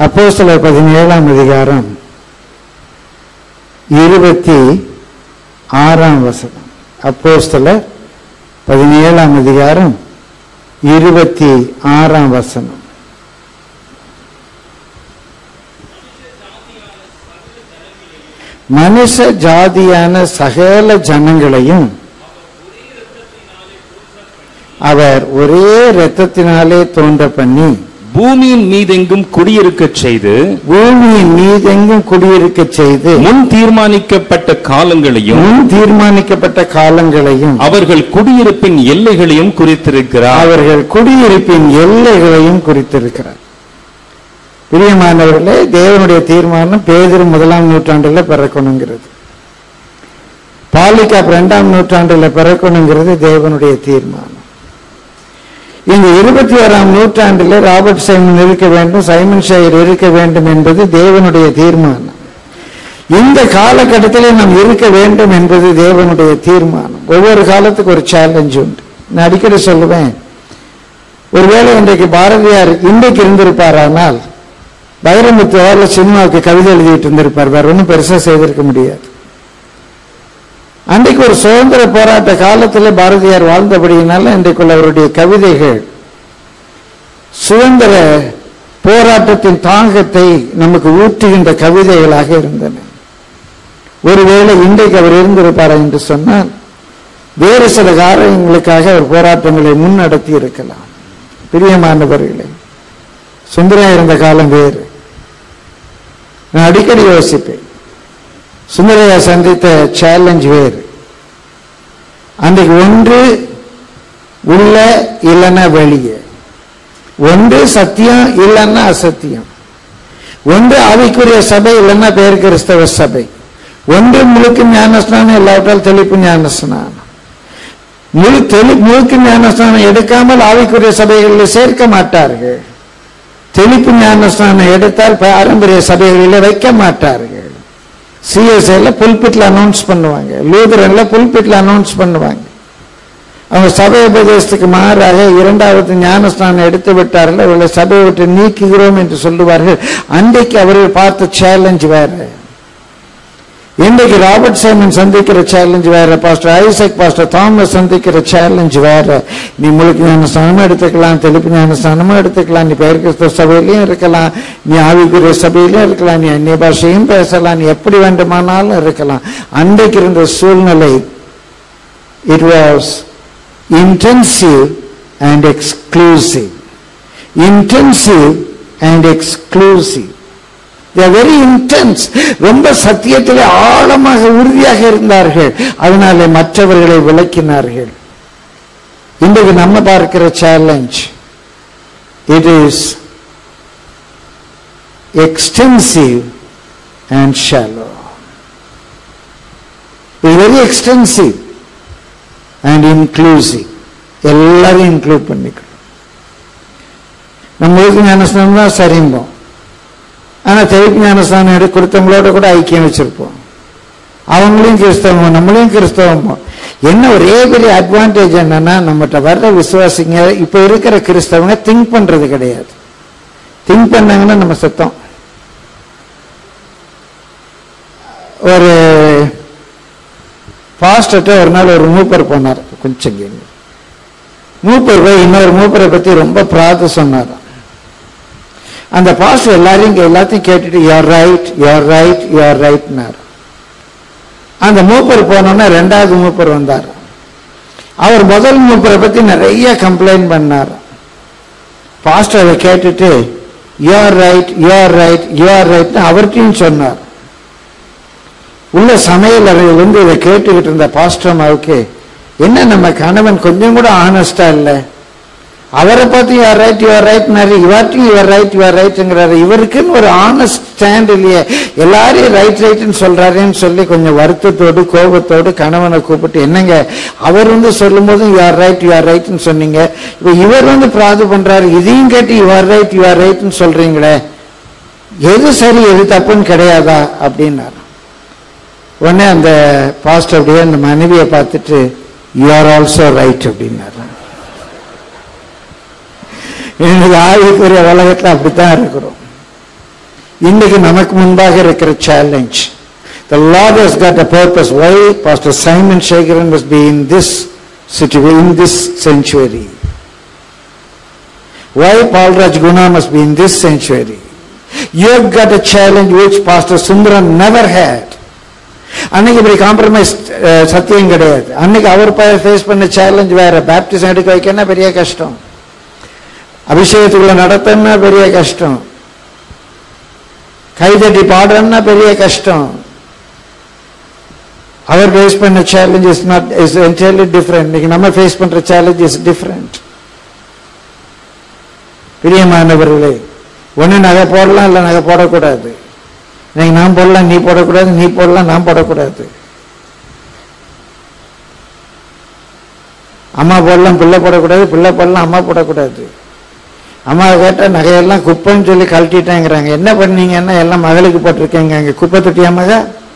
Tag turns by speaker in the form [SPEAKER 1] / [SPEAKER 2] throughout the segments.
[SPEAKER 1] அப்போஸ்தலர் பதினேழாம் அதிகாரம் இருபத்தி ஆறாம் வசனம் அப்போஸ்தலர் பதினேழாம் அதிகாரம் இருபத்தி ஆறாம் வசனம் மனுஷ ஜாதியான சகல ஜனங்களையும் அவர் ஒரே இரத்தத்தினாலே தோன்ற பண்ணி
[SPEAKER 2] பூமியின் மீதெங்கும் குடியிருக்கச் செய்து
[SPEAKER 1] பூமியின் மீதெங்கும் குடியிருக்கச் செய்து
[SPEAKER 2] முன் தீர்மானிக்கப்பட்ட காலங்களையும்
[SPEAKER 1] முன் தீர்மானிக்கப்பட்ட காலங்களையும்
[SPEAKER 2] அவர்கள் குடியிருப்பின் எல்லைகளையும் குறித்திருக்கிறார்
[SPEAKER 1] அவர்கள் குடியிருப்பின் எல்லைகளையும் குறித்திருக்கிறார் பிரியமானவர்களே தேவனுடைய தீர்மானம் பேதர் முதலாம் நூற்றாண்டுல பிறக்கணுங்கிறது பாலிகாப் இரண்டாம் நூற்றாண்டுல பிறக்கணுங்கிறது தேவனுடைய தீர்மானம் இந்த இருபத்தி ஓராம் நூற்றாண்டில் ராபர்ட் சைமன் இருக்க வேண்டும் சைமன் ஷேயர் இருக்க வேண்டும் என்பது தேவனுடைய தீர்மானம் இந்த காலகட்டத்தில் நாம் இருக்க வேண்டும் என்பது தேவனுடைய தீர்மானம் ஒவ்வொரு காலத்துக்கு ஒரு சேலஞ்ச் உண்டு நான் அடிக்கடி சொல்லுவேன் ஒருவேளை இன்றைக்கு பாரதியார் இன்றைக்கு இருந்திருப்பாரானால் வைரமுத்துவால சினிமாவுக்கு கவிதை எழுதிட்டு இருந்திருப்பார் வேற ஒன்றும் பெருசா செய்திருக்க முடியாது அன்றைக்கு ஒரு சுதந்திர போராட்ட காலத்தில் பாரதியார் வாழ்ந்தபடியினால இன்றைக்குள்ள அவருடைய கவிதைகள் சுதந்திர போராட்டத்தின் தாகத்தை நமக்கு ஊற்றுகின்ற கவிதைகளாக இருந்தன ஒருவேளை இன்றைக்கு அவர் இருந்திருப்பாரா என்று சொன்னால் வேறு சில காரணங்களுக்காக அவர் போராட்டங்களை முன்னடத்தி இருக்கலாம் பிரியமானவர்களே சுந்தரா இருந்த காலம் வேறு நான் அடிக்கடி யோசிப்பேன் சுந்தரையா சந்தித்த சேலஞ்ச் வேறு அன்றைக்கு ஒன்று உள்ள இல்லைன்னா வெளியே ஒன்று சத்தியம் இல்லைன்னா அசத்தியம் ஒன்று ஆவிக்குரிய சபை இல்லைன்னா பேர் கிறிஸ்தவ சபை ஒன்று முழுக்க ஞானஸ்நானம் இல்லாவிட்டால் தெளிப்பு ஞானஸ்நானம் முழு தெளி முழுக்க ஞானஸ்நானம் எடுக்காமல் ஆவிக்குரிய சபைகளில் சேர்க்க மாட்டார்கள் தெளிப்பு ஞானஸ்நானம் எடுத்தால் பாரம்பரிய சபைகளில் வைக்க மாட்டார்கள் சிஎஸ்ஐல புல்பிட்ல அனௌன்ஸ் பண்ணுவாங்க லூதரன்ல புல்பிட்ல அனௌன்ஸ் பண்ணுவாங்க அவங்க சபை உபதேசத்துக்கு மாறாக இரண்டாவது ஞானஸ்நானம் எடுத்து விட்டார்கள் அவர்களை சபையை விட்டு நீக்குகிறோம் என்று சொல்லுவார்கள் அன்றைக்கு அவர்கள் பார்த்த சேலஞ்ச் வேற இன்றைக்கு ராபர்ட் சைமன் சந்திக்கிற சேலஞ்ச் வேற பாஸ்டர் ஐசக் பாஸ்டர் தாமஸ் சந்திக்கிற சேலஞ்ச் வேற நீ முழுக்க ஞானஸ்தானமும் எடுத்துக்கலாம் தெளிப்பு ஞானஸ்தானமும் எடுத்துக்கலாம் நீ பெயர் கிறிஸ்தவ சபையிலையும் இருக்கலாம் நீ ஆவிக்குரிய சபையிலையும் இருக்கலாம் நீ அந்நிய பாஷையும் பேசலாம் நீ எப்படி வேண்டுமானாலும் இருக்கலாம் அன்றைக்கு இருந்த சூழ்நிலை it was intensive and exclusive intensive and exclusive very intense ரொம்ப சத்தியத்திலே ஆழமாக உறுதியாக இருந்தார்கள் அதனாலே மற்றவர்களை விளக்கினார்கள் இன்றைக்கு நம்ம பார்க்கிற challenge it is extensive and shallow இது வெரி எக்ஸ்டென்சிவ் அண்ட் இன்க்ளூசிவ் எல்லாரையும் இன்க்ளூட் பண்ணிக்கணும் நம்ம ஊருக்கு ஞானஸ்தானம் தான் சரிம்போம் ஆனா தெளிப்பு ஞானஸ்தானம் எடுத்து கொடுத்தவங்களோட கூட ஐக்கியம் வச்சிருப்போம் அவங்களையும் கிறிஸ்தவம் நம்மளையும் கிறிஸ்தவம் என்ன ஒரே பெரிய அட்வான்டேஜ் என்னன்னா நம்மகிட்ட வர்ற விசுவாசிங்க இப்ப இருக்கிற கிறிஸ்தவங்க திங்க் பண்றது கிடையாது திங்க் பண்ணாங்கன்னா நம்ம சத்தம் ஒரு பாஸ்டர்கிட்ட ஒரு நாள் ஒரு மூப்பர் போனார் கொஞ்சம் கேள்வி மூப்பர் போய் இன்னொரு மூப்பரை பத்தி ரொம்ப பிரார்த்த சொன்னார் அந்த பாஸ்டர் எல்லாரையும் இங்க எல்லாத்தையும் கேட்டுட்டு you're right you're right you're ரைட்னார் அந்த மூப்பர் போனோன்னா ரெண்டாவது மூப்பர் வந்தார் அவர் முதல் மூப்பரை பத்தி நிறைய கம்ப்ளைண்ட் பண்ணார் பாஸ்டர் அதை கேட்டுட்டு you're right you're right you're ரைட்னு அவர்கிட்டையும் சொன்னார் உள்ள சமையல் அறையில் வந்து இதை கேட்டுக்கிட்டு இருந்த பாஸ்டர் அம்மாவுக்கு என்ன நம்ம கணவன் கொஞ்சம் கூட ஆனஸ்டா இல்லை அவரை பார்த்து யுவர் ரைட் யுவர் ரைட்னாரு இவர்ட்டையும் யுவர் ரைட் யுவர் ரைட்டுங்கிறாரு இவருக்குன்னு ஒரு ஆனஸ்ட் ஸ்டாண்ட் இல்லையே எல்லாரையும் ரைட் ரைட்னு சொல்றாருன்னு சொல்லி கொஞ்சம் வருத்தத்தோடு கோபத்தோடு கணவனை கூப்பிட்டு என்னங்க அவர் வந்து சொல்லும் போதும் யுவர் ரைட் யுவர் ரைட்னு சொன்னீங்க இப்போ இவர் வந்து பிராது பண்றாரு இதையும் கேட்டு யுவர் ரைட் யுவர் ரைட்னு சொல்றீங்களே எது சரி எது தப்புன்னு கிடையாதா அப்படின்னாரு உடனே அந்த பாஸ்டர் அப்படியே அந்த மனைவியை பார்த்துட்டு யூ ஆர் ஆல்சோ ரைட் அப்படின்னாரு எனக்கு ஆவிக்குரிய உலகத்தில் அப்படித்தான் இருக்கிறோம் இன்னைக்கு நமக்கு முன்பாக இருக்கிற challenge The Lord has got a purpose. Why Pastor Simon Shakaran must be in this situation, in this sanctuary? Why Paul Raj Guna must be in this sanctuary? You've got a challenge which Pastor Sundaram never had. அன்னைக்கு இப்படி compromise சத்தியம் கிடையாது அன்னைக்கு அவர் face பண்ண challenge வேற baptism எடுக்க வைக்கன்னா பெரிய கஷ்டம் அபிஷேகத்துக்குள்ள நடத்தன்னா பெரிய கஷ்டம் கைதட்டி பாடுறன்னா பெரிய கஷ்டம் அவர் ஃபேஸ் பண்ண challenge is not is entirely different இன்னைக்கு நம்ம ஃபேஸ் பண்ற சேலஞ்ச் இஸ் டிஃப்ரெண்ட் பிரியமானவர்களே ஒண்ணு நகை போடலாம் இல்லை நகை போடக்கூடாது இன்னைக்கு நான் போடலாம் நீ போடக்கூடாது நீ போடலாம் நான் போடக்கூடாது அம்மா போடலாம் பிள்ளை போடக்கூடாது பிள்ளை போடலாம் அம்மா போடக்கூடாது அம்மா கேட்டா நகையெல்லாம் குப்பைன்னு சொல்லி கழட்டிட்டேங்கிறாங்க என்ன பண்ணீங்கன்னா எல்லாம் மகளுக்கு போட்டிருக்கேங்க அங்க குப்பை தொட்டியா மக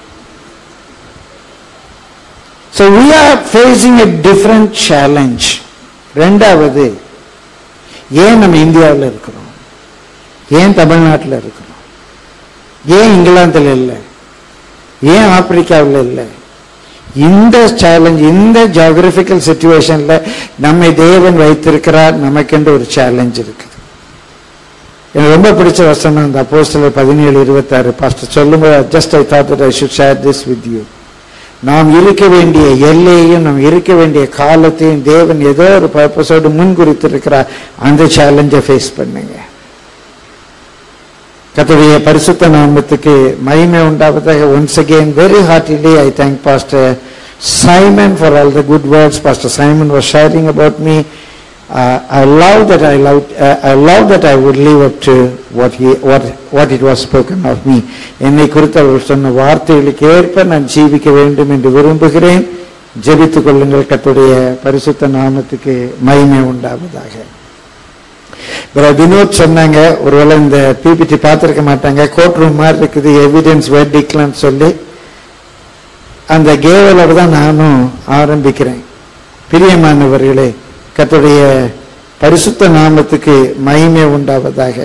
[SPEAKER 1] so we are facing a different challenge ரெண்டாவது ஏன் நம்ம இந்தியாவில் இருக்கிறோம் ஏன் தமிழ்நாட்டில் இருக்கிறோம் ஏன் இங்கிலாந்தில் இல்லை ஏன் ஆப்பிரிக்காவில் இல்லை இந்த சேலஞ்ச் இந்த ஜியோகிராபிக்கல் சுச்சுவேஷன்ல நம்மை தேவன் வைத்திருக்கிறார் நமக்கென்று ஒரு சேலஞ்ச் இருக்குது எனக்கு ரொம்ப பிடிச்ச வசனம் அந்த அப்போஸ்தலர் பதினேழு இருபத்தாறு பாஸ்டர் சொல்லும்போது just I thought I should share this with you நாம் இருக்க வேண்டிய எல்லையையும் நாம் இருக்க வேண்டிய காலத்தையும் தேவன் ஏதோ ஒரு பர்பஸோடு முன்குறித்திருக்கிறார் அந்த சேலஞ்சை ஃபேஸ் பண்ணுங்க கர்த்தருடைய பரிசுத்த நாமத்துக்கு மகிமை உண்டாவதாக once again very hardly I thank pastor Simon for all the good words pastor Simon was sharing about me I love that I love I love that I would leave up to what he what what it was spoken of me என்னை குறித்து அவர் சொன்ன வார்த்தைகளுக்கு ஏற்ப நான் ஜீவிக்க வேண்டும் என்று விரும்புகிறேன் ஜெபித்துக் கொள்ளுங்கள் கர்த்தருடைய பரிசுத்த நாமத்துக்கு மகிமை உண்டாவதாக பிரதர் வினோத் சொன்னாங்க ஒருவேளை இந்த பிபிடி பார்த்திருக்க மாட்டாங்க கோர்ட் ரூம் மாதிரி இருக்குது எவிடன்ஸ் வெர்டிக்லான்னு சொல்லி அந்த கேவலோட தான் நானும் ஆரம்பிக்கிறேன் பிரியமானவர்களே கர்த்தருடைய பரிசுத்த நாமத்துக்கு மகிமை உண்டாவதாக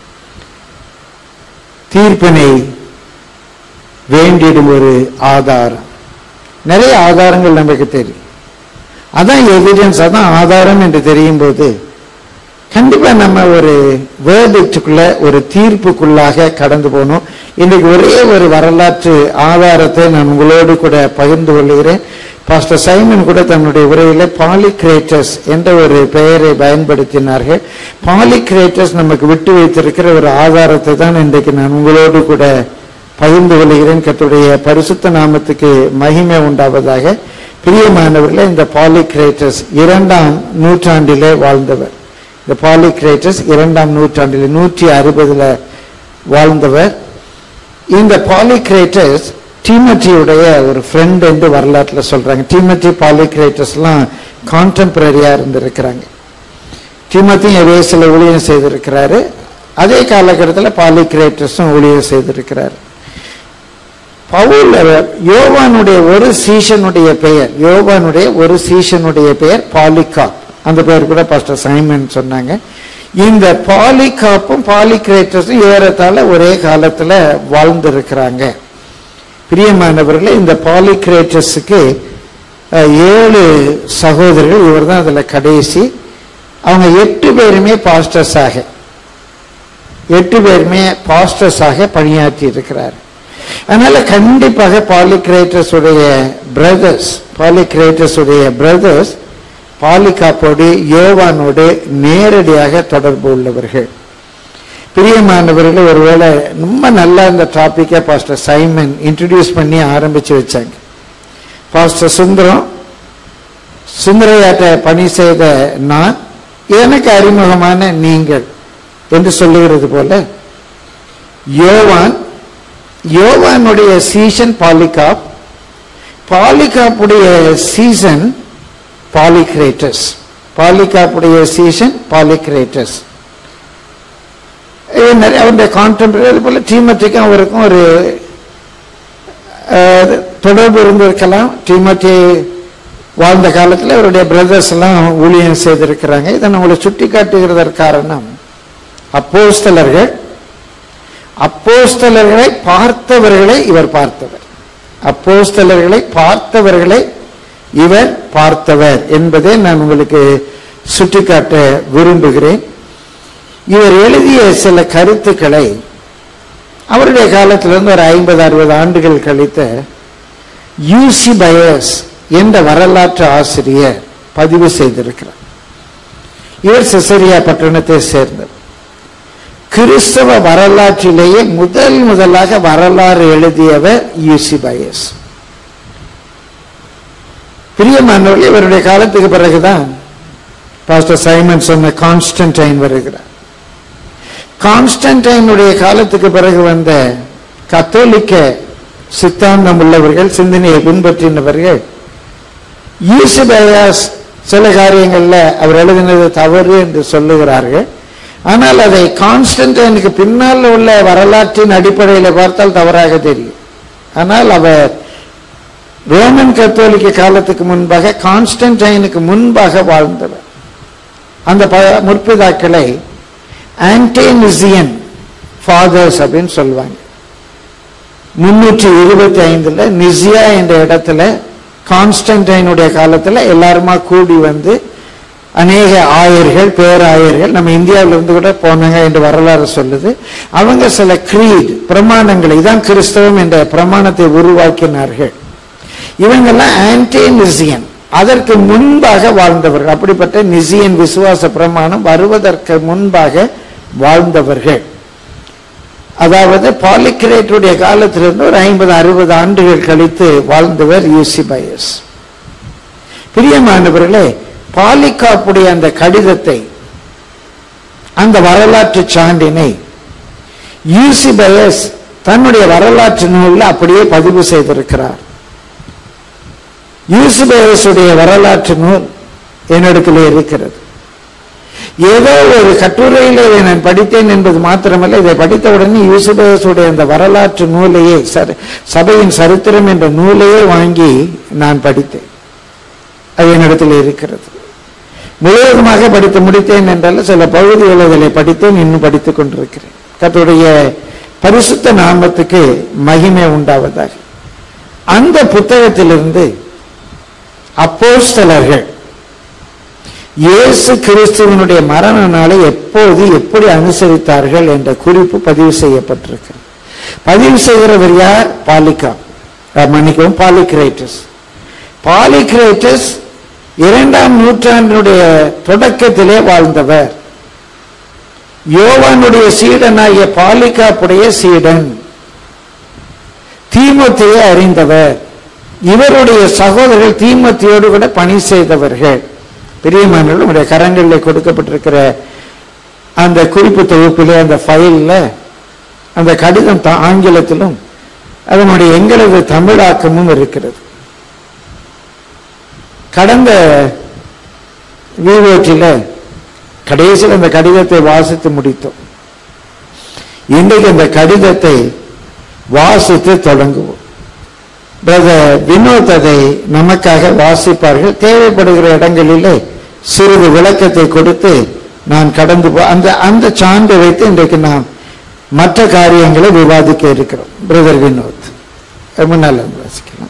[SPEAKER 1] தீர்ப்பினை வேண்டிடும் ஒரு ஆதாரம் நிறைய ஆதாரங்கள் நமக்கு தெரியும் அதான் எவிடன்ஸ் அதான் ஆதாரம் என்று தெரியும் போது கண்டிப்பா நம்ம ஒரு வேர்டிக்டுக்குள்ள ஒரு தீர்ப்புக்குள்ளாக கடந்து போகணும் இன்னைக்கு ஒரே ஒரு வரலாற்று ஆதாரத்தை நான் உங்களோடு கூட பகிர்ந்து கொள்கிறேன் பாஸ்டர் சைமன் கூட தன்னுடைய உரையில பாலிகிரேட்டஸ் என்ற ஒரு பெயரை பயன்படுத்தினார்கள் பாலிகிரேட்டஸ் நமக்கு விட்டு வைத்திருக்கிற ஒரு ஆதாரத்தை தான் இன்றைக்கு நான் உங்களோடு கூட பகிர்ந்து கொள்கிறேன் கத்துடைய பரிசுத்த நாமத்துக்கு மகிமை உண்டாவதாக பிரியமானவர்களே இந்த பாலிகிரேட்டஸ் இரண்டாம் நூற்றாண்டிலே வாழ்ந்தவர் இந்த பாலிகிரேட்டஸ் இரண்டாம் நூற்றாண்டில் நூற்றி அறுபதுல வாழ்ந்தவர் இந்த பாலிகிரேட்டஸ் டீமட்டியுடைய ஒரு ஃப்ரெண்ட் என்று வரலாற்றில் சொல்றாங்க டீமட்டி பாலிகிரேட்டஸ்லாம் கான்டெம்பரரியா இருந்திருக்கிறாங்க டீமத்தியும் எவேசில் ஊழியம் செய்திருக்கிறாரு அதே காலகட்டத்தில் பாலிகிரேட்டஸும் ஊழியம் செய்திருக்கிறார் பவுல் யோவானுடைய ஒரு சீஷனுடைய பெயர் யோவானுடைய ஒரு சீஷனுடைய பெயர் பாலிகாப் அந்த பெயர் கூட பாஸ்டர் சைமன் சொன்னாங்க இந்த பாலிகாப்பும் பாலிகிரேட்டஸும் ஏறத்தாழ ஒரே காலத்துல வாழ்ந்திருக்கிறாங்க பிரியமானவர்களே இந்த பாலிகிரேட்டஸுக்கு அஹ், ஏழு சகோதரர்கள் இவர் தான் அதுல கடைசி அவங்க எட்டு பேருமே பாஸ்டர்ஸாக எட்டு பேருமே பாஸ்டர்ஸாக பணியாற்றி இருக்கிறார் அதனால கண்டிப்பாக பாலிகிரேட்டஸ் உடைய பிரதர்ஸ் பாலிகிரேட்டஸ் உடைய பிரதர்ஸ் பாலிகாப்போடு யோவானோடு நேரடியாக தொடர்பு உள்ளவர்கள் பிரியமானவர்கள் ஒருவேளை ரொம்ப நல்லா இந்த டாபிக்கை பாஸ்டர் சைமன் இன்ட்ரடியூஸ் பண்ணி ஆரம்பிச்சு வச்சாங்க பாஸ்டர் சுந்தரம் சுந்தரையாட்ட பணி செய்த நான் எனக்கு அறிமுகமான நீங்கள் என்று சொல்லுகிறது போல யோவான் யோவானுடைய சீசன் பாலிகாப் பாலிகாப்புடைய சீசன் பாலிகிரேட்டஸ் பாலிகாப்புடைய சீசன் பாலிகிரேட்டஸ் இது நிறைய அவருடைய கான்டெம்பரரி போல டீமத்திக்கும் அவருக்கும் ஒரு அஹ், தொடர்பு இருந்திருக்கலாம் டீமத்தி வாழ்ந்த காலத்தில் அவருடைய பிரதர்ஸ் எல்லாம் ஊழியம் செய்திருக்கிறாங்க இதை நான் உங்களை சுட்டி காட்டுகிறதற்கு காரணம் அப்போஸ்தலர்கள் அப்போஸ்தலர்களை பார்த்தவர்களை இவர் பார்த்தவர் அப்போஸ்தலர்களை பார்த்தவர்களை இவர் பார்த்தவர் என்பதை நான் உங்களுக்கு சுட்டிக்காட்ட விரும்புகிறேன் இவர் எழுதிய சில கருத்துக்களை அவருடைய காலத்திலிருந்து ஒரு ஐம்பது அறுபது ஆண்டுகள் கழித்த யூசி பயஸ் என்ற வரலாற்று ஆசிரியர் பதிவு செய்திருக்கிறார் இவர் சிசரியா பட்டணத்தை சேர்ந்தவர் கிறிஸ்தவ வரலாற்றிலேயே முதல் முதலாக வரலாறு எழுதியவர் யூசி பயஸ் பிரியமானவர்கள் இவருடைய காலத்துக்கு பிறகுதான் பாஸ்டர் சைமன் சொன்ன கான்ஸ்டன்டைன் வருகிறார் கான்ஸ்டன்டைனுடைய காலத்துக்கு பிறகு வந்த கத்தோலிக்க சித்தாந்தம் உள்ளவர்கள் சிந்தனையை பின்பற்றினவர்கள் யூசிபயாஸ் சில காரியங்கள்ல அவர் எழுதினது தவறு என்று சொல்லுகிறார்கள் ஆனால் அதை கான்ஸ்டன்டைனுக்கு பின்னால் உள்ள வரலாற்றின் அடிப்படையில் பார்த்தால் தவறாக தெரியும் ஆனால் அவர் ரோமன் கத்தோலிக்க காலத்துக்கு முன்பாக கான்ஸ்டன்டைனுக்கு முன்பாக வாழ்ந்தவர் அந்த ப- முற்பிதாக்களை ஆன்டேனிசியன் ஃபாதர்ஸ் அப்படின்னு சொல்லுவாங்க முன்னூற்றி இருபத்தி ஐந்துல நிசியா என்ற இடத்துல கான்ஸ்டன்டைனுடைய காலத்துல எல்லாருமா கூடி வந்து அநேக ஆயர்கள் பேராயர்கள் நம்ம இந்தியாவில இருந்து கூட போனாங்க என்று வரலாறு சொல்லுது அவங்க சில கிரீட் பிரமாணங்களை இதான் கிறிஸ்தவம் என்ற பிரமாணத்தை உருவாக்கினார்கள் இவங்கெல்லாம் ஆன்டி நிசியன் அதற்கு முன்பாக வாழ்ந்தவர்கள் அப்படிப்பட்ட நிசியன் விசுவாச பிரமாணம் வருவதற்கு முன்பாக வாழ்ந்தவர்கள் அதாவது பாலிகிரேட்டுடைய காலத்திலிருந்து ஒரு ஐம்பது அறுபது ஆண்டுகள் கழித்து வாழ்ந்தவர் யூசிபயஸ் பிரியமானவர்களே பாலிகாப்புடைய அந்த கடிதத்தை அந்த வரலாற்று சான்றினை யூசிபயஸ் தன்னுடைய வரலாற்று நூலில் அப்படியே பதிவு செய்திருக்கிறார் யூசுபேசுடைய வரலாற்று நூல் என்னிடத்தில் இருக்கிறது ஏதோ ஒரு கட்டுரையில் இதை நான் படித்தேன் என்பது மாத்திரமல்ல இதை படித்த உடனே யூசுபேசுடைய அந்த வரலாற்று நூலையே சரி- சபையின் சரித்திரம் என்ற நூலையே வாங்கி நான் படித்தேன் அது என்னிடத்தில் இருக்கிறது முழுவதுமாக படித்து முடித்தேன் என்றால் சில பகுதிகள் அதில் படித்தேன் இன்னும் படித்துக் கொண்டிருக்கிறேன் கர்த்தருடைய பரிசுத்த நாமத்துக்கு மகிமை உண்டாவதாக அந்த புத்தகத்திலிருந்து அப்போஸ்தலர்கள் இயேசு கிறிஸ்துவனுடைய மரண நாளை எப்போது எப்படி அனுசரித்தார்கள் என்ற குறிப்பு பதிவு செய்யப்பட்டிருக்கிறது பதிவு செய்கிறவர் யார் பாலிகா அஹ், மன்னிக்கவும் பாலிகிரேட்டஸ் பாலிகிரேட்டஸ் இரண்டாம் நூற்றாண்டினுடைய தொடக்கத்திலே வாழ்ந்தவர் யோவானுடைய சீடனாகிய பாலிகாப்புடைய சீடன் தீமோத்தேயை அறிந்தவர் இவருடைய சகோதரர்கள் தீமோத்தேயோடு கூட பணி செய்தவர்கள் பெரியமானவர்கள் நம்முடைய கரங்களில் கொடுக்கப்பட்டிருக்கிற அந்த குறிப்பு தொகுப்பிலே அந்த ஃபைல்ல அந்த கடிதம் தா- ஆங்கிலத்திலும் அதனுடைய எங்களது தமிழாக்கமும் இருக்கிறது கடந்த விவோட்டில் கடைசியில் அந்த கடிதத்தை வாசித்து முடித்தோம் இன்றைக்கு அந்த கடிதத்தை வாசித்து தொடங்குவோம் பிரதர் வினோத் அதை நமக்காக வாசிப்பார்கள் தேவைப்படுகிற இடங்களிலே சிறிது விளக்கத்தை கொடுத்து நான் கடந்து போ அந்த அந்த சான்று வைத்து இன்றைக்கு நாம் மற்ற காரியங்களை விவாதிக்க இருக்கிறோம் பிரதர் வினோத் ரொம்ப நல்லது வாசிக்கலாம்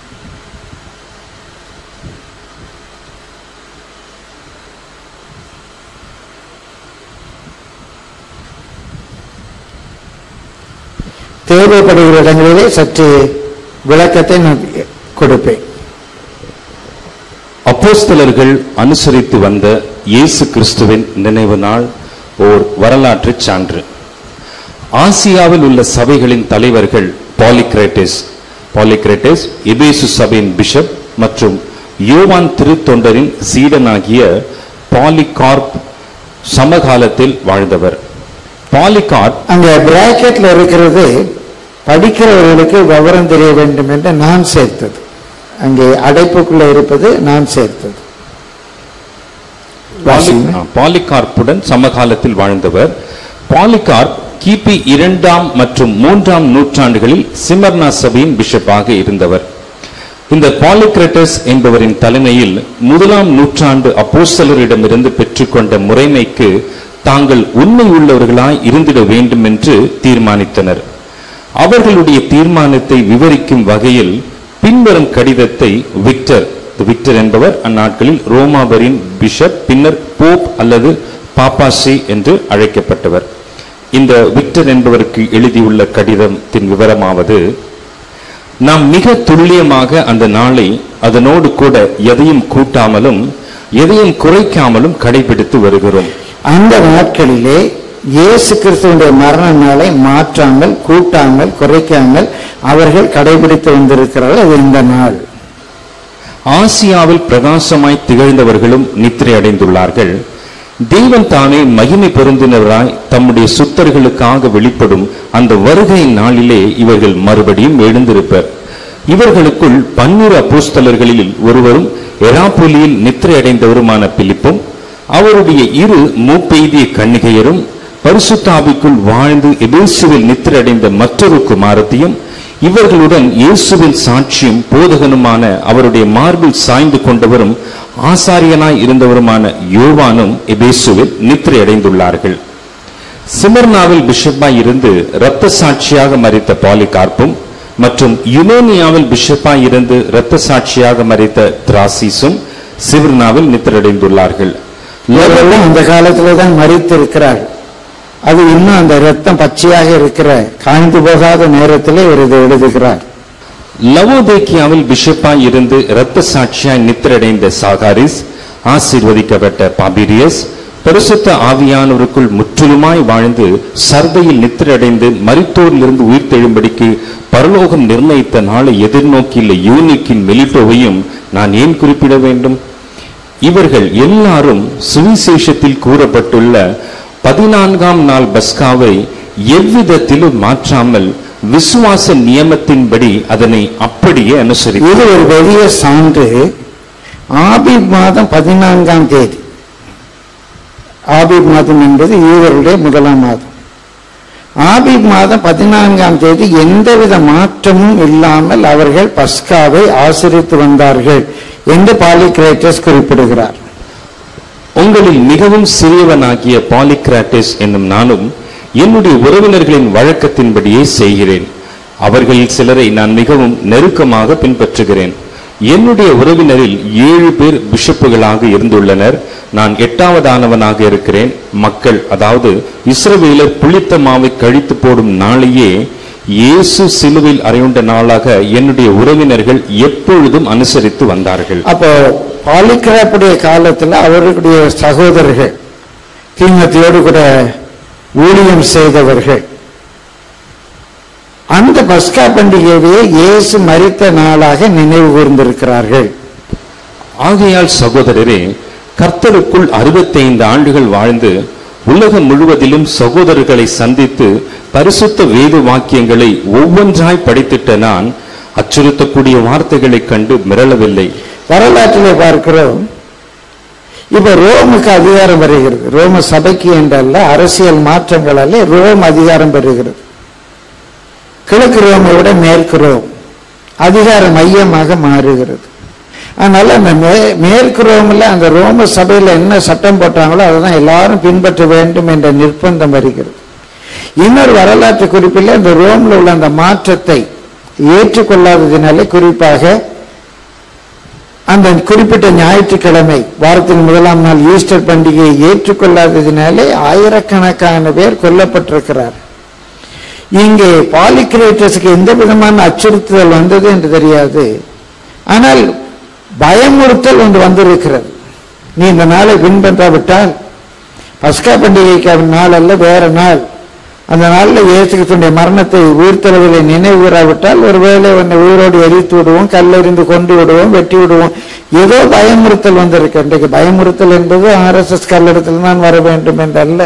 [SPEAKER 1] தேவைப்படுகிற இடங்களிலே சற்று விளக்கத்தை நான் கொடுப்பேன்
[SPEAKER 2] அப்போஸ்தலர்கள் அனுசரித்து வந்த இயேசு கிறிஸ்துவின் நினைவு நாள் ஓர் வரலாற்று சான்று ஆசியாவில் உள்ள சபைகளின் தலைவர்கள் பாலிகிரேட்டிஸ் பாலிகிரேட்டிஸ் எபேசு சபையின் பிஷப் மற்றும் யோவான் திருத்தொண்டரின் சீடனாகிய பாலிகார்ப் சமகாலத்தில் வாழ்ந்தவர் பாலிகார்ப்
[SPEAKER 1] அங்க பிராக்கெட்ல இருக்கிறது படிக்கிறவர்களுக்கு விவரம் தெரிய வேண்டும் என்று நான் சேர்த்தது அங்கே அடைப்புக்குள்ள இருப்பது நான் சேர்த்தது வாசிங்க.
[SPEAKER 2] பாலி- பாலிகார்ப்புடன் சமகாலத்தில் வாழ்ந்தவர் பாலிகார்ப் கிபி இரண்டாம் மற்றும் மூன்றாம் நூற்றாண்டுகளில் சிமர்னா சபையின் பிஷப்பாக இருந்தவர் இந்த பாலிகிரட்டஸ் என்பவரின் தலைமையில் முதலாம் நூற்றாண்டு அப்போஸ்தலரிடமிருந்து பெற்றுக்கொண்ட முறைமைக்கு தாங்கள் உண்மை உள்ளவர்களாய் இருந்திட வேண்டும் என்று தீர்மானித்தனர் அவர்களுடைய தீர்மானத்தை விவரிக்கும் வகையில் பின்வரும் கடிதத்தை விக்டர் விக்டர் என்பவர் அந்நாட்களில் ரோமாபரின் பிஷப் பின்னர் போப் அல்லது பாப்பாசி என்று அழைக்கப்பட்டவர் இந்த விக்டர் என்பவருக்கு எழுதியுள்ள கடிதத்தின் விவரமாவது நாம் மிக துல்லியமாக அந்த நாளை அதனோடு கூட எதையும் கூட்டாமலும் எதையும் குறைக்காமலும் கடைபிடித்து வருகிறோம்
[SPEAKER 1] அந்த நாட்களிலே இயேசு கிறிஸ்துவனுடைய மரண நாளை மாற்றாமல் கூட்டாமல் குறைக்காமல் அவர்கள் கடைபிடித்து வந்திருக்கிறார்கள் அது இந்த நாள்
[SPEAKER 2] ஆசியாவில் பிரகாசமாய் திகழ்ந்தவர்களும் நித்திரை அடைந்துள்ளார்கள் தேவன் தானே மகிமை பொருந்தினவராய் தம்முடைய சுத்தர்களுக்காக வெளிப்படும் அந்த வருகை நாளிலே இவர்கள் மறுபடியும் எழுந்திருப்பர் இவர்களுக்குள் பன்னிரு அப்போஸ்தலர்களில் ஒருவரும் எராப்பொலியில் நித்திரை அடைந்தவருமான பிலிப்பும் அவருடைய இரு மூப்பெய்திய கன்னிகையரும் பரிசுத்தாவிக்குள் வாழ்ந்து எபேசுவில் நித்திரை அடைந்த மற்றொரு குமாரத்தையும் இவர்களுடன் இயேசுவின் சாட்சியும் போதகனுமான அவருடைய மார்பில் சாய்ந்து கொண்டவரும் ஆசாரியனாய் இருந்தவருமான யோவானும் எபேசுவில் நித்திரை அடைந்துள்ளார்கள் சிமர்னாவில் பிஷப்பாய் இருந்து இரத்த சாட்சியாக மறித்த பாலிகார்ப்பும் மற்றும் யுனேனியாவில் பிஷப்பாய் இருந்து இரத்த சாட்சியாக மறித்த திராசிஸும் சிவர்னாவில் நித்திரடைந்துள்ளார்கள்
[SPEAKER 1] இவர்களும் அந்த காலத்திலே தான் மறித்து இருக்கிறார்கள் அது இன்னும் அந்த ரத்தம் பச்சையாக இருக்கிற காய்ந்து போகாத நேரத்திலே இவர் இதை எழுதுகிறார்
[SPEAKER 2] லவோதேக்கியாவில் பிஷப்பாய் இருந்து இரத்த சாட்சியாய் நித்திரடைந்த சாகாரிஸ் ஆசீர்வதிக்கப்பட்ட பாபிரியஸ் பரிசுத்த ஆவியானவருக்குள் முற்றிலுமாய் வாழ்ந்து சர்தையில் நித்திரடைந்து மரித்தோரிலிருந்து உயிர்த்தெழும்படிக்கு பரலோகம் நிர்ணயித்த நாளை எதிர்நோக்கியுள்ள யூனிக்கின் மெலிட்டோவையும் நான் ஏன் குறிப்பிட வேண்டும் இவர்கள் எல்லாரும் சுவிசேஷத்தில் கூறப்பட்டுள்ள பதினான்காம் நாள் பஸ்காவை எவ்விதத்திலும் மாற்றாமல் விசுவாச நியமத்தின்படி அதனை அப்படியே அனுசரி
[SPEAKER 1] இது ஒரு பெரிய சான்று ஆபிப் மாதம் பதினான்காம் தேதி ஆபிப் மாதம் என்பது யூதருடைய முதலாம் மாதம் ஆபிப் மாதம் பதினான்காம் தேதி எந்தவித மாற்றமும் இல்லாமல் அவர்கள் பஸ்காவை ஆசிரித்து வந்தார்கள் என்று பாலிகிரேட்டஸ் குறிப்பிடுகிறார்
[SPEAKER 2] உங்களில் மிகவும் சிறியவனாகிய பாலிகிராட்டிஸ் என்னும் நானும் என்னுடைய உறவினர்களின் வழக்கத்தின்படியே செய்கிறேன் அவர்களில் சிலரை நான் மிகவும் நெருக்கமாக பின்பற்றுகிறேன் என்னுடைய உறவினரில் ஏழு பேர் பிஷப்புகளாக இருந்துள்ளனர் நான் எட்டாவதானவனாக இருக்கிறேன் மக்கள் அதாவது இஸ்ரவேலர் புளித்த மாவை கழித்து போடும் நாளையே இயேசு சிலுவையில் அறையுண்ட நாளாக என்னுடைய உறவினர்கள் எப்பொழுதும் அனுசரித்து வந்தார்கள்
[SPEAKER 1] அப்போ பாலிகிராப்புடைய காலத்துல அவர்களுடைய சகோதரர்கள் தீமத்தியோடு கூட ஊழியம் செய்தவர்கள் அந்த பஸ்கா பண்டிகையை இயேசு மரித்த நாளாக நினைவு கூர்ந்திருக்கிறார்கள்
[SPEAKER 2] ஆகையால் சகோதரரே கர்த்தருக்குள் அறுபத்தைந்து ஆண்டுகள் வாழ்ந்து உலகம் முழுவதிலும் சகோதரர்களை சந்தித்து பரிசுத்த வேத வாக்கியங்களை ஒவ்வொன்றாய் படித்திட்ட நான் அச்சுறுத்தக்கூடிய வார்த்தைகளைக் கண்டு மிரளவில்லை
[SPEAKER 1] வரலாற்றிலே பார்க்கிறோம் இப்ப ரோமுக்கு அதிகாரம் வருகிறது ரோம சபைக்கு என்றல்ல அரசியல் மாற்றங்கள் அல்ல ரோம் அதிகாரம் பெறுகிறது கிழக்கு ரோமை விட மேற்கு ரோம் அதிகார மையமாக மாறுகிறது அதனால அந்த மே- மேற்கு ரோமில் அந்த ரோம சபையில என்ன சட்டம் போட்டாங்களோ அதுதான் எல்லாரும் பின்பற்ற வேண்டும் என்ற நிர்பந்தம் வருகிறது இன்னொரு வரலாற்று குறிப்பில் இந்த ரோம்ல உள்ள அந்த மாற்றத்தை ஏற்றுக்கொள்ளாததினாலே குறிப்பாக அந்த குறிப்பிட்ட ஞாயிற்றுக்கிழமை வாரத்தின் முதலாம் நாள் ஈஸ்டர் பண்டிகையை ஏற்றுக்கொள்ளாததினாலே ஆயிரக்கணக்கான பேர் கொல்லப்பட்டிருக்கிறார் இங்கே பாலிகிரேட்டஸுக்கு எந்த விதமான அச்சுறுத்தல் வந்தது என்று தெரியாது ஆனால் பயமுறுத்தல் ஒன்று வந்திருக்கிறது நீ இந்த நாளை பின்பற்றாவிட்டால் பஸ்கா பண்டிகைக்கு நாள் அல்ல வேற நாள் அந்த நாளில் இயேசுடைய மரணத்தை உயிர்த்தளவிலே நினைவு கூறாவிட்டால் ஒருவேளை உன்னை உயிரோடு எரித்து விடுவோம் கல்லெறிந்து கொண்டு விடுவோம் வெட்டி விடுவோம் ஏதோ பயமுறுத்தல் வந்திருக்கு இன்றைக்கு பயமுறுத்தல் என்பது ஆர்எஸ்எஸ் கல்லடத்தில் தான் வர வேண்டும் என்றல்ல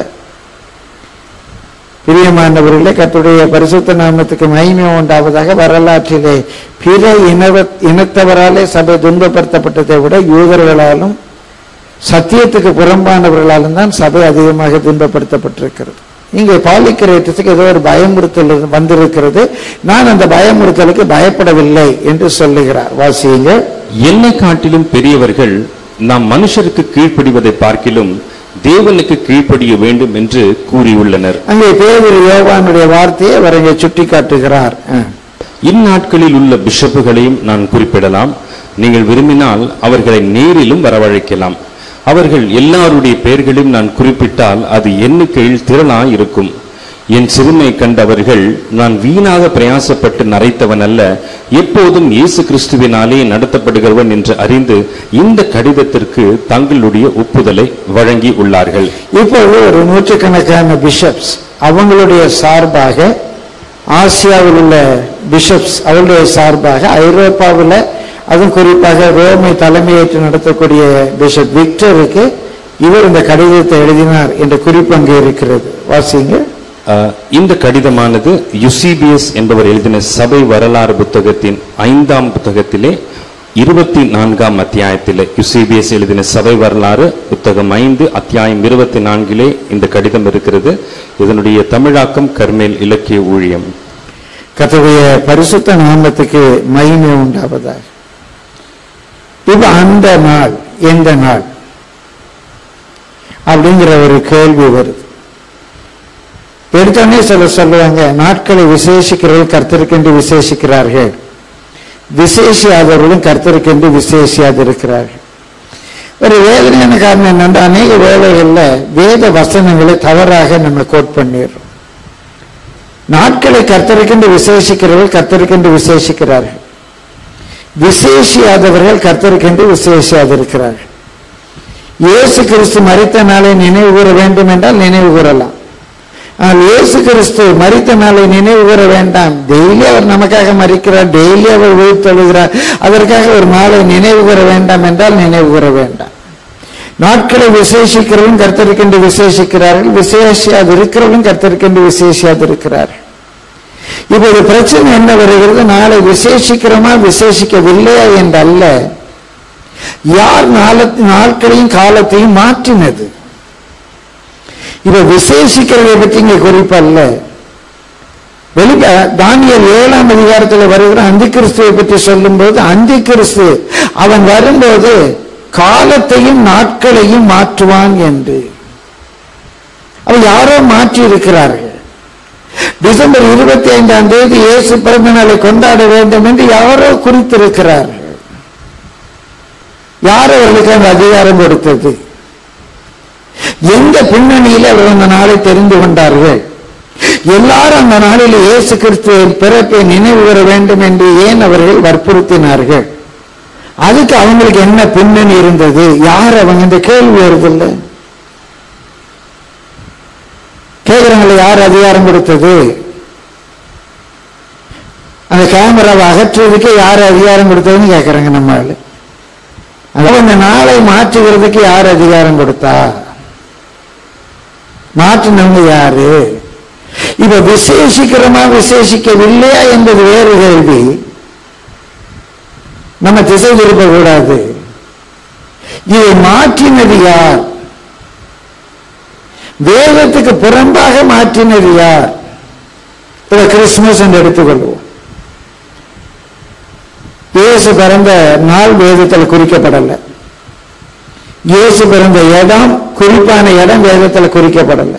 [SPEAKER 1] பிரியமானவர்களே கர்த்தருடைய பரிசுத்த நாமத்துக்கு மகிமை உண்டாவதாக வரலாற்றிலே பிற இனவ இனத்தவராலே சபை துன்பப்படுத்தப்பட்டதை விட யூதர்களாலும் சத்தியத்துக்கு புறம்பானவர்களாலும் தான் சபை அதிகமாக துன்பப்படுத்தப்பட்டிருக்கிறது இங்கே பாலிக்கிறேட்டத்துக்கு ஏதோ ஒரு பயமுறுத்தல் வந்திருக்கிறது நான் அந்த பயமுறுத்தலுக்கு பயப்படவில்லை என்று சொல்லுகிறார் வாசியுங்கள்
[SPEAKER 2] என்னை காட்டிலும் பெரியவர்கள் நாம் மனுஷருக்கு கீழ்ப்படிவதை பார்க்கிலும் தேவனுக்கு கீழ்ப்படிய வேண்டும் என்று கூறியுள்ளனர்
[SPEAKER 1] அங்கே பேதர் யோவானுடைய வார்த்தையை அவர் இங்கே சுட்டி காட்டுகிறார்
[SPEAKER 2] இந்நாட்களில் உள்ள பிஷப்புகளையும் நான் குறிப்பிடலாம் நீங்கள் விரும்பினால் அவர்களை நேரிலும் வரவழைக்கலாம் அவர்கள் எல்லாருடைய பெயர்களையும் நான் குறிப்பிட்டால் அது எண்ணிக்கையில் திரளாய் இருக்கும் என் சிறுமை கண்டவர்கள் நான் வீணாக பிரயாசப்பட்டு நரைத்தவன் அல்ல எப்போதும் இயேசு கிறிஸ்துவினாலே நடத்தப்படுகிறவன் என்று அறிந்து இந்த கடிதத்திற்கு தங்களுடைய ஒப்புதலை வழங்கி உள்ளார்கள்
[SPEAKER 1] இப்பொழுது ஒரு நூற்றுக்கணக்கான பிஷப்ஸ் அவங்களுடைய சார்பாக ஆசியாவில் உள்ள பிஷப்ஸ் அவருடைய சார்பாக ஐரோப்பாவில் அதுவும் குறிப்பாக ரோமை தலைமையேற்று நடத்தக்கூடிய பிஷப் விக்டருக்கு இவர் இந்த கடிதத்தை எழுதினார் என்ற குறிப்பு அங்கே இருக்கிறது வாசிங்க
[SPEAKER 2] அஹ், இந்த கடிதமானது யுசிபிஎஸ் என்பவர் எழுதின சபை வரலாறு புத்தகத்தின் ஐந்தாம் புத்தகத்திலே இருபத்தி நான்காம் அத்தியாயத்திலே யுசிபிஎஸ் எழுதின சபை வரலாறு புத்தகம் ஐந்து அத்தியாயம் இருபத்தி நான்கிலே இந்த கடிதம் இருக்கிறது இதனுடைய தமிழாக்கம் கர்மேல் இலக்கிய ஊழியம்
[SPEAKER 1] கர்த்தருடைய பரிசுத்த நாமத்துக்கு மகிமை உண்டாவதாக இப்ப அந்த நாள் எந்த நாள் அப்படிங்கிற ஒரு கேள்வி வருது எடுத்தோடனே சில சொல்லுவாங்க நாட்களை விசேஷிக்கிறவர்கள் கர்த்தருக்கென்று விசேஷிக்கிறார்கள் விசேஷியாதவர்களும் கர்த்தருக்கென்று விசேஷியாதிருக்கிறார்கள் ஒரு வேதனையான காரணம் என்னன்னா அநேக வேலைகள்ல வேத வசனங்களை தவறாக நம்ம கோட் பண்ணிடுறோம் நாட்களை கர்த்தருக்கென்று விசேஷிக்கிறவர்கள் கர்த்தருக்கென்று விசேஷிக்கிறார்கள் விசேஷியாதவர்கள் கர்த்தருக்கென்று விசேஷியாதிருக்கிறார்கள் இயேசு கிறிஸ்து மரித்த நாளை நினைவு கூற வேண்டும் என்றால் நினைவு கூறலாம் ஆனால் இயேசு கிறிஸ்து மரித்த நாளை நினைவு கூற வேண்டாம் டெய்லி அவர் நமக்காக மறிக்கிறார் டெய்லி அவர் உயிர் தொழுகிறார் அதற்காக ஒரு நாளை நினைவு கூற வேண்டாம் என்றால் நினைவு கூற வேண்டாம் நாட்களை விசேஷிக்கிறவரும் கர்த்தருக்கென்று விசேஷிக்கிறார்கள் விசேஷியாது இருக்கிறவர்களும் கர்த்தருக்கென்று விசேஷியாது இருக்கிறார்கள் இப்ப ஒரு பிரச்சனை என்ன வருகிறது நாளை விசேஷிக்கிறோமா விசேஷிக்கவில்லையா என்றல்ல யார் நாள நாட்களையும் காலத்தையும் மாற்றினது இப்ப விசேஷிக்கிறதை பற்றி இங்க குறிப்பல்ல வெளி தானியல் ஏழாம் அதிகாரத்தில் வருகிற அந்தி கிறிஸ்துவை பற்றி சொல்லும்போது அந்தி கிறிஸ்து அவன் வரும்போது காலத்தையும் நாட்களையும் மாற்றுவான் என்று அவன் யாரோ மாற்றி இருக்கிறார்கள் டிசம்பர் இருபத்தி ஐந்தாம் தேதி இயேசு பிறந்த நாளை கொண்டாட வேண்டும் என்று யாரோ குறித்திருக்கிறார்கள் யார் அவர்களுக்கு அந்த அதிகாரம் கொடுத்தது எந்த பின்னணியில் அவர்கள் அந்த நாளை தெரிந்து கொண்டார்கள் எல்லாரும் அந்த நாளில் இயேசு கிறிஸ்துவின் பிறப்பை நினைவு கூற வேண்டும் என்று ஏன் அவர்கள் வற்புறுத்தினார்கள் அதுக்கு அவங்களுக்கு என்ன பின்னணி இருந்தது யார் அவங்க இந்த கேள்வி வருதில்லை கேட்கிறாங்களே யார் அதிகாரம் கொடுத்தது அந்த கேமராவை அகற்றுறதுக்கு யார் அதிகாரம் கொடுத்ததுன்னு கேட்கறாங்க நம்ம ஆளு. அப்ப இந்த நாளை மாற்றுகிறதுக்கு யார் அதிகாரம் கொடுத்தா மாற்றினவங்க யாரு இப்ப விசேஷிக்கிறோமா விசேஷிக்கவில்லையா என்பது வேறு கேள்வி நம்ம திசை திருப்ப கூடாது இதை மாற்றினது யார் வேதத்துக்கு புறம்பாக மாற்றினது யார் இதை கிறிஸ்துமஸ் என்று எடுத்துக்கொள்வோம் இயேசு பிறந்த நாள் வேதத்தில் குறிக்கப்படல இயேசு பிறந்த இடம் குறிப்பான இடம் வேதத்தில் குறிக்கப்படல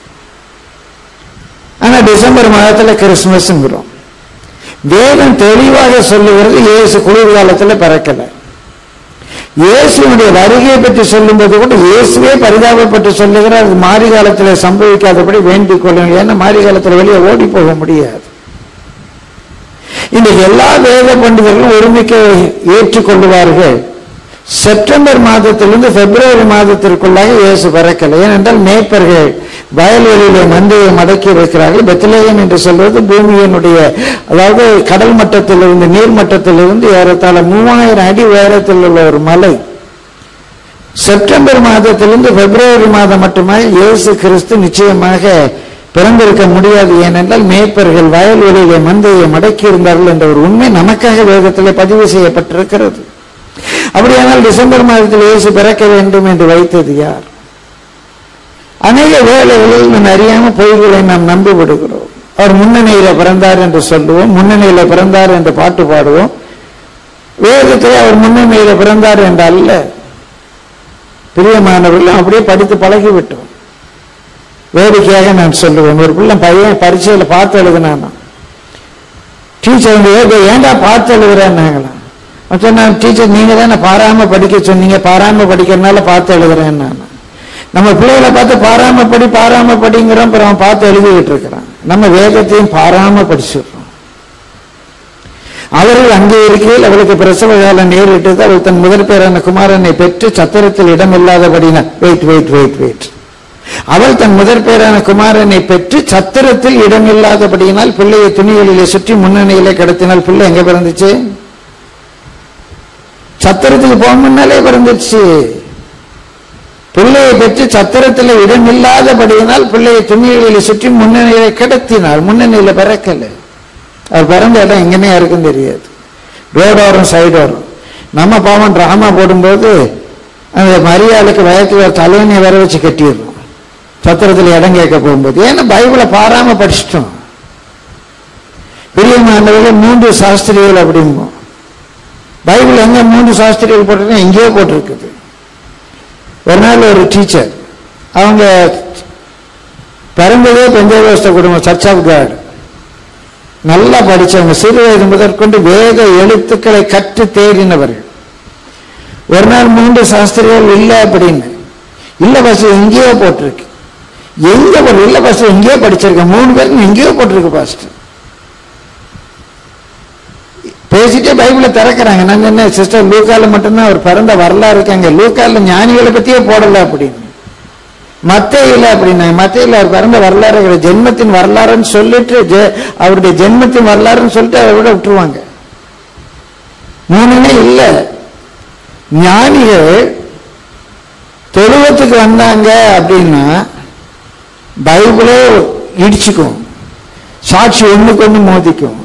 [SPEAKER 1] ஆனா டிசம்பர் மாதத்துல கிறிஸ்துமஸ்ங்கிறோம் வேதம் தெளிவாக சொல்லுகிறது இயேசு குளிர்காலத்துல பிறக்கல இயேசுடைய வருகையை பற்றி சொல்லும்போது கூட இயேசுவே பரிதாபப்பட்டு சொல்லுகிறார் அது மாரி காலத்தில் சம்பவிக்காதபடி வேண்டிக் கொள்ளுங்க ஏன்னா மாரி காலத்தில் வெளியே ஓடி போக முடியாது இன்னைக்கு எல்லா வேத பண்டிதர்களும் ஒருமிக்க ஏற்றுக்கொள்வார்கள் செப்டம்பர் மாதத்திலிருந்து பிப்ரவரி மாதத்திற்குள்ளாக இயேசு பிறக்கலை ஏனென்றால் மேய்ப்பர்கள் வயல்வெளியிலே மந்தையை மடக்கி இருக்கிறார்கள் பெத்லேயம் என்று சொல்வது பூமியினுடைய அதாவது கடல் மட்டத்திலிருந்து நீர் மட்டத்திலிருந்து ஏறத்தாழ மூவாயிரம் அடி உயரத்தில் உள்ள ஒரு மலை செப்டம்பர் மாதத்திலிருந்து பிப்ரவரி மாதம் மட்டுமே இயேசு கிறிஸ்து நிச்சயமாக பிறந்திருக்க முடியாது ஏனென்றால் மேய்ப்பர்கள் வயல்வெளியிலே மந்தையை மடக்கி இருந்தார்கள் என்ற ஒரு உண்மை நமக்காக வேதத்தில் பதிவு செய்யப்பட்டிருக்கிறது அப்படியானால் டிசம்பர் மாதத்தில் இயேசு பிறக்க வேண்டும் என்று வைத்தது யார் அநேக வேலைகளில் நாம் அறியாம பொய்களை நாம் நம்பி விடுகிறோம் அவர் முன்னணியில பிறந்தார் என்று சொல்லுவோம் முன்னணியில பிறந்தார் என்று பாட்டு பாடுவோம் வேதத்திலே அவர் முன்னணியில பிறந்தார் என்று அல்ல பிரியமானவர்கள் அப்படியே படித்து பழகி விட்டோம் வேடிக்கையாக நான் சொல்லுவேன் ஒரு பிள்ளை பையன் பரீட்சையில் பார்த்து எழுதுனானா டீச்சர் வந்து "ஏய், ஏன்டா பார்த்து எழுதுறேன்னாங்களாம் அவன் சொன்னான் டீச்சர் நீங்க தானே பாராம படிக்க சொன்னீங்க பாராம படிக்கிறதுனால பார்த்து எழுதுறேன் நான் நம்ம பிள்ளைகளை பார்த்து பாராம படி பாராம படிங்கிறோம் அப்புறம் அவன் பார்த்து எழுதிக்கிட்டு இருக்கிறான் நம்ம வேதத்தையும் பாராம படிச்சிடுறோம் அவர்கள் அங்கே இருக்கையில் அவளுக்கு பிரசவ காலம் நேரிட்டது அவள் தன் முதல் பேரான குமாரனை பெற்று சத்திரத்தில் இடமில்லாதபடினார் வெயிட் வெயிட் வெயிட் வெயிட் அவள் தன் முதற் பேரான குமாரனை பெற்று சத்திரத்தில் இடமில்லாதபடியினால் பிள்ளையை துணிகளிலே சுற்றி முன்னணியிலே கடத்தினால் பிள்ளை எங்க பிறந்துச்சு சத்திரத்துக்கு போக முன்னாலே பிறந்துச்சு பிள்ளையை பெற்று சத்திரத்தில் இடமில்லாதபடியினால் பிள்ளையை துணிகளிலே சுற்றி முன்னணியிலே கிடத்தினாள் முன்னணியில பிறக்கல அவர் பிறந்த இடம் எங்கேனே யாருக்கும் தெரியாது ரோடோரம் சைடோரம் நம்ம பாவம் டிராமா போடும்போது அந்த மரியாளுக்கு வயத்துல ஒரு தலைவனை வர வச்சு கட்டிடுறோம் சத்திரத்தில் இடம் கேட்க போகும்போது ஏன்னா பைபிளை பாராம படிச்சிட்டோம் பிரியமானவர்கள் மூன்று சாஸ்திரிகள் அப்படிம்போம் பைபிள் எங்க மூன்று சாஸ்திரிகள் போட்டிருக்கா எங்கேயோ போட்டிருக்குது ஒரு நாள் ஒரு டீச்சர் அவங்க பிறந்ததே பெஞ்சகோஸ்த குடும்பம் சர்ச் ஆஃப் காட் நல்லா படிச்சவங்க சிறு வயது முதற்கொண்டு வேத எழுத்துக்களை கற்று தேறினவர்கள் ஒரு நாள் மூன்று சாஸ்திரிகள் இல்லை அப்படின்னு இல்ல பஸ் எங்கேயோ போட்டிருக்கு எங்க போட்டு இல்ல பஸ் எங்கேயோ படிச்சிருக்கேன் மூணு பேருக்கு எங்கேயோ போட்டிருக்கு பாஸ்ட் பேசிட்டே பைபிளை திறக்கிறாங்க நான் என்ன சிஸ்டர் லூக்கால மட்டும்தான் அவர் பிறந்த வரலாறு இருக்காங்க லூக்கால ஞானிகளை பத்தியே போடல அப்படின்னு மத்தையில அப்படின்னா மத்தையில அவர் பிறந்த வரலாறு கிடையாது. ஜென்மத்தின் வரலாறுன்னு சொல்லிட்டு ஜெ- அவருடைய ஜென்மத்தின் வரலாறுன்னு சொல்லிட்டு அவரை விட விட்டுருவாங்க மூணுமே இல்ல ஞானிகள் தொழுவத்துக்கு வந்தாங்க அப்படின்னா பைபிளே இடிச்சுக்கும் சாட்சி ஒண்ணுக்கு ஒண்ணு மோதிக்கும்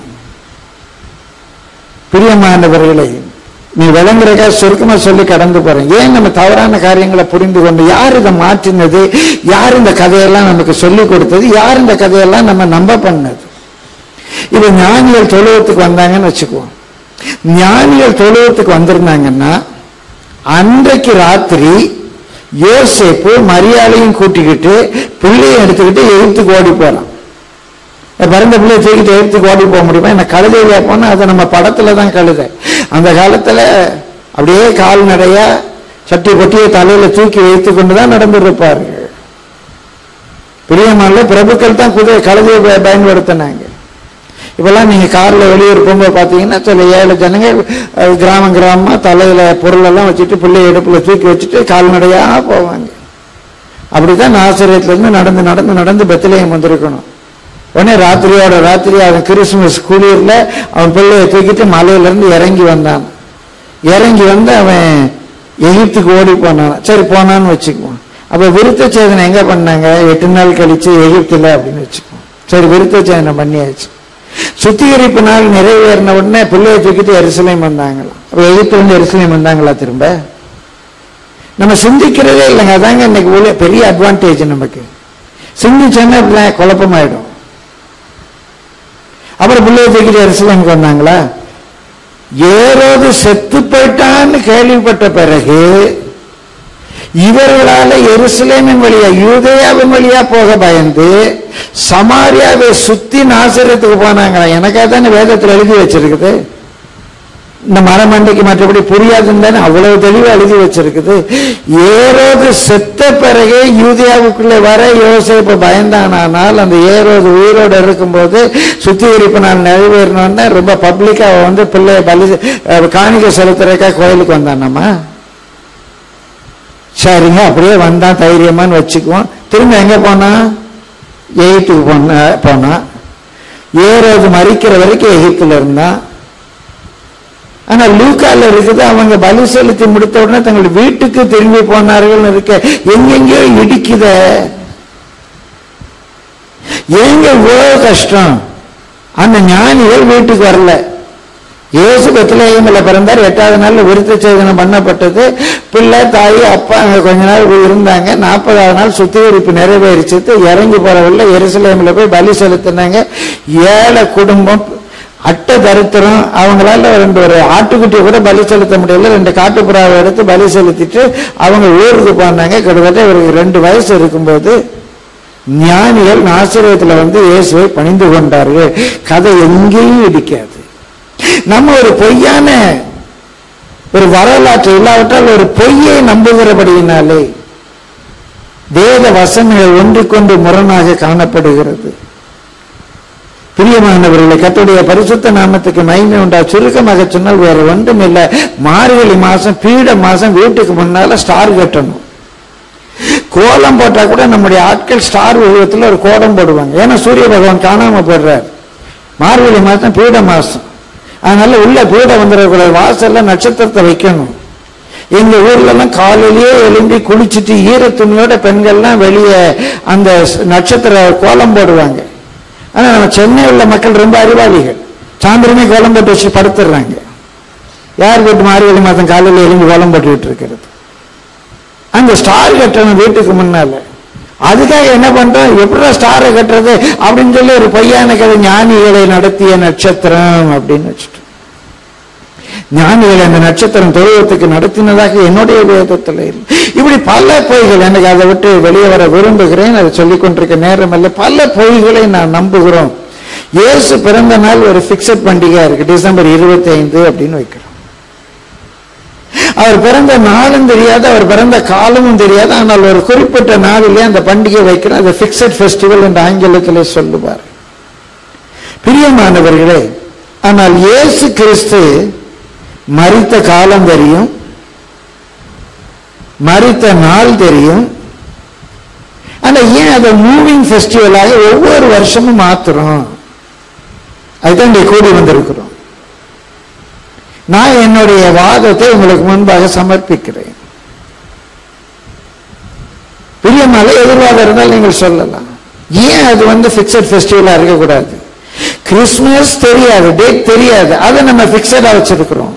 [SPEAKER 1] பிரியமானவர்களை நீ விளங்குறக்கா சுருக்கமா சொல்லி கடந்து போறேன் ஏன் நம்ம தவறான காரியங்களை புரிந்து கொண்டு யார் இதை மாற்றினது யார் இந்த கதையெல்லாம் நமக்கு சொல்லி கொடுத்தது யார் இந்த கதையெல்லாம் நம்ம நம்ப பண்ணது இது ஞானிகள் தொழுவத்துக்கு வந்தாங்கன்னு வச்சுக்குவோம் ஞானிகள் தொழுவத்துக்கு வந்திருந்தாங்கன்னா அன்றைக்கு ராத்திரி யோசேப்பு மரியாதையும் கூட்டிக்கிட்டு பிள்ளையும் எடுத்துக்கிட்டு எகிப்துக்கு ஓடி போறான் பிறந்த பிள்ளைய தூக்கிட்டு எடுத்துக்கு ஓடி போக முடியுமா என்ன கழுதையா போனா அது நம்ம படத்துல தான் கழுதை அந்த காலத்துல அப்படியே கால்நடையா சட்டி பொட்டியை தலையில தூக்கி வைத்து கொண்டு தான் நடந்துருப்பார்கள் பிரியமான பிரபுக்கள் தான் குதிரை கழுதையை ப- பயன்படுத்தினாங்க இப்பெல்லாம் நீங்க கார்ல வெளியூர் போகும்போது பாத்தீங்கன்னா சில ஏழு ஜனங்க அஹ், கிராமம் கிராமமா தலையில பொருள் எல்லாம் வச்சுட்டு பிள்ளை இடுப்புல தூக்கி வச்சுட்டு கால்நடையா போவாங்க அப்படிதான் நாசிரியத்துல இருந்து நடந்து நடந்து நடந்து பெத்திலேயம் வந்திருக்கணும் உடனே ராத்திரியோட ராத்திரி அவன் கிறிஸ்துமஸ் குளிர்ல அவன் பிள்ளைய தூக்கிட்டு மலையில இருந்து இறங்கி வந்தான் இறங்கி வந்து அவன் எகிப்துக்கு ஓடி போனான் சரி போனான்னு வச்சுக்குவோம் அப்ப விருத்த சேதனை எங்க பண்ணாங்க எட்டு நாள் கழிச்சு எகிப்துல அப்படின்னு வச்சுக்குவோம் சரி விருத்த சேதனை பண்ணியாச்சு சுத்திகரிப்பு நாள் நிறைவேறின உடனே பிள்ளையை தூக்கிட்டு எருசலேம் வந்தாங்களாம் அப்ப எகிப்துல இருந்து எருசலேம் வந்தாங்களா திரும்ப நம்ம சிந்திக்கிறதே இல்லைங்க அதாங்க இன்னைக்கு உள்ள பெரிய அட்வான்டேஜ் நமக்கு சிந்திச்சோன்னா இப்படிதான் குழப்பமாயிடும் அப்புறம் பிள்ளைய தூக்கிட்டு எருசலேமுக்கு வந்தாங்களா ஏரோது செத்து போயிட்டான்னு கேள்விப்பட்ட பிறகு இவர்களால எருசலேமின் வழியா யூதேயாவின் வழியா போக பயந்து சமாரியாவை சுத்தி நாசரத்துக்கு போனாங்களா எனக்காக தானே வேதத்தில் எழுதி வச்சிருக்குது இந்த மரமண்டைக்கு மற்றபடி புரியாதுன்னு தானே அவ்வளவு தெளிவா எழுதி வச்சிருக்குது ஏரோது செத்த பிறகே யூதியாவுக்குள்ளே வர யோசேப்பு பயந்தானால் அந்த ஏரோது உயிரோடு இருக்கும்போது சுத்திகரிப்பு நாள் நிறைவேறினோடனே ரொம்ப பப்ளிக்கா அவன் வந்து பிள்ளை பலி அஹ், காணிக்கை செலுத்துறதுக்கா கோயிலுக்கு வந்தானம்மா சரிங்க அப்படியே வந்தான் தைரியமான்னு வச்சுக்குவோம் திரும்ப எங்க போனா எகிப்துக்கு போன போனா ஏரோது மறிக்கிற வரைக்கும் எகிப்துல இருந்தான் ஆனா லூக்கால இருக்குது அவங்க பலி செலுத்தி முடித்த உடனே தங்கள் வீட்டுக்கு திரும்பி போனார்கள் இருக்க எங்கெங்கயோ இடிக்குத எங்க இவ்வளவு கஷ்டம் அந்த ஞானிகள் வீட்டுக்கு வரல இயேசு பெத்லகேமில் பிறந்தார் எட்டாவது நாள்ல விருத்த சேதனம் பண்ணப்பட்டது பிள்ளை தாய் அப்பா அங்க கொஞ்ச நாள் இருந்தாங்க நாற்பதாவது நாள் சுத்திகரிப்பு நிறைவேறிச்சது இறங்கி போறவள்ள எருசலேமில் போய் பலி செலுத்தினாங்க ஏழை குடும்பம் அட்டை தரித்திரம் அவங்களால ரெண்டு ஒரு ஆட்டுக்குட்டியை கூட பலி செலுத்த முடியல ரெண்டு காட்டுப்புறாவை எடுத்து பலி செலுத்திட்டு அவங்க ஊருக்கு போனாங்க கிட்டத்தட்ட இவருக்கு ரெண்டு வயசு இருக்கும்போது ஞானிகள் ஆசிரியத்தில் வந்து இயேசுவை பணிந்து கொண்டார்கள் கதை எங்கேயும் இடிக்காது நம்ம ஒரு பொய்யான ஒரு வரலாற்று இல்லாவிட்டால் ஒரு பொய்யை நம்புகிறபடியினாலே வேத வசனங்கள் ஒன்றுக்கொண்டு முரணாக காணப்படுகிறது பிரியமானவர்களை கத்துடைய பரிசுத்த நாமத்துக்கு மகிமை உண்டா சுருக்கமாக சொன்னால் வேற ஒன்றும் இல்லை மார்கழி மாசம் பீட மாசம் வீட்டுக்கு முன்னால ஸ்டார் கட்டணும் கோலம் போட்டா கூட நம்முடைய ஆட்கள் ஸ்டார் உருவத்தில் ஒரு கோலம் போடுவாங்க ஏன்னா சூரிய பகவான் காணாம போடுறார் மார்கழி மாசம் பீட மாசம் அதனால உள்ள பீட வந்துடக்கூடாது வாசல்ல நட்சத்திரத்தை வைக்கணும் எங்க ஊர்ல எல்லாம் காலையிலேயே எழும்பி குளிச்சுட்டு ஈர துணியோட பெண்கள்லாம் வெளியே அந்த நட்சத்திர கோலம் போடுவாங்க ஆனா நம்ம சென்னை உள்ள மக்கள் ரொம்ப அறிவாளிகள் சாயந்தரமே கோலம் போட்டு வச்சு படுத்துடுறாங்க யார் வீட்டு மார்கழி மாதம் காலையில் எழும்பி கோலம் போட்டுக்கிட்டு இருக்கிறது அந்த ஸ்டார் கட்டணும் வீட்டுக்கு முன்னால அதுக்காக என்ன பண்றோம் எப்படிடா ஸ்டாரை கட்டுறது அப்படின்னு சொல்லி ஒரு பொய்யான கதை ஞானிகளை நடத்திய நட்சத்திரம் அப்படின்னு வச்சுட்டு ஞானிகளை அந்த நட்சத்திரம் தொழுவத்துக்கு நடத்தினதாக என்னுடைய வேதத்தில் இருக்கு இப்படி பல பொய்கள் எனக்கு அதை விட்டு வெளியே வர விரும்புகிறேன் அதை சொல்லிக் கொண்டிருக்க நேரம் அல்ல பல பொய்களை நான் நம்புகிறோம் இயேசு பிறந்த நாள் ஒரு பிக்சட் பண்டிகை இருக்கு டிசம்பர் இருபத்தி ஐந்து அப்படின்னு வைக்கிறோம் அவர் பிறந்த நாளும் தெரியாது அவர் பிறந்த காலமும் தெரியாது ஆனால் ஒரு குறிப்பிட்ட நாளிலே அந்த பண்டிகை வைக்கிறோம் அது பிக்சட் ஃபெஸ்டிவல் என்று ஆங்கிலத்திலே சொல்லுவார் பிரியமானவர்களே ஆனால் இயேசு கிறிஸ்து மறித்த காலம் தெரியும் மறித்த நாள் தெரியும் ஆனா ஏன் அதை மூவிங் ஃபெஸ்டிவலாக ஒவ்வொரு வருஷமும் மாத்துறோம் அதுதான் இங்கே கூடி வந்திருக்கிறோம் நான் என்னுடைய வாதத்தை உங்களுக்கு முன்பாக சமர்ப்பிக்கிறேன் பிரியமால எதிர்வாதம் இருந்தால் நீங்கள் சொல்லலாம் ஏன் அது வந்து பிக்சட் ஃபெஸ்டிவலா இருக்கக்கூடாது கிறிஸ்துமஸ் தெரியாது டேட் தெரியாது அதை நம்ம பிக்சடா வச்சிருக்கிறோம்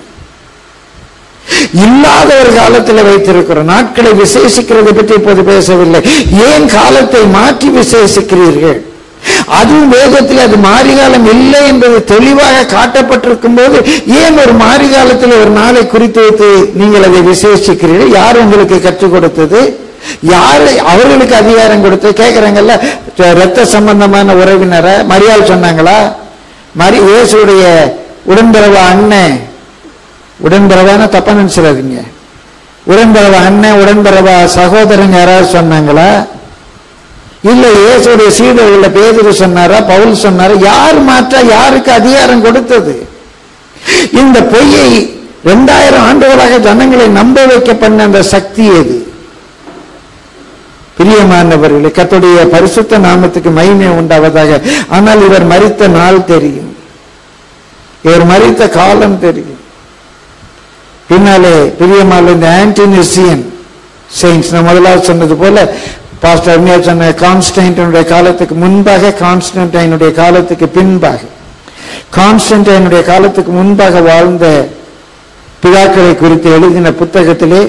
[SPEAKER 1] இல்லாத ஒரு காலத்தில் வைத்திருக்கிறோம் நாட்களை விசேஷிக்கிறதை பற்றி இப்போது பேசவில்லை ஏன் காலத்தை மாற்றி விசேஷிக்கிறீர்கள் அதுவும் வேதத்தில் அது மாரிகாலம் இல்லை என்பது தெளிவாக காட்டப்பட்டிருக்கும் போது ஏன் ஒரு மாரிகாலத்தில் ஒரு நாளை குறித்து வைத்து நீங்கள் அதை விசேஷிக்கிறீர்கள் யார் உங்களுக்கு கற்றுக் கொடுத்தது யார் அவர்களுக்கு அதிகாரம் கொடுத்து கேட்கிறாங்கல்ல ரத்த சம்பந்தமான உறவினரை மரியாதை சொன்னாங்களா மரி இயேசுடைய உடன்பிறவா அண்ணன் உடன்பிறவான தப்பா நினைச்சிடாதீங்க உடன்பிறவா அண்ணன் உடன்பிறவா சகோதரன் யாராவது சொன்னாங்களா இல்ல இயேசுடைய சீடர்கள பேதுரு சொன்னாரா பவுல் சொன்னாரா யார் மாற்றா யாருக்கு அதிகாரம் கொடுத்தது இந்த பொய்யை இரண்டாயிரம் ஆண்டுகளாக ஜனங்களை நம்ப வைக்க பண்ண அந்த சக்தி எது பிரியமானவர்களே கத்துடைய பரிசுத்த நாமத்துக்கு மகிமை உண்டாவதாக ஆனால் இவர் மறித்த நாள் தெரியும் இவர் மறித்த காலம் தெரியும் பின்னாலே பிரியமான இந்த ஆன்டினிசியன் செயின்ஸ் நான் முதலாவது சொன்னது போல பாஸ்டர் அருமையா சொன்ன கான்ஸ்டன்டைனுடைய காலத்துக்கு முன்பாக கான்ஸ்டன்டைனுடைய காலத்துக்கு பின்பாக கான்ஸ்டன்டைனுடைய காலத்துக்கு முன்பாக வாழ்ந்த பிதாக்களை குறித்து எழுதின புத்தகத்திலே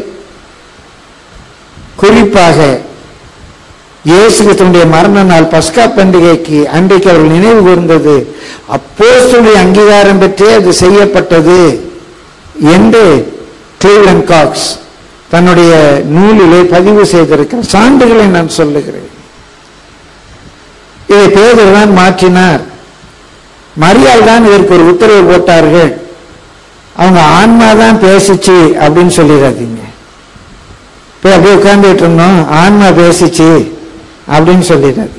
[SPEAKER 1] குறிப்பாக இயேசுடைய மரண நாள் பஸ்கா பண்டிகைக்கு அன்றைக்கு அவர்கள் நினைவு கூர்ந்தது அப்போஸ்தலருடைய அங்கீகாரம் பெற்றே அது செய்யப்பட்டது என்று கிளீவன் காக்ஸ் தன்னுடைய நூலிலே பதிவு செய்திருக்கிறார் சான்றுகளை நான் சொல்லுகிறேன் இதை பேதர் தான் மாற்றினார் மரியாள் தான் இதற்கு ஒரு உத்தரவு போட்டார்கள் அவங்க ஆன்மா தான் பேசிச்சு அப்படின்னு சொல்லிடாதீங்க போய் அப்படியே உட்கார்ந்துட்டு இருந்தோம் ஆன்மா பேசிச்சு அப்படின்னு சொல்லிடாதீங்க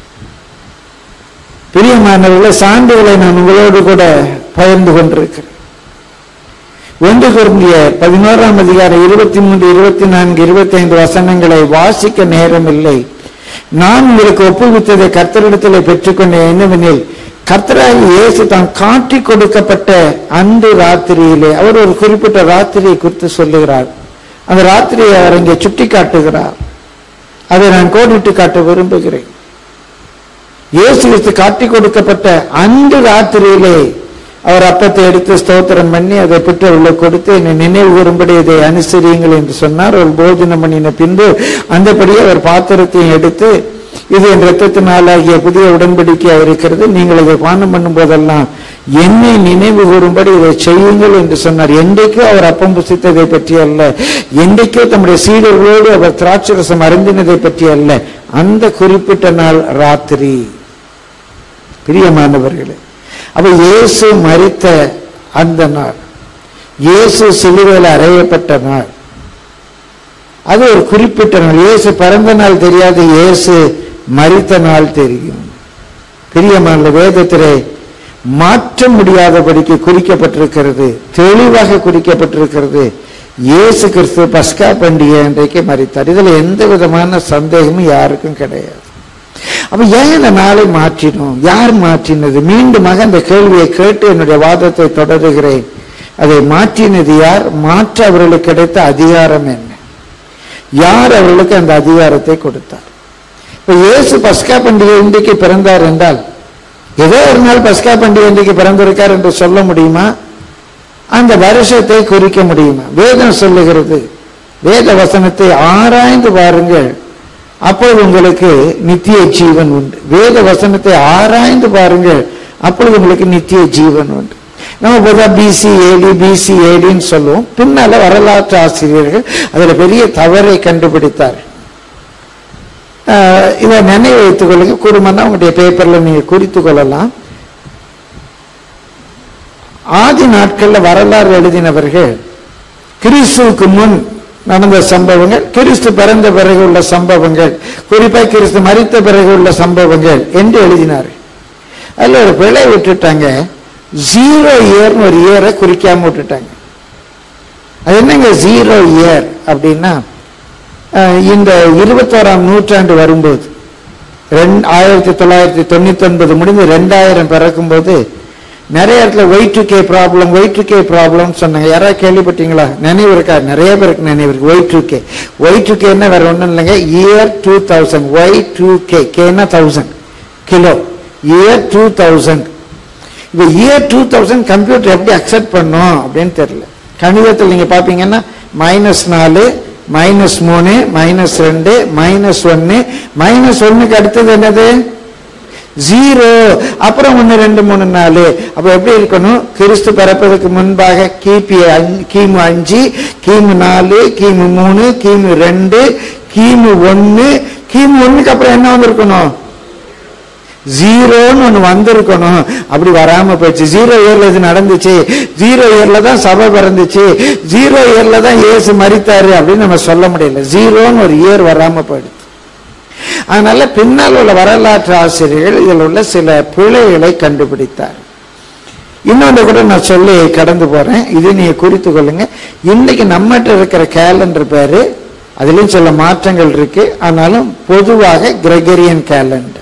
[SPEAKER 1] பிரியமானவர்களே சான்றுகளை நான் உங்களோடு கூட பகிர்ந்து கொண்டிருக்கிறேன் ஒன்று குருந்திய பதினோராம் அதிகாரம் இருபத்தி மூன்று இருபத்தி நான்கு இருபத்தி ஐந்து வசனங்களை வாசிக்க நேரமில்லை நான் உங்களுக்கு ஒப்புவித்ததை கர்த்தரிடத்தில் பெற்றுக்கொண்ட என்னவெனில் கர்த்தராகி இயேசு தான் காட்டி கொடுக்கப்பட்ட அன்று ராத்திரியிலே அவர் ஒரு குறிப்பிட்ட ராத்திரியை குறித்து சொல்லுகிறார் அந்த ராத்திரியை அவர் இங்கே சுட்டி காட்டுகிறார் அதை நான் கோடிட்டு காட்ட விரும்புகிறேன் இயேசு கிறிஸ்து காட்டி கொடுக்கப்பட்ட அன்று ராத்திரியிலே அவர் அப்பத்தை எடுத்து ஸ்தோத்திரம் பண்ணி அதை பெற்றவர்களை கொடுத்து என்னை நினைவு கூறும்படி இதை அனுசரியுங்கள் என்று சொன்னார் ஒரு போஜனம் பண்ணின பின்பு அந்தபடியே அவர் பாத்திரத்தையும் எடுத்து இது என் ரத்தத்தினாலாகிய புதிய உடன்படிக்கையா இருக்கிறது நீங்கள் இதை பானம் பண்ணும் போதெல்லாம் என்னை நினைவு கூறும்படி இதை செய்யுங்கள் என்று சொன்னார் என்றைக்கோ அவர் அப்பம் புசித்ததை பற்றி அல்ல என்றைக்கோ தம்முடைய சீடர்களோடு அவர் திராட்சரசம் அருந்தினதை பற்றி அல்ல அந்த குறிப்பிட்ட நாள் ராத்திரி பிரியமானவர்களே அப்ப இயேசு மரித்த அந்த நாள் இயேசு சிலுவையில் அறையப்பட்ட நாள் அது ஒரு குறிப்பிட்ட நாள் இயேசு பிறந்த நாள் தெரியாது இயேசு மரித்த நாள் தெரியும் பிரியமான வேதத்திலே மாற்ற முடியாதபடிக்கு குறிக்கப்பட்டிருக்கிறது தெளிவாக குறிக்கப்பட்டிருக்கிறது இயேசு கிறிஸ்து பஸ்கா பண்டிகை அன்றைக்கு மறித்தார் இதுல எந்த விதமான சந்தேகமும் யாருக்கும் கிடையாது அப்ப ஏன் இந்த நாளை மாற்றினோம் யார் மாற்றினது மீண்டுமாக அந்த கேள்வியை கேட்டு என்னுடைய வாதத்தை தொடருகிறேன் அதை மாற்றினது யார் மாற்ற அவர்களுக்கு கிடைத்த அதிகாரம் என்ன யார் அவர்களுக்கு அந்த அதிகாரத்தை கொடுத்தார் இப்ப இயேசு பஸ்கா பண்டிகை இன்றைக்கு பிறந்தார் என்றால் ஏதோ ஒரு நாள் பஸ்கா பண்டிகை இன்றைக்கு பிறந்திருக்கார் என்று சொல்ல முடியுமா அந்த வருஷத்தை குறிக்க முடியுமா வேதம் சொல்லுகிறது வேத வசனத்தை ஆராய்ந்து பாருங்கள் அப்பொழுது உங்களுக்கு நித்திய ஜீவன் உண்டு வேத வசனத்தை ஆராய்ந்து பாருங்கள் அப்பொழுது உங்களுக்கு நித்திய ஜீவன் உண்டு நம்ம பொதுவாக பிசி ஏடி பிசி ஏடின்னு சொல்லுவோம் பின்னால வரலாற்று ஆசிரியர்கள் அதுல பெரிய தவறை கண்டுபிடித்தார் ஆஹ் இதை நினைவு வைத்துக் கொள்ளுங்க கூடுமானா உங்களுடைய பேப்பர்ல நீங்க குறித்து கொள்ளலாம் ஆதி நாட்கள்ல வரலாறு எழுதினவர்கள் கிறிஸ்துவுக்கு முன் நடந்த சம்பவங்கள் கிறிஸ்து பிறந்த பிறகு உள்ள சம்பவங்கள் குறிப்பா கிறிஸ்து மரித்த பிறகு உள்ள சம்பவங்கள் என்று எழுதினார் அதுல ஒரு பிழை விட்டுட்டாங்க ஜீரோ இயர்னு ஒரு இயரை குறிக்காம விட்டுட்டாங்க அது என்னங்க ஜீரோ இயர் அப்படின்னா அஹ், இந்த இருபத்தோராம் நூற்றாண்டு வரும்போது ரெண்டு ஆயிரத்தி தொள்ளாயிரத்தி தொண்ணூத்தி ஒன்பது முடிந்து ரெண்டாயிரம் பிறக்கும்போது நிறைய இடத்துல Y two K problem Y two K problem சொன்னாங்க யாராவது கேள்விப்பட்டீங்களா நினைவு இருக்கா நிறைய பேருக்கு நினைவு இருக்கு Y two K Y two கேன்னா வேற ஒன்றும் இல்லைங்க year two thousand Y two K கேன்னா thousand kilo year two thousand இப்போ இயர் டூ தௌசண்ட் கம்ப்யூட்டர் எப்படி அக்செப்ட் பண்ணும் அப்படின்னு தெரியல கணிதத்தில் நீங்க பாப்பீங்கன்னா மைனஸ் நாலு மைனஸ் மூணு மைனஸ் ரெண்டு மைனஸ் ஒன்னு மைனஸ் ஒன்னுக்கு அடுத்தது என்னது ஜீரோ அப்புறம் ஒன்று ரெண்டு மூணு நாலு அப்ப எப்படி இருக்கணும் கிறிஸ்து பிறப்பதற்கு முன்பாக கிபி அஞ்சு- கிமு அஞ்சு கிமு நாலு கிமு மூணு கிமு ரெண்டு கிமு ஒன்னு கிமு ஒண்ணுக்கு அப்புறம் என்ன வந்திருக்கணும் ஜீரோன்னு ஒண்ணு வந்திருக்கணும் அப்படி வராம போயிடுச்சு ஜீரோ இயர்ல இது நடந்துச்சு ஜீரோ இயர்ல தான் சபை பிறந்துச்சு ஜீரோ இயர்ல தான் இயேசு மரித்தாரு அப்படின்னு நம்ம சொல்ல முடியல ஜீரோன்னு ஒரு இயர் வராம போயிடுச்சு அதனால பின்னால் உள்ள வரலாற்று ஆசிரியர்கள் இதில் உள்ள சில பிழைகளை கண்டுபிடித்தார் இன்னொன்று கூட நான் சொல்லி கடந்து போறேன் இது நீங்க குறித்து கொள்ளுங்க இன்னைக்கு நம்மகிட்ட இருக்கிற கேலண்டர் பேரு அதுலயும் சில மாற்றங்கள் இருக்கு ஆனாலும் பொதுவாக கிரெகரியன் கேலண்டர்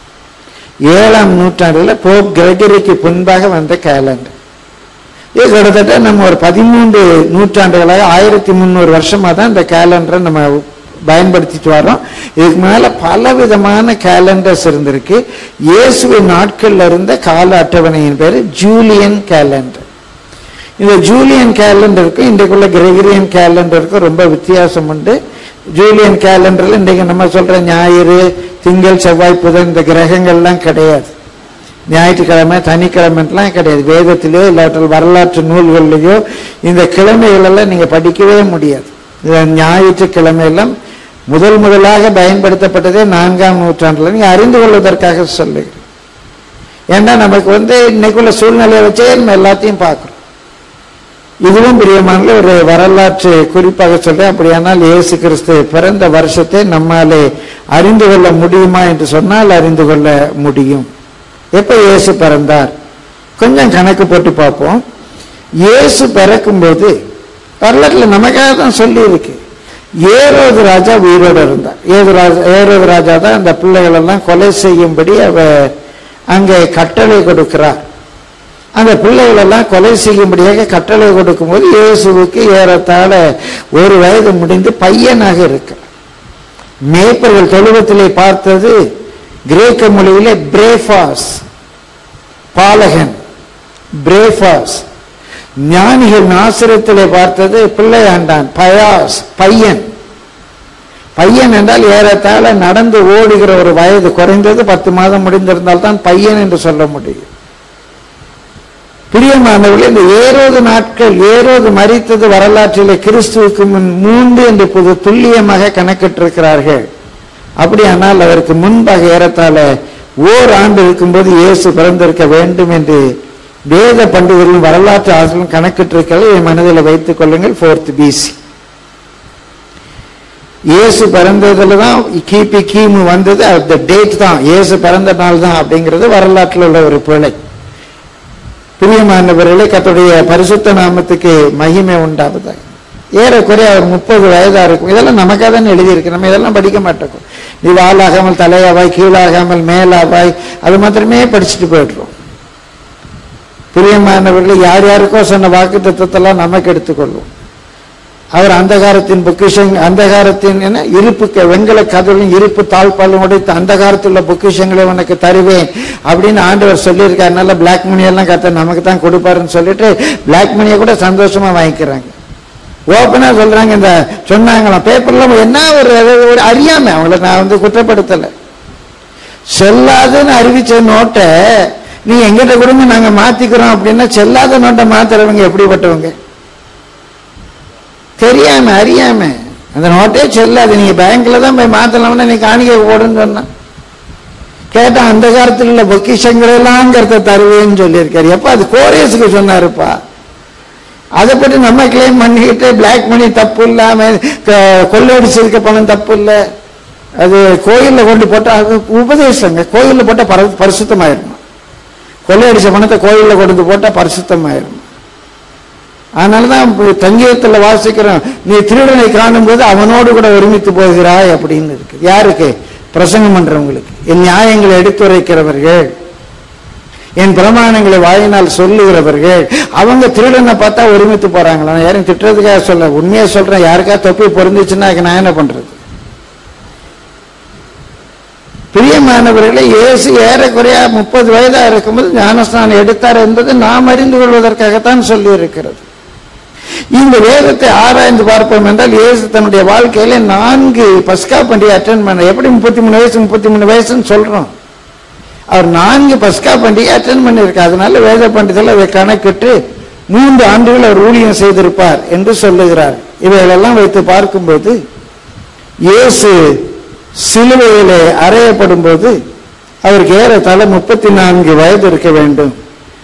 [SPEAKER 1] ஏழாம் நூற்றாண்டுல போப் கிரெகரிக்கு முன்பாக வந்த கேலண்டர் இது கிட்டத்தட்ட நம்ம ஒரு பதிமூன்று நூற்றாண்டுகளாக ஆயிரத்தி முந்நூறு வருஷமா தான் இந்த கேலண்டரை நம்ம பயன்படுத்திட்டு வரோம் இதுக்கு மேல பல விதமான கேலண்டர்ஸ் இருந்திருக்கு இயேசுவின் நாட்கள்ல இருந்த கால அட்டவணையின் பேரு ஜூலியன் கேலண்டர் இந்த ஜூலியன் கேலண்டருக்கும் இன்றைக்குள்ள கிரெகரியன் கேலண்டருக்கும் ரொம்ப வித்தியாசம் உண்டு ஜூலியன் கேலண்டர்ல இன்றைக்கு நம்ம சொல்ற ஞாயிறு திங்கள் செவ்வாய் புதன் இந்த கிரகங்கள்லாம் கிடையாது ஞாயிற்றுக்கிழமை சனிக்கிழமைலாம் கிடையாது வேதத்திலேயோ இல்லாட்டில் வரலாற்று நூல்கள்லையோ இந்த கிழமைகளெல்லாம் நீங்க படிக்கவே முடியாது இந்த ஞாயிற்றுக்கிழமையெல்லாம் முதல் முதலாக பயன்படுத்தப்பட்டதே நான்காம் நூற்றாண்டுல நீங்க அறிந்து கொள்வதற்காக சொல்லுகிறேன் ஏன்னா நமக்கு வந்து இன்னைக்குள்ள சூழ்நிலையை வச்சே நம்ம எல்லாத்தையும் பார்க்கிறோம் இதுவும் பிரியமான ஒரு வரலாற்று குறிப்பாக சொல்றேன் அப்படியானால் இயேசு கிறிஸ்து பிறந்த வருஷத்தை நம்மாலே அறிந்து கொள்ள முடியுமா என்று சொன்னால் அறிந்து கொள்ள முடியும் எப்ப இயேசு பிறந்தார் கொஞ்சம் கணக்கு போட்டு பார்ப்போம் இயேசு பிறக்கும்போது வரலாற்றுல நமக்காக தான் சொல்லி இருக்கு ஏரோது ராஜா உயிரோடு இருந்தார் ஏது ராஜா ஏரோது ராஜா தான் அந்த பிள்ளைகள் எல்லாம் கொலை செய்யும்படி அவ அங்கே கட்டளை கொடுக்கிறார் அந்த பிள்ளைகள் எல்லாம் கொலை செய்யும்படியாக கட்டளை கொடுக்கும்போது இயேசுவுக்கு ஏறத்தாழ ஒரு வயது முடிந்து பையனாக இருக்கிறார் மேய்ப்பர்கள் தொழுவத்திலே பார்த்தது கிரேக்க மொழியிலே பிரேஃபாஸ் பாலகன் பிரேஃபாஸ் ஞானிகள் நாசிரத்திலே பார்த்தது பிள்ளையாண்டான் பயாஸ் பையன் பையன் என்றால் ஏறத்தாழ நடந்து ஓடுகிற ஒரு வயது குறைந்தது பத்து மாதம் முடிந்திருந்தால் தான் பையன் என்று சொல்ல முடியும் பிரியமானவர்களே இந்த ஏரோது நாட்கள் ஏரோது மறித்தது வரலாற்றிலே கிறிஸ்துவுக்கு முன் மூன்று என்று புது துல்லியமாக கணக்கிட்டிருக்கிறார்கள் அப்படியானால் அவருக்கு முன்பாக ஏறத்தாழ ஓர் ஆண்டு இருக்கும்போது இயேசு பிறந்திருக்க வேண்டும் என்று வேத பண்டிதர்களும் வரலாற்று ஆசிரியர்களும் கணக்கிட்டிருக்கிறது என் மனதில் வைத்துக் கொள்ளுங்கள் ஃபோர்த் பிசி இயேசு பிறந்ததுல தான் கிபி கிமு வந்தது அந்த டேட் தான் இயேசு பிறந்த நாள் தான் அப்படிங்கிறது வரலாற்றில் உள்ள ஒரு பிழை பிரியமானவர்களே கத்துடைய பரிசுத்த நாமத்துக்கு மகிமை உண்டாவதாக ஏறக்குறைய அவர் முப்பது வயதா இருக்கும் இதெல்லாம் நமக்காக தான் எழுதியிருக்கு நம்ம இதெல்லாம் படிக்க மாட்டோம் நீ வாலாகாமல் தலையாவாய் கீழாகாமல் மேலாவாய் அது மாத்திரமே படிச்சுட்டு போயிடுறோம் பிரியமானவர்கள் யார் யாருக்கோ சொன்ன வாக்கு தத்துவத்தெல்லாம் நமக்கு எடுத்துக்கொள்வோம் அவர் அந்தகாரத்தின் பொக்கிஷங் அந்தகாரத்தின் என்ன இருப்பு க- வெண்கல கதவின் இருப்பு தாழ்பாலும் உடைத்து அந்தகாரத்தில் உள்ள பொக்கிஷங்களை உனக்கு தருவேன் அப்படின்னு ஆண்டவர் சொல்லியிருக்காரு அதனால பிளாக் மணி எல்லாம் கத்த நமக்கு தான் கொடுப்பாருன்னு சொல்லிட்டு பிளாக் மணியை கூட சந்தோஷமா வாங்கிக்கிறாங்க ஓப்பனா சொல்றாங்க இந்த சொன்னாங்களாம் பேப்பர்ல என்ன ஒரு அது ஒரு அறியாம அவங்கள நான் வந்து குற்றப்படுத்தல செல்லாதுன்னு அறிவிச்ச நோட்டை நீ எங்கிட்ட கொடுங்க நாங்க மாத்திக்கிறோம் அப்படின்னா செல்லாத நோட்டை மாத்துறவங்க எப்படிப்பட்டவங்க தெரியாம அறியாம அந்த நோட்டே செல்லாது நீங்க பேங்க்ல தான் போய் மாத்தலாம்னா நீ காணிக்கை போடுன்னு சொன்னா கேட்டா அந்த காலத்தில் உள்ள பொக்கிஷங்கள் எல்லாங்கிறத தருவேன்னு சொல்லியிருக்காரு எப்ப அது கோரேஸுக்கு சொன்னாருப்பா அதை பற்றி நம்ம கிளைம் பண்ணிக்கிட்டு பிளாக் மணி தப்பு இல்லாம க- கொள்ளையடிச்சிருக்க பணம் தப்பு இல்லை அது கோயில்ல கொண்டு போட்டா அது உபதேசங்க கோயில்ல போட்டா பர பரிசுத்தமாயிரும் கொள்ளையடிச்ச பணத்தை கோயில்ல கொண்டு போட்டா பரிசுத்தமாயிரும் அதனாலதான் இப்ப தங்கியத்துல வாசிக்கிறோம் நீ திருடனை காணும்போது அவனோடு கூட ஒருமித்து போகிறாய் அப்படின்னு இருக்கு யாருக்கு பிரசங்கம் பண்றவங்களுக்கு என் நியாயங்களை எடுத்துரைக்கிறவர்கள் என் பிரமாணங்களை வாயினால் சொல்லுகிறவர்கள் அவங்க திருடனை பார்த்தா ஒருமித்து போறாங்களா நான் யாரும் திட்டுறதுக்காக சொல்ல உண்மையா சொல்றேன் யாருக்கா தொப்பி பொருந்துச்சுன்னா அதுக்கு நான் என்ன பண்றது பிரியமானவர்களே இயேசு ஏறக்குறைய முப்பது வயதா இருக்கும்போது ஞானஸ்நானம் எடுத்தார் என்பது நாம் அறிந்து கொள்வதற்காகத்தான் சொல்லி இருக்கிறது இந்த வேதத்தை ஆராய்ந்து பார்ப்போம் என்றால் இயேசு தன்னுடைய வாழ்க்கையில நான்கு பஸ்கா பண்டிகை அட்டன் பண்ண எப்படி முப்பத்தி மூணு வயசு முப்பத்தி மூணு வயசுன்னு சொல்றோம் அவர் நான்கு பஸ்கா பண்டிகை அட்டன் பண்ணியிருக்கார் அதனால வேத பண்டிதர்கள் அதை கணக்கிட்டு மூன்று ஆண்டுகள் அவர் ஊழியம் செய்திருப்பார் என்று சொல்லுகிறார் இவைகளெல்லாம் வைத்து பார்க்கும்போது இயேசு சிலுவையிலே அறையப்படும் போது அவருக்கு ஏறத்தாழ முப்பத்தி நான்கு வயது இருக்க வேண்டும்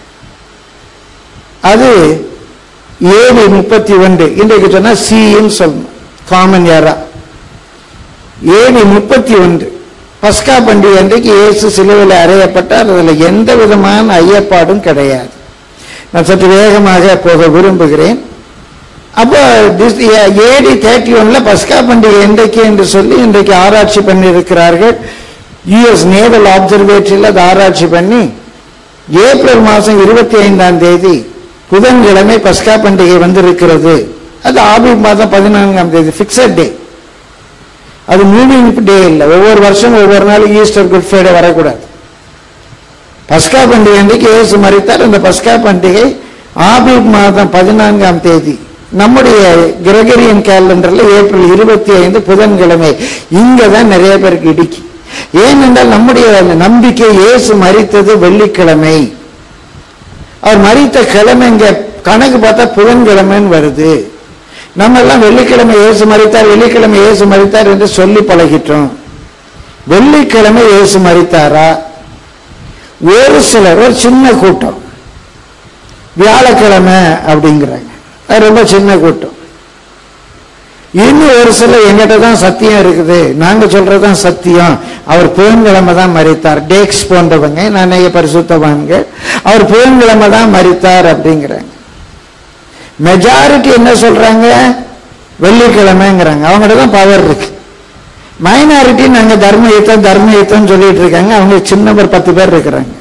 [SPEAKER 1] அது ஏழு முப்பத்தி ஒன்று இன்றைக்கு சொன்னா சின்னு சொல்லணும் காமன் யாரா ஏழு முப்பத்தி ஒன்று பஸ்கா பண்டிகை அன்றைக்கு இயேசு சிலுவையில் அறையப்பட்டார் அதில் எந்த விதமான ஐயப்பாடும் கிடையாது நான் சற்று வேகமாக போக விரும்புகிறேன் அப்போ ஏடி தேர்ட்டி ஒன்ல பஸ்கா பண்டிகை என்றைக்கு என்று சொல்லி இன்றைக்கு ஆராய்ச்சி பண்ணியிருக்கிறார்கள் யுஎஸ் நேவல் ஆப்சர்வேட்டரியில் அதை ஆராய்ச்சி பண்ணி ஏப்ரல் மாதம் இருபத்தி ஐந்தாம் தேதி புதன்கிழமை பஸ்கா பண்டிகை வந்திருக்கிறது அது ஆபி மாதம் பதினான்காம் தேதி ஃபிக்ஸட் டே அது மூவிங் டே இல்லை ஒவ்வொரு வருஷம் ஒவ்வொரு நாள் ஈஸ்டர் குட் ஃப்ரைடே வரக்கூடாது பஸ்கா பண்டிகை அன்றைக்கு இயேசு மறித்தார் அந்த பஸ்கா பண்டிகை ஆபிப் மாதம் பதினான்காம் தேதி நம்முடைய கிரகரியன் கேலண்டர்ல ஏப்ரல் இருபத்தி ஐந்து புதன்கிழமை இங்க தான் நிறைய பேருக்கு இடிக்கு ஏனென்றால் நம்முடைய நம்பிக்கை இயேசு மறித்தது வெள்ளிக்கிழமை அவர் மறித்த கிழமை இங்க கணக்கு பார்த்தா புதன்கிழமைன்னு வருது நம்ம எல்லாம் வெள்ளிக்கிழமை இயேசு மறித்தார் வெள்ளிக்கிழமை இயேசு மறித்தார் என்று சொல்லி பழகிட்டோம் வெள்ளிக்கிழமை இயேசு மறித்தாரா ஒரு சிலர் ஒரு சின்ன கூட்டம் வியாழக்கிழமை அப்படிங்கிறாங்க அது ரொம்ப சின்ன கூட்டம் இன்னும் ஒரு சிலர் எங்கிட்ட தான் சத்தியம் இருக்குது நாங்க சொல்றதுதான் சத்தியம் அவர் புதன்கிழமை தான் மறித்தார் டேக்ஸ் போன்றவங்க நான் பரிசுத்தவான்க அவர் புதன்கிழமை தான் மறித்தார் அப்படிங்கிறாங்க மெஜாரிட்டி என்ன சொல்றாங்க வெள்ளிக்கிழமைங்கிறாங்க அவங்ககிட்ட தான் பவர் இருக்கு மைனாரிட்டி நாங்க தர்ம யுத்தம் தர்ம யுத்தம் சொல்லிட்டு இருக்காங்க அவங்க சின்ன ஒரு பத்து பேர் இருக்கிறாங்க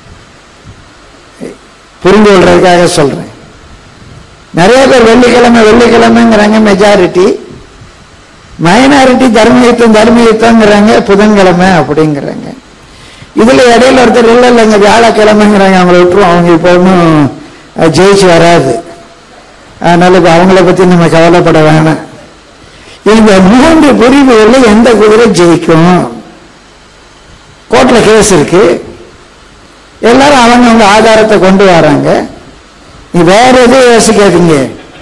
[SPEAKER 1] புரிந்து கொள்றதுக்காக சொல்றேன் நிறைய பேர் வெள்ளிக்கிழமை வெள்ளிக்கிழமைங்கிறாங்க மெஜாரிட்டி மைனாரிட்டி தர்ம யுத்தம் தர்ம யுத்தங்கிறாங்க புதன்கிழமை அப்படிங்கிறாங்க இதுல இடையில ஒருத்தர் இல்லை இல்லைங்க வியாழக்கிழமைங்கிறாங்க அவங்கள விட்டுருவோம் அவங்க இப்போ ஒன்றும் ஜெயிச்சு வராது அதனால இப்ப அவங்கள பத்தி நம்ம கவலைப்பட வேணாம் இந்த மூன்று பிரிவுகள்ல எந்த குதிரை ஜெயிக்கும் கோர்ட்ல கேஸ் இருக்கு எல்லாரும் அவங்க அவங்க ஆதாரத்தை கொண்டு வராங்க நீ வேற எதுவும் யோசிக்காதீங்க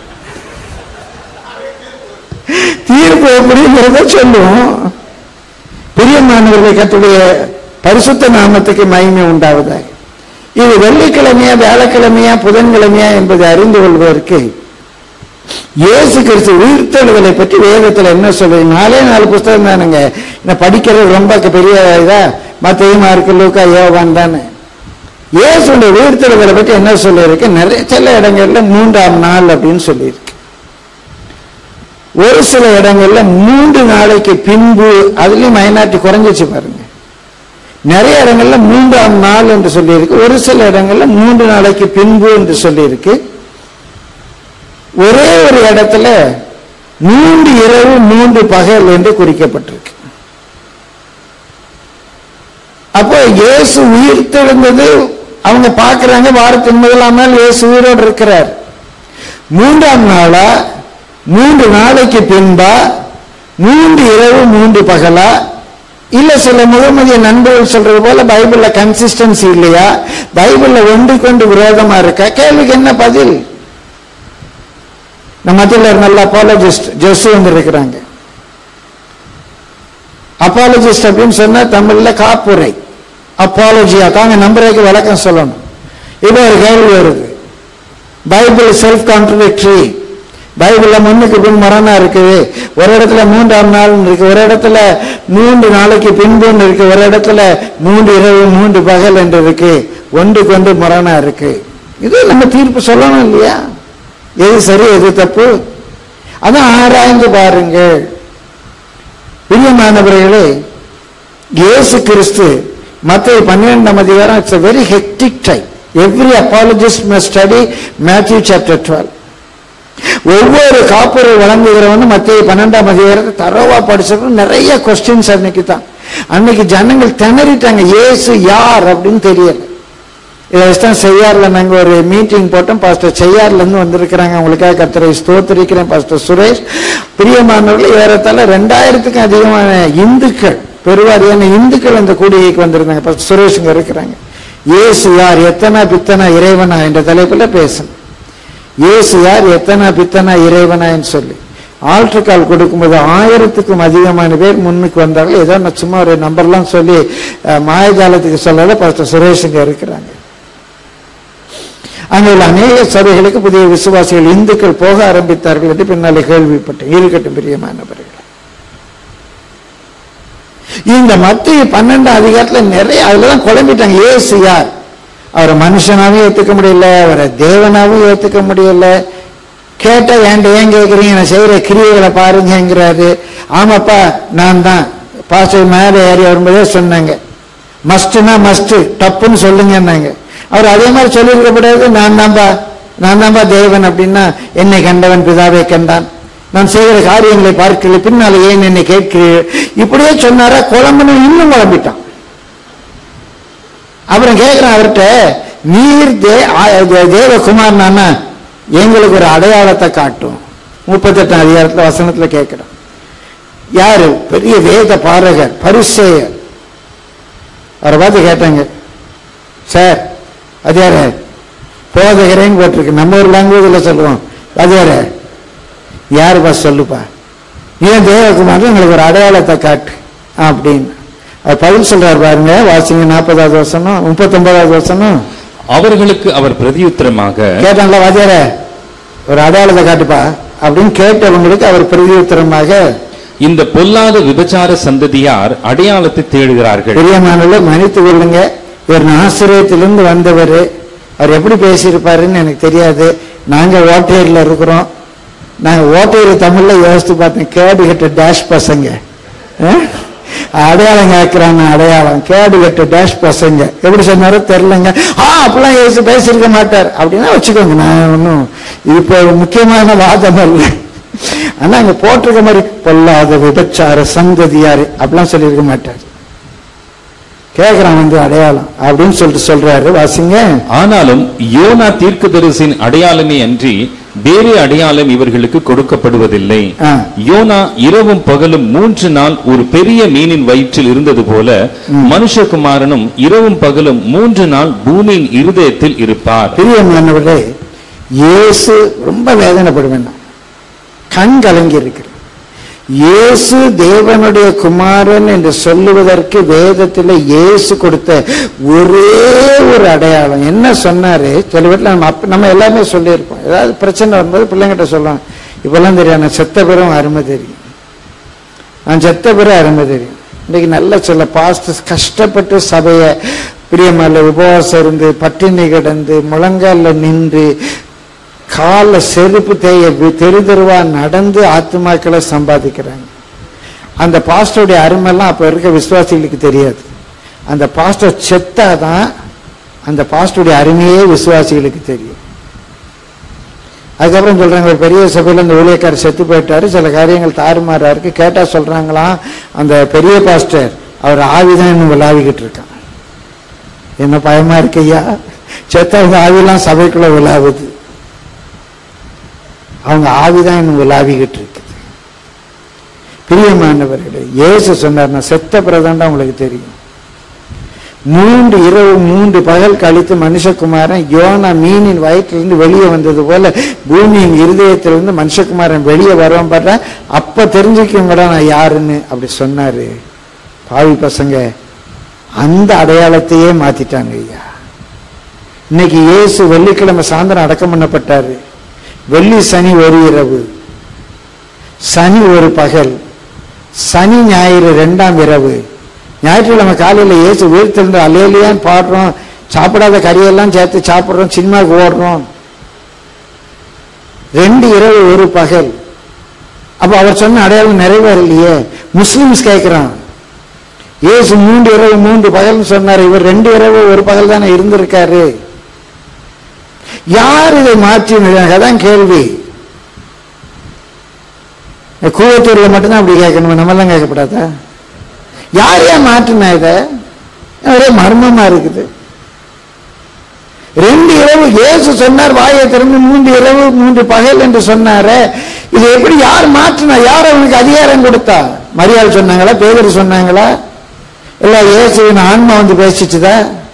[SPEAKER 1] தீர்ப்பு எப்படிங்கிறத சொல்லுவோம் பிரியமானவர்களை கத்துடைய பரிசுத்த நாமத்துக்கு மகிமை உண்டாவதாக இது வெள்ளிக்கிழமையா வியாழக்கிழமையா புதன்கிழமையா என்பதை அறிந்து கொள்வதற்கு இயேசு கிறிஸ்து உயிர்த்தெழுதலை பற்றி வேதத்துல என்ன சொல்லுது நாலே நாலு புஸ்தகம் தானுங்க நான் படிக்கிறது ரொம்ப பெரிய இதா மத்தையும் மார்க்கு லூக்கா யோவான் தானே இயேசுடைய உயிர்த்தெழுதலை பற்றி என்ன சொல்லியிருக்கு நிறைய சில இடங்கள்ல மூன்றாம் நாள் அப்படின்னு சொல்லியிருக்கு ஒரு சில இடங்கள்ல மூன்று நாளைக்கு பின்பு அதுலயும் மைனாரிட்டி குறைஞ்சிச்சு பாருங்க நிறைய இடங்கள்ல மூன்றாம் நாள் என்று சொல்லியிருக்கு ஒரு சில இடங்கள்ல மூன்று நாளைக்கு பின்பு என்று சொல்லியிருக்கு ஒரே ஒரு இடத்துல மூன்று இரவு மூன்று பகல் என்று குறிக்கப்பட்டிருக்கு அப்போ இயேசு உயிர் தெழுந்தது அவங்க பார்க்கறாங்க வாரத்தின் முதலாம் நாள் இயேசு உயிரோடு இருக்கிறார் மூன்றாம் நாளா மூன்று நாளைக்கு பின்பா மூன்று இரவு மூன்று பகலா இல்ல சில முகமதிய நண்பர்கள் சொல்றது போல பைபிள்ல கன்சிஸ்டன்சி இல்லையா பைபிள்ல ஒன்றுக்கொண்டு விரோதமா இருக்கா கேள்விக்கு என்ன பதில் நம்ம மத்தியில் ஒரு நல்ல அப்பாலஜிஸ்ட் ஜெஸ்ஸு வந்திருக்கிறாங்க அப்பாலஜிஸ்ட் அப்படின்னு சொன்னா தமிழ்ல காப்புரை அப்பாலஜியா தாங்க நம்புறதுக்கு விளக்கம் சொல்லணும் இப்போ ஒரு கேள்வி வருது பைபிள் செல்ஃப் கான்ட்ரடிக்டரி பைபிள்ல முன்னுக்கு பின் மரணா இருக்குது ஒரு இடத்துல மூன்றாம் நாள் இருக்கு ஒரு இடத்துல மூன்று நாளைக்கு பின்புன்னு இருக்கு ஒரு இடத்துல மூன்று இரவு மூன்று பகல் என்று இருக்கு ஒன்றுக்கு ஒன்று மரணா இருக்கு இது நம்ம தீர்ப்பு சொல்லணும் இல்லையா எது சரி எது தப்பு அதான் ஆராய்ந்து பாருங்கள் பிரியமானவர்களே இயேசு கிறிஸ்து மத்திய பன்னிரெண்டாம் அதிகாரம் it's a very hectic time every apologist must study Matthew chapter twelve ஒவ்வொரு காப்புரை வழங்குகிறவனும் மத்திய பன்னெண்டாம் அதிகாரத்தை தரவா படிச்சவங்க நிறைய கொஸ்டின்ஸ் அன்னைக்கு தான் அன்னைக்கு ஜனங்கள் திணறிட்டாங்க இயேசு யார் அப்படின்னு தெரியல இதை வச்சுதான் செய்யார்ல நாங்க ஒரு மீட்டிங் போட்டோம் பாஸ்டர் செய்யார்ல இருந்து வந்திருக்கிறாங்க உங்களுக்காக கத்தரை ஸ்தோத்திரிக்கிறேன் பாஸ்டர் சுரேஷ் பிரியமானவர்கள் ஏறத்தாழ ரெண்டாயிரத்துக்கும் அதிகமான இந்துக்கள் பெருவாரியான இந்துக்கள் அந்த கூடிகைக்கு வந்திருந்தாங்க பாஸ்டர் சுரேஷ் இங்க இருக்கிறாங்க இயேசு யார் எத்தனை பித்தனா இறைவனா என்ற தலைப்புல பேசணும் இயேசு யார் எத்தனை பித்தனா இறைவனான்னு சொல்லி ஆல்டர் கால் கொடுக்கும்போது ஆயிரத்துக்கும் அதிகமான பேர் முன்னுக்கு வந்தார்கள் ஏதோ நான் சும்மா ஒரு நம்பர்லாம் சொல்லி அஹ், மாயஜாலத்துக்கு சொல்லல பாஸ்டர் சுரேஷ் இங்க இருக்கிறாங்க அங்கே உள்ள அநேக சபைகளுக்கு புதிய விசுவாசிகள் இந்துக்கள் போக ஆரம்பித்தார்கள் என்று பின்னாலே கேள்விப்பட்டேன் இருக்கட்டும் பிரியமானவர்கள் இந்த மத்திய பன்னெண்டாம் அதிகாரத்துல நிறைய அதுலதான் குழம்பிட்டாங்க ஏசு யார் அவரை மனுஷனாவும் ஏத்துக்க முடியல அவரை தேவனாவும் ஏத்துக்க முடியல கேட்டா ஏன்ட்ட ஏன் கேட்குறீங்க நான் செய்யற கிரியைகளை பாருங்கங்கிறாரு ஆமாப்பா நான் தான் பாஸ்டர் மேலே ஏறி வரும்போதே சொன்னாங்க மஸ்ட்னா மஸ்ட் தப்புன்னு சொல்லுங்கன்னாங்க அவர் அதே மாதிரி சொல்லியிருக்கப்படாது நான் தான்பா நான் தான்பா தேவன் அப்படின்னா என்னை கண்டவன் பிதாவை கண்டான் நான் செய்கிற காரியங்களை பார்க்கல பின்னால ஏன் என்னை கேட்கிறீர்கள் இப்படியே சொன்னாரா குழம்புன்னு இன்னும் குழம்பிட்டான் அப்புறம் கேட்கிறேன் அவர்கிட்ட நீர் தே ஆ- தே- தேவகுமார் நானா எங்களுக்கு ஒரு அடையாளத்தை காட்டும் முப்பத்தெட்டாம் அதிகாரத்துல வசனத்துல கேட்கிறோம் யாரு பெரிய வேத பாரகர் பரிசேயர் அவரை பார்த்து கேட்டாங்க சார் அது யாரு போதகரேன்னு போட்டிருக்கு நம்ம ஒரு லாங்குவேஜில் சொல்லுவோம் அது யாரு யாருப்பா சொல்லுப்பா ஏன் தேவகுமார் எங்களுக்கு ஒரு அடையாளத்தை காட்டு அப்படின்னு அவர் பதில் சொல்றாரு பாருங்க வாசிங்க நாற்பதாவது வசனம் முப்பத்தொன்பதாவது வசனம்
[SPEAKER 2] அவர்களுக்கு அவர் பிரதியுத்தரமாக
[SPEAKER 1] கேட்டாங்களா வாத்தியார ஒரு அடையாளத்தை காட்டுப்பா அப்படின்னு கேட்டவங்களுக்கு அவர் பிரதியுத்தரமாக
[SPEAKER 2] இந்த பொல்லாத விபச்சார சந்ததியார் அடையாளத்தை தேடுகிறார்கள்
[SPEAKER 1] பிரியமானவர்களே மன்னித்து கொள்ளுங்க இவர் ஆசிரியத்திலிருந்து வந்தவர் அவர் எப்படி பேசியிருப்பாருன்னு எனக்கு தெரியாது நாங்க ஓட்டையர்ல இருக்கிறோம் நாங்க ஓட்டையர் தமிழ்ல யோசித்து பார்த்தேன் கேடு கட்ட டேஷ் பசங்க அஹ்? அடையாளம் கேட்கிறாங்க அடையாளம் கேடு கட்ட டேஷ் பசங்க எப்படி சொன்னாரோ தெரிலங்க ஆ அப்படிலாம் யோசிச்சு பேசியிருக்க மாட்டார் அப்படின்னா வச்சுக்கோங்க நான் ஒன்றும் இப்போ முக்கியமான வாதம் அல்ல ஆனா அங்க போட்டிருக்க மாதிரி பொல்லாத விபச்சார சந்ததியாரு அப்படிலாம் சொல்லியிருக்க மாட்டார் கேட்கிறான் வந்து அடையாளம் அப்படின்னு சொல்லிட்டு சொல்றாரு வாசிங்க
[SPEAKER 2] ஆனாலும் யோனா தீர்க்கதரிசியின் அடையாளமே அன்றி வேறு அடையாளம் இவர்களுக்கு கொடுக்கப்படுவதில்லை
[SPEAKER 1] ஆ.
[SPEAKER 2] யோனா இரவும் பகலும் மூன்று நாள் ஒரு பெரிய மீனின் வயிற்றில் இருந்தது போல மனுஷகுமாரனும் இரவும் பகலும் மூன்று நாள் பூமியின் இருதயத்தில் இருப்பார்
[SPEAKER 1] பிரியமானவர்களே இயேசு ரொம்ப வேதனைப்படுவேன் நான். கண் கலங்கி இருக்கிறேன் இயேசு தேவனுடைய குமாரன் என்று சொல்லுவதற்கு வேதத்தில் இயேசு கொடுத்த ஒரே ஒரு அடையாளம் என்ன சொன்னாரு சில வீட்டில் நம்ம அப்ப- நம்ம எல்லாமே சொல்லியிருப்போம் ஏதாவது பிரச்சனை வரும்போது பிள்ளைங்கிட்ட சொல்லலாம் இப்பெல்லாம் தெரியாது நான் செத்த பிறகு அருமை தெரியும் நான் செத்த பிறகு அருமை தெரியும் இன்னைக்கு நல்ல சில பாஸ்டர்ஸ் கஷ்டப்பட்டு சபையை பிரியமல்ல உபவாசம் இருந்து பட்டினி கிடந்து முழங்கால நின்று கால செருப்பு தேய தெரு தெருவா நடந்து ஆத்துமாக்களை சம்பாதிக்கிறாங்க அந்த பாஸ்டருடைய அருமெல்லாம் அப்ப இருக்க விசுவாசிகளுக்கு தெரியாது அந்த பாஸ்டர் செத்தாதான் அந்த பாஸ்டருடைய அருமையே விசுவாசிகளுக்கு தெரியும் அதுக்கப்புறம் சொல்றாங்க ஒரு பெரிய சபையில் அந்த ஊழியக்காரர் செத்து போயிட்டாரு சில காரியங்கள் தாறுமாறா இருக்கு கேட்டா சொல்றாங்களாம் அந்த பெரிய பாஸ்டர் அவர் ஆவிதான் இன்னும் விளாவிக்கிட்டு இருக்கான் என்ன பயமா இருக்கு ஐயா செத்தவங்க ஆவிலாம் சபைக்குள்ள விளாவுது அவங்க ஆவிதான் இன்னும் விளாவிக்கிட்டு இருக்குது பிரியமானவர்களே இயேசு சொன்னார் நான் செத்த பிறதாண்டா உங்களுக்கு தெரியும் மூன்று இரவு மூன்று பகல் கழித்து மனுஷகுமாரன் யோனா மீனின் வயிற்றிலிருந்து வெளியே வந்தது போல பூமியின் இருதயத்திலிருந்து மனுஷகுமாரன் வெளியே வருவான் பாட்டா அப்ப தெரிஞ்சுக்கங்கடா நான் யாருன்னு அப்படி சொன்னாரு பாவி பசங்க அந்த அடையாளத்தையே மாத்திட்டாங்க ஐயா இன்னைக்கு இயேசு வெள்ளிக்கிழமை சாயந்தரம் அடக்கம் பண்ணப்பட்டாரு வெள்ளி சனி ஒரு இரவு சனி ஒரு பகல் சனி ஞாயிறு ரெண்டாம் இரவு ஞாயிற்றுக்கிழமை காலையில் இயேசு வீழ்த்திருந்து அலையிலையான்னு பாடுறோம் சாப்பிடாத கறியெல்லாம் சேர்த்து சாப்பிட்றோம் சினிமாவுக்கு ஓடுறோம் ரெண்டு இரவு ஒரு பகல் அப்ப அவர் சொன்ன அடையாளம் நிறைவேறலையே முஸ்லிம்ஸ் கேட்கிறான் இயேசு மூன்று இரவு மூன்று பகல்னு சொன்னார் இவர் ரெண்டு இரவு ஒரு பகல் தானே இருந்திருக்காரு யார் இதை மாற்றினாங்க அதான் கேள்வி கூவத்தூர்ல மட்டும்தான் அப்படி கேட்கணுமா நம்மெல்லாம் கேட்கப்படாதா யார் ஏன் மாற்றினா இதை ஒரே மர்மமா இருக்குது ரெண்டு இரவு இயேசு சொன்னார் வாயை திறந்து மூன்று இரவு மூன்று பகல் என்று சொன்னாரே இது எப்படி யார் மாற்றினா யார் அவனுக்கு அதிகாரம் கொடுத்தா மரியாதை சொன்னாங்களா பேதர் சொன்னாங்களா இல்ல இயேசுவின் ஆன்மா வந்து பேசிச்சுதா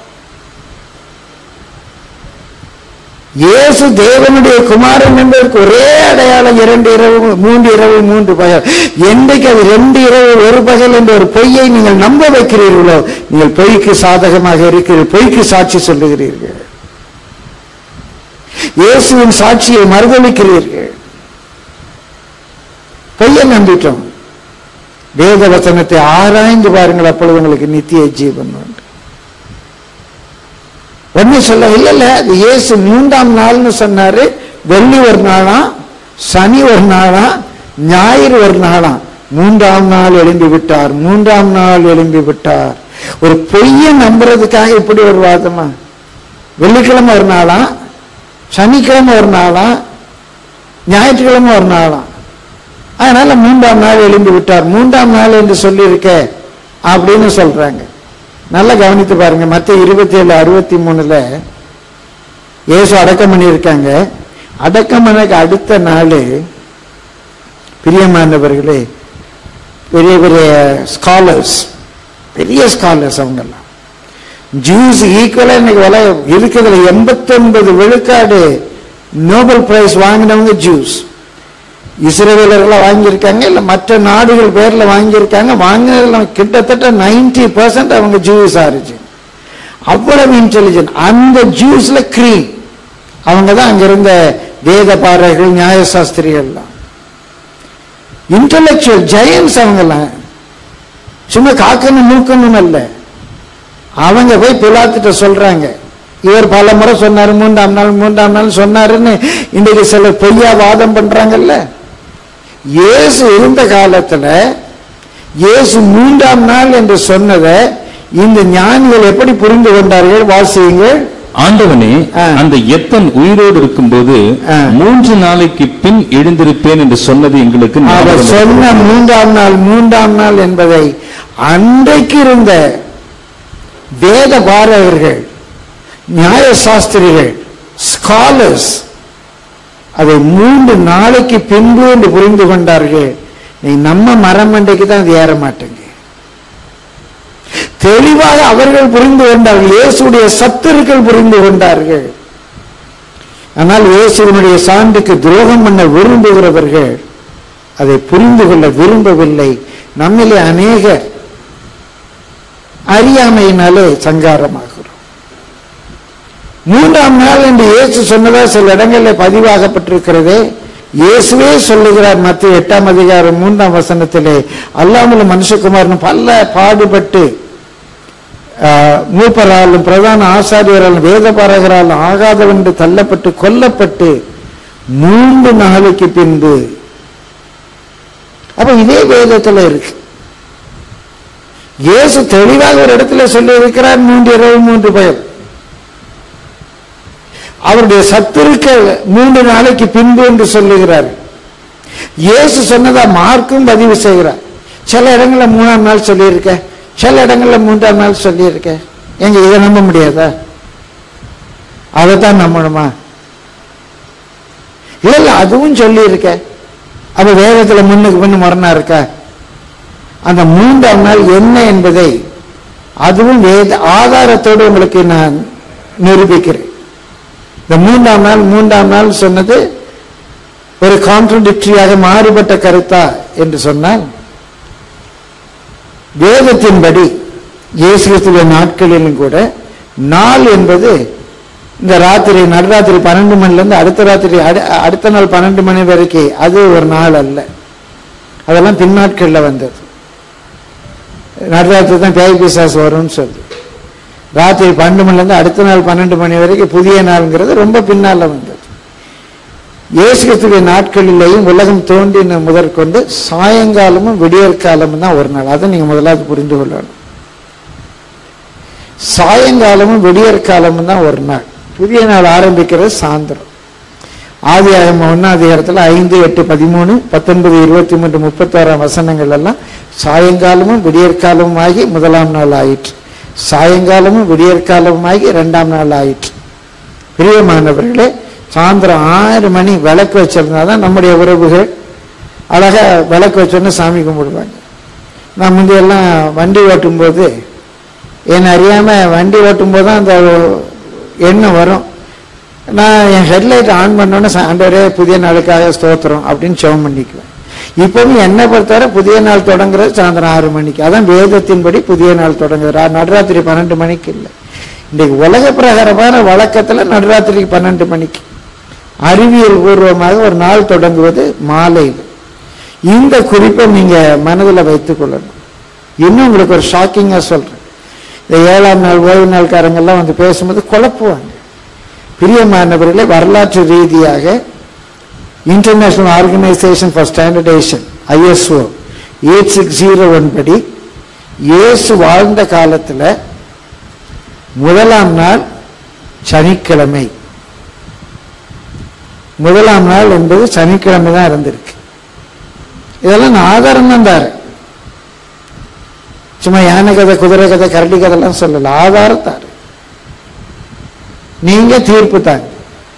[SPEAKER 1] இயேசு தேவனுடைய குமாரன் என்பதற்கு ஒரே அடையாளம் இரண்டு இரவு மூன்று இரவு மூன்று பகல் என்றைக்கு அது ரெண்டு இரவு ஒரு பகல் என்ற ஒரு பொய்யை நீங்கள் நம்ப வைக்கிறீர்களோ நீங்கள் பொய்க்கு சாதகமாக இருக்கிறீர்கள் பொய்க்கு சாட்சி சொல்லுகிறீர்கள் இயேசுவின் சாட்சியை மறுதளிக்கிறீர்கள் பொய்யை நம்பிட்டோம் வேத வசனத்தை ஆராய்ந்து பாருங்கள் அப்பொழுது உங்களுக்கு நித்திய ஜீவன் உண்டு ஒண்ணு சொல்ல இல்ல இல்ல அது இயேசு மூன்றாம் நாள்னு சொன்னாரு வெள்ளி ஒரு நாளா சனி ஒரு நாளா ஞாயிறு ஒரு நாளா மூன்றாம் நாள் எழும்பி விட்டார் மூன்றாம் நாள் எழும்பி விட்டார் ஒரு பொய்யை நம்புறதுக்காக இப்படி ஒரு வாதமா வெள்ளிக்கிழமை ஒரு நாளா சனிக்கிழமை ஒரு நாளா ஞாயிற்றுக்கிழமை ஒரு நாளா அதனால மூன்றாம் நாள் எழும்பி விட்டார் மூன்றாம் நாள் என்று சொல்லியிருக்க அப்படின்னு சொல்றாங்க நல்லா கவனித்து பாருங்க மத்த இருபத்தி ஏழு அறுபத்தி மூணுல இயேசு அடக்கம் பண்ணியிருக்காங்க அடக்கம் பண்ணக்கு அடுத்த நாள் பிரியமானவர்களே பெரிய பெரிய ஸ்காலர்ஸ் பெரிய ஸ்காலர்ஸ் அவங்கெல்லாம் ஜூஸ் ஈக்குவலா இன்னைக்கு விலை இருக்கிறதுல எண்பத்தொன்பது விழுக்காடு நோபல் பிரைஸ் வாங்கினவங்க ஜூஸ் இஸ்ரேலர்களை வாங்கியிருக்காங்க இல்ல மற்ற நாடுகள் பேர்ல வாங்கியிருக்காங்க வாங்கினதுல கிட்டத்தட்ட நைன்டி பர்சன்ட் அவங்க ஜூஸ் ஆரிஜின் அவ்வளவு இன்டெலிஜென்ட் அந்த ஜூஸ்ல கிரீம் அவங்க தான் அங்க இருந்த வேத பாரர்கள் நியாயசாஸ்திரிகள்லாம் இன்டலெக்சுவல் ஜெயன்ஸ் அவங்கெல்லாம் சும்மா காக்கணும் மூக்கணும் அல்ல அவங்க போய் பிலாத்திட்ட சொல்றாங்க இவர் பல முறை சொன்னாரு மூன்றாம் நாள் மூன்றாம் நாள் சொன்னாருன்னு இன்றைக்கு சில பொய்யா வாதம் பண்றாங்கல்ல இயேசு இருந்த காலத்துல இயேசு மூன்றாம் நாள் என்று சொன்னதை இந்த ஞானிகள் எப்படி புரிந்து கொண்டார்கள் வாசியுங்கள்
[SPEAKER 2] ஆண்டவனே
[SPEAKER 1] ஆ.
[SPEAKER 2] அந்த எத்தன் உயிரோடு இருக்கும்போது
[SPEAKER 1] ஆ.
[SPEAKER 2] மூன்று நாளைக்கு பின் எழுந்திருப்பேன் என்று சொன்னது எங்களுக்கு
[SPEAKER 1] அவர்
[SPEAKER 2] ஞாபகம்
[SPEAKER 1] சொன்ன
[SPEAKER 2] இருக்கிறது.
[SPEAKER 1] மூன்றாம் நாள் மூன்றாம் நாள் என்பதை அன்றைக்கு இருந்த வேத பாரகர்கள் நியாயசாஸ்திரிகள் ஸ்காலர்ஸ் அதை மூன்று நாளைக்கு பின்பு என்று புரிந்து கொண்டார்கள் நீ நம்ம மரமண்டைக்கு தான் அது ஏற மாட்டேங்க தெளிவாக அவர்கள் புரிந்து கொண்டார்கள் இயேசுடைய சத்துருக்கள் புரிந்து கொண்டார்கள் ஆனால் இயேசுவினுடைய சான்றுக்கு துரோகம் பண்ண விரும்புகிறவர்கள் அதை புரிந்து கொள்ள விரும்பவில்லை நம்மிலே அநேகர் அறியாமையினாலே சங்காரமாகிறோம் மூன்றாம் நாள் என்று இயேசு சொன்னதா சில இடங்களில் பதிவாகப்பட்டிருக்கிறதே இயேசுவே சொல்லுகிறார் மத்திய எட்டாம் அதிகாரம் மூன்றாம் வசனத்திலே அல்லாமல் மனுஷகுமாரன் பல பாடுபட்டு ஆஹ், மூப்பராலும் பிரதான ஆசாரியராலும் வேதபாரகராலும் ஆகாதவென்று தள்ளப்பட்டு கொல்லப்பட்டு மூன்று நாளைக்கு பின்பு அப்ப இதே வேதத்துல இருக்கு இயேசு தெளிவாக ஒரு இடத்துல சொல்லி இருக்கிறார் மூன்று இரவு மூன்று பயம் அவருடைய சத்துருக்கள் மூன்று நாளைக்கு பின்பு என்று சொல்லுகிறார் இயேசு சொன்னதா மார்க்கும் பதிவு செய்கிறார் சில இடங்கள்ல மூணாம் நாள் சொல்லியிருக்க சில இடங்கள்ல மூன்றாம் நாள் சொல்லியிருக்க எங்க இதை நம்ப முடியாதா அதைத்தான் நம்பணுமா இல்ல இல்ல அதுவும் சொல்லியிருக்க அப்ப வேதத்துல முன்னுக்கு பின்னு முரணா இருக்கா அந்த மூன்றாம் நாள் என்ன என்பதை அதுவும் வேத ஆதாரத்தோடு உங்களுக்கு நான் நிரூபிக்கிறேன் இந்த மூன்றாம் நாள் மூன்றாம் நாள் சொன்னது ஒரு கான்ட்ரடிக்டரியாக மாறுபட்ட கருத்தா என்று சொன்னால் வேதத்தின்படி இயேசு கிறிஸ்துவின் நாட்களிலும் கூட நாள் என்பது இந்த ராத்திரி நடுராத்திரி பன்னெண்டு மணில இருந்து அடுத்த ராத்திரி அடு- அடுத்த நாள் பன்னெண்டு மணி வரைக்கும் அது ஒரு நாள் அல்ல அதெல்லாம் பின்னாட்கள்ல வந்தது நடுராத்திரி தான் பேய் பிசாசு வரும்னு சொல்லி ராத்திரி பன்னெண்டு மணில இருந்து அடுத்த நாள் பன்னெண்டு மணி வரைக்கும் புதிய நாள்ங்கிறது ரொம்ப பின்னால வந்தது இயேசு கிறிஸ்துவின் நாட்களிலேயும் உலகம் தோன்றின முதற்கொண்டு சாயங்காலமும் விடியற்காலமும் தான் ஒரு நாள் அதை நீங்க முதலாவது புரிந்து கொள்ளணும் சாயங்காலமும் விடியற்காலமும் தான் ஒரு நாள் புதிய நாள் ஆரம்பிக்கிறது சாயந்தரம் ஆதி ஆகம ஒன்னாம் அதிகாரத்தில் ஐந்து எட்டு பதிமூணு பத்தொன்பது இருபத்தி மூன்று முப்பத்தாறாம் வசனங்கள் எல்லாம் சாயங்காலமும் விடியற்காலமும் ஆகி முதலாம் நாள் ஆயிற்று சாயங்காலமும் விடியற்காலமும் ஆகி இரண்டாம் நாள் ஆயிற்று பிரியமானவர்களே சாயந்தரம் ஆறு மணி விளக்கு வச்சிருந்தாதான் நம்முடைய உறவுகள் அழகா விளக்கு வச்சோன்னு சாமி கும்பிடுவாங்க நான் முந்தையெல்லாம் வண்டி ஓட்டும்போது என்னை அறியாம வண்டி ஓட்டும்போது தான் அந்த எண்ணம் வரும் நான் என் ஹெட்லைட் ஆன் பண்ணோன்னே ஆண்டவரே புதிய நாளுக்காக ஸ்தோத்திரம் அப்படின்னு செவம் பண்ணிக்குவேன் இப்பவும் என்னை பொறுத்தவரை புதிய நாள் தொடங்குறது சாயந்தரம் ஆறு மணிக்கு அதான் வேதத்தின்படி புதிய நாள் தொடங்குது ரா- நடுராத்திரி பன்னெண்டு மணிக்கு இல்லை இன்றைக்கு உலக பிரகாரமான வழக்கத்துல நடுராத்திரிக்கு பன்னெண்டு மணிக்கு அறிவியல் பூர்வமாக ஒரு நாள் தொடங்குவது மாலையில் இந்த குறிப்பை நீங்க மனதில் வைத்துக் கொள்ளணும் இன்னும் உங்களுக்கு ஒரு ஷாக்கிங்கா சொல்றேன் இந்த ஏழாம் நாள் ஓய்வு நாள்காரங்கெல்லாம் வந்து பேசும்போது குழப்புவாங்க பிரியமானவர்களே வரலாற்று ரீதியாக international organisation for standardisation ISO eight six zero one படி இயேசு வாழ்ந்த காலத்துல முதலாம் நாள் சனிக்கிழமை முதலாம் நாள் என்பது சனிக்கிழமை தான் இருந்திருக்கு இதெல்லாம் நான் ஆதாரம் தான் தாரு சும்மா யானை கதை குதிரை கதை கரடி கதைலாம் சொல்லல ஆதாரத்தாரு நீங்க தீர்ப்பு தாங்க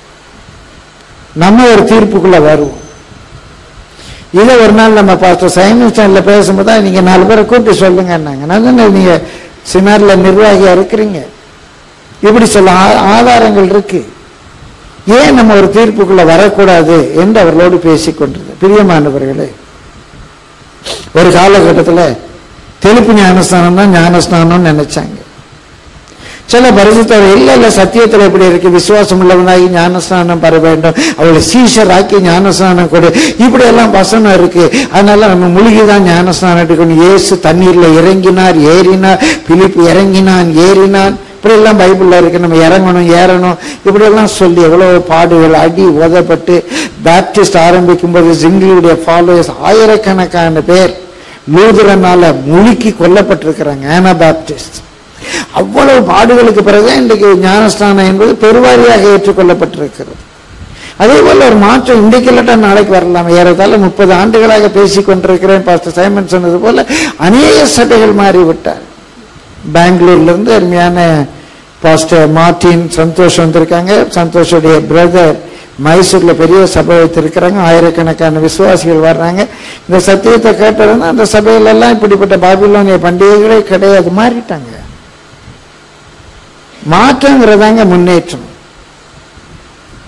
[SPEAKER 1] நம்ம ஒரு தீர்ப்புக்குள்ள வருவோம் இதை ஒரு நாள் நம்ம பாஸ்டர் சைமன் ஸ்டாண்ட்ல பேசும்போது தான் நீங்க நாலு பேரை கூப்பிட்டு சொல்லுங்கன்னாங்க நான் தானே நீங்க சினார்ல நிர்வாகியா இருக்கிறீங்க இப்படி சொல்ல ஆ- ஆதாரங்கள் இருக்கு ஏன் நம்ம ஒரு தீர்ப்புக்குள்ள வரக்கூடாது என்று அவர்களோடு பேசிக் கொண்டிருந்தேன் பிரியமானவர்களே ஒரு காலகட்டத்துல தெளிப்பு ஞானஸ்தானம் தான் ஞானஸ்தானம்னு நினைச்சாங்க சில பரிசுத்தர் இல்ல இல்ல சத்தியத்துல எப்படி இருக்கு விசுவாசம் உள்ளவனாகி ஞானஸ்நானம் பெற வேண்டும் அவளை சீஷர் ஆக்கி ஞானஸ்நானம் கொடு இப்படி எல்லாம் வசனம் இருக்கு அதனால நம்ம முழுகிதான் ஞானஸ்நானம் எடுக்கணும் இயேசு தண்ணீர்ல இறங்கினார் ஏறினார் பிலிப்பு இறங்கினான் ஏறினான் இப்படி எல்லாம் பைபிள்ல இருக்கு நம்ம இறங்கணும் ஏறணும் இப்படி எல்லாம் சொல்லி எவ்வளவு பாடுகள் அடி உதப்பட்டு பேப்டிஸ்ட் ஆரம்பிக்கும் போது ஜிங்கிளுடைய ஃபாலோவர்ஸ் ஆயிரக்கணக்கான பேர் லூதரனால முழுக்கி கொல்லப்பட்டிருக்கிறாங்க ஆனா பேப்டிஸ்ட் அவ்வளவு பாடுகளுக்கு பிறகு இன்றைக்கு ஞானஸ்தானம் என்பது பெருவாரியாக ஏற்றுக்கொள்ளப்பட்டிருக்கிறது அதே போல ஒரு மாற்றம் இன்றைக்கு இல்லாட்டா நாளைக்கு வரலாம் ஏறத்தாழ முப்பது ஆண்டுகளாக பேசிக் கொண்டிருக்கிறேன் பாஸ்டர் சைமன் சொன்னது போல அநேக சபைகள் மாறிவிட்டார் பெங்களூர்ல இருந்து அருமையான பாஸ்டர் மார்டின் சந்தோஷ் வந்திருக்காங்க சந்தோஷுடைய பிரதர் மைசூர்ல பெரிய சபை வைத்திருக்கிறாங்க ஆயிரக்கணக்கான விசுவாசிகள் வர்றாங்க இந்த சத்தியத்தை கேட்டதுன்னா அந்த சபையில எல்லாம் இப்படிப்பட்ட பாபிலோனிய பண்டிகைகளே கிடையாது மாறிட்டாங்க மாற்றங்கிறதாங்க முன்னேற்றம்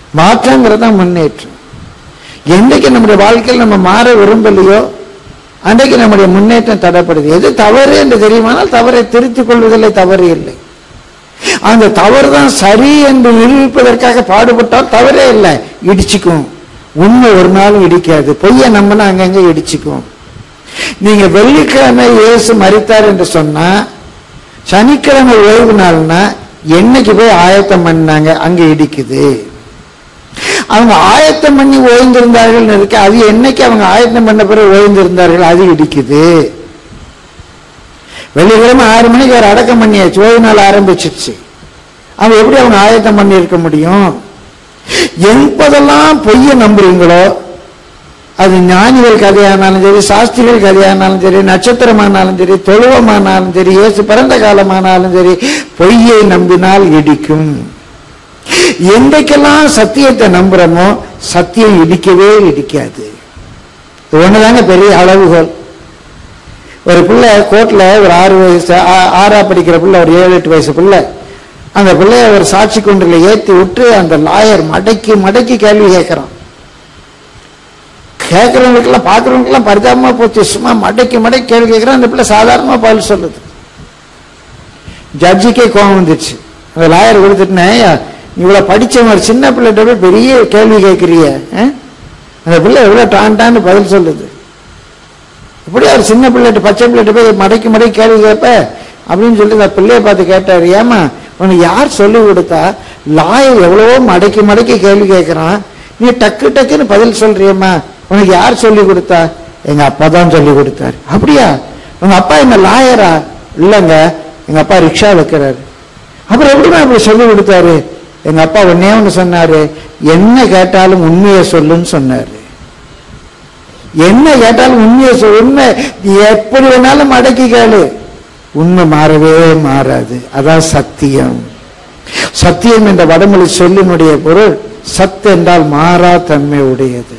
[SPEAKER 1] மாற்றங்கிறது தான் முன்னேற்றம் என்னைக்கு நம்முடைய வாழ்க்கையில் நம்ம மாற விரும்பலையோ அன்றைக்கு நம்முடைய முன்னேற்றம் தடைப்படுது எது தவறு என்று தெரியுமானால் தவறை திருத்திக் கொள்வதில்லை தவறு இல்லை அந்த தவறு தான் சரி என்று நிரூபிப்பதற்காக பாடுபட்டால் தவறே இல்லை இடிச்சுக்கும் உண்மை ஒரு நாளும் இடிக்காது பொய்யை நம்பினா அங்கங்க இடிச்சுக்கும் நீங்க வெள்ளிக்கிழமை இயேசு மறித்தார் என்று சொன்னா சனிக்கிழமை ஓய்வு நாள்னா என்னைக்கு போய் ஆயத்தம் பண்ணாங்க அங்க இடிக்குது அவங்க ஆயத்தம் பண்ணி ஓய்ந்திருந்தார்கள் இருக்கு அது என்னைக்கு அவங்க ஆயத்தம் பண்ண பிறகு ஓய்ந்திருந்தார்கள் அது இடிக்குது வெள்ளிக்கிழமை ஆறு மணிக்கு ஒரு அடக்கம் பண்ணியாச்சு ஓய்வு நாள் ஆரம்பிச்சிருச்சு அவன் எப்படி அவங்க ஆயத்தம் பண்ணி இருக்க முடியும் எப்போதெல்லாம் பொய்யை நம்புறீங்களோ அது ஞானிகள் கதையானாலும் சரி சாஸ்திரிகள் கதையானாலும் சரி நட்சத்திரமானாலும் சரி தொழுவமானாலும் சரி இயேசு பிறந்த காலமானாலும் சரி பொய்யை நம்பினால் இடிக்கும் என்றைக்கெல்லாம் சத்தியத்தை நம்புறோமோ சத்தியம் இடிக்கவே இடிக்காது இது ஒண்ணுதாங்க பெரிய அளவுகோல் ஒரு பிள்ளை கோர்ட்ல ஒரு ஆறு வயசு ஆ- ஆறா படிக்கிற பிள்ளை ஒரு ஏழு எட்டு வயசு பிள்ளை அந்த பிள்ளைய ஒரு சாட்சி கொண்டுல ஏத்தி விட்டு அந்த லாயர் மடக்கி மடக்கி கேள்வி கேட்கிறான் கேட்கறவங்களுக்கெல்லாம் பார்க்கறவங்களுக்கெல்லாம் பரிதாபமா போச்சு சும்மா மடக்கி மடக்கி கேள்வி கேட்கிறான் அந்த பிள்ளை சாதாரணமா பதில் சொல்லுது ஜட்ஜிக்கே கோவம் வந்துச்சு அந்த லாயர் கொடுத்துட்டேன் இவ்வளவு படிச்சவன் ஒரு சின்ன பிள்ளைகிட்ட போய் பெரிய கேள்வி கேட்கிறிய அந்த பிள்ளை எவ்வளவு டான் டான்னு பதில் சொல்லுது இப்படி ஒரு சின்ன பிள்ளைகிட்ட பச்சை பிள்ளைகிட்ட போய் மடக்கி மடக்கி கேள்வி கேட்ப அப்படின்னு சொல்லிட்டு அந்த பிள்ளைய பார்த்து கேட்டாரு ஏமா உனக்கு யார் சொல்லி கொடுத்தா லாயர் எவ்வளவோ மடக்கி மடக்கி கேள்வி கேட்கறான் நீ டக்கு டக்குன்னு பதில் சொல்றியம்மா உனக்கு யார் சொல்லி கொடுத்தா எங்க அப்பா தான் சொல்லி கொடுத்தாரு அப்படியா உங்க அப்பா என்ன லாயரா இல்லைங்க எங்க அப்பா ரிக்ஷா வைக்கிறாரு அப்புறம் எப்படிமா இப்படி சொல்லி கொடுத்தாரு எங்க அப்பா ஒன்னே ஒன்று சொன்னாரு என்ன கேட்டாலும் உண்மையை சொல்லுன்னு சொன்னாரு என்ன கேட்டாலும் உண்மையை சொல் உண்மை நீ எப்படி வேணாலும் அடக்கி கேளு உண்மை மாறவே மாறாது அதான் சத்தியம் சத்தியம் என்ற வடமொழி சொல்லினுடைய பொருள் சத்து என்றால் மாறா தன்மை உடையது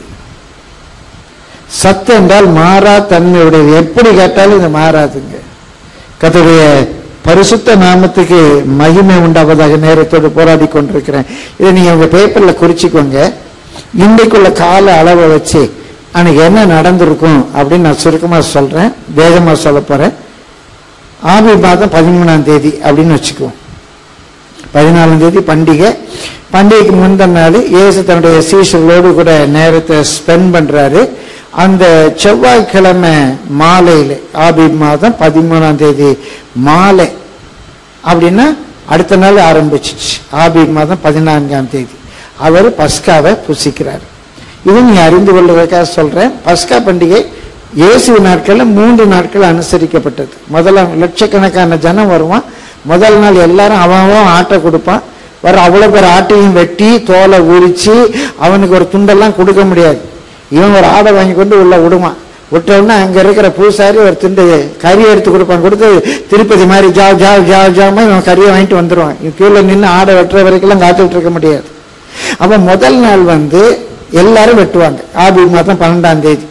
[SPEAKER 1] சத்து என்றால் மாறா தன்மை உடையது எப்படி கேட்டாலும் இது மாறாதுங்க கர்த்தருடைய பரிசுத்த நாமத்துக்கு மகிமை உண்டாவதாக நேரத்தோடு போராடி கொண்டிருக்கிறேன் இதை நீங்க உங்க பேப்பர்ல குறிச்சுக்கோங்க இன்றைக்குள்ள கால அளவை வச்சு அன்னைக்கு என்ன நடந்திருக்கும் அப்படின்னு நான் சுருக்கமா சொல்றேன் வேகமா சொல்ல போறேன் ஆபி மாதம் பதிமூணாம் தேதி அப்படின்னு வச்சுக்குவோம் பதினாலாம் தேதி பண்டிகை பண்டிகைக்கு முந்தின நாள் இயேசு தன்னுடைய சீசர்களோடு கூட நேரத்தை ஸ்பெண்ட் பண்றாரு அந்த செவ்வாய்க்கிழமை மாலையில ஆபி மாதம் பதிமூணாம் தேதி மாலை அப்படின்னா அடுத்த நாள் ஆரம்பிச்சிச்சு ஆபி மாதம் பதினான்காம் தேதி அவர் பஸ்காவை புசிக்கிறார் இது நீங்க அறிந்து கொள்வதற்காக சொல்றேன் பஸ்கா பண்டிகை இயேசு நாட்கள்ல மூன்று நாட்கள் அனுசரிக்கப்பட்டது முதல்ல லட்சக்கணக்கான ஜனம் வருவான் முதல் நாள் எல்லாரும் அவன் அவன் ஆட்டை கொடுப்பான் வர அவ்வளவு பேர் ஆட்டையும் வெட்டி தோலை உரிச்சு அவனுக்கு ஒரு துண்டெல்லாம் கொடுக்க முடியாது இவன் ஒரு ஆடை வாங்கி கொண்டு உள்ள விடுவான் விட்டோம்னா அங்க இருக்கிற பூசாரி ஒரு துண்டு கறி எடுத்து கொடுப்பான் கொடுத்து திருப்பதி மாதிரி ஜாவ் ஜாவ் ஜாவ் ஜாமா இவன் கறியை வாங்கிட்டு வந்துருவான் இவன் கீழே நின்று ஆடை வெட்டுற வரைக்கும் காத்துட்டு இருக்க முடியாது அப்ப முதல் நாள் வந்து எல்லாரும் வெட்டுவாங்க ஆபி மாதம் பன்னெண்டாம் தேதி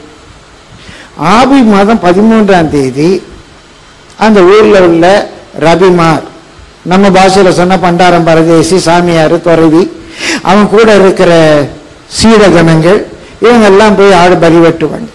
[SPEAKER 1] ஆபி மாதம் பதிமூன்றாம் தேதி அந்த ஊர்ல உள்ள ரபிமார் நம்ம பாஷையில சொன்ன பண்டாரம் பரதேசி சாமியார் துறவி அவன் கூட இருக்கிற சீடகணங்கள் இவங்க எல்லாம் போய் ஆடு பலி வெட்டுவாங்க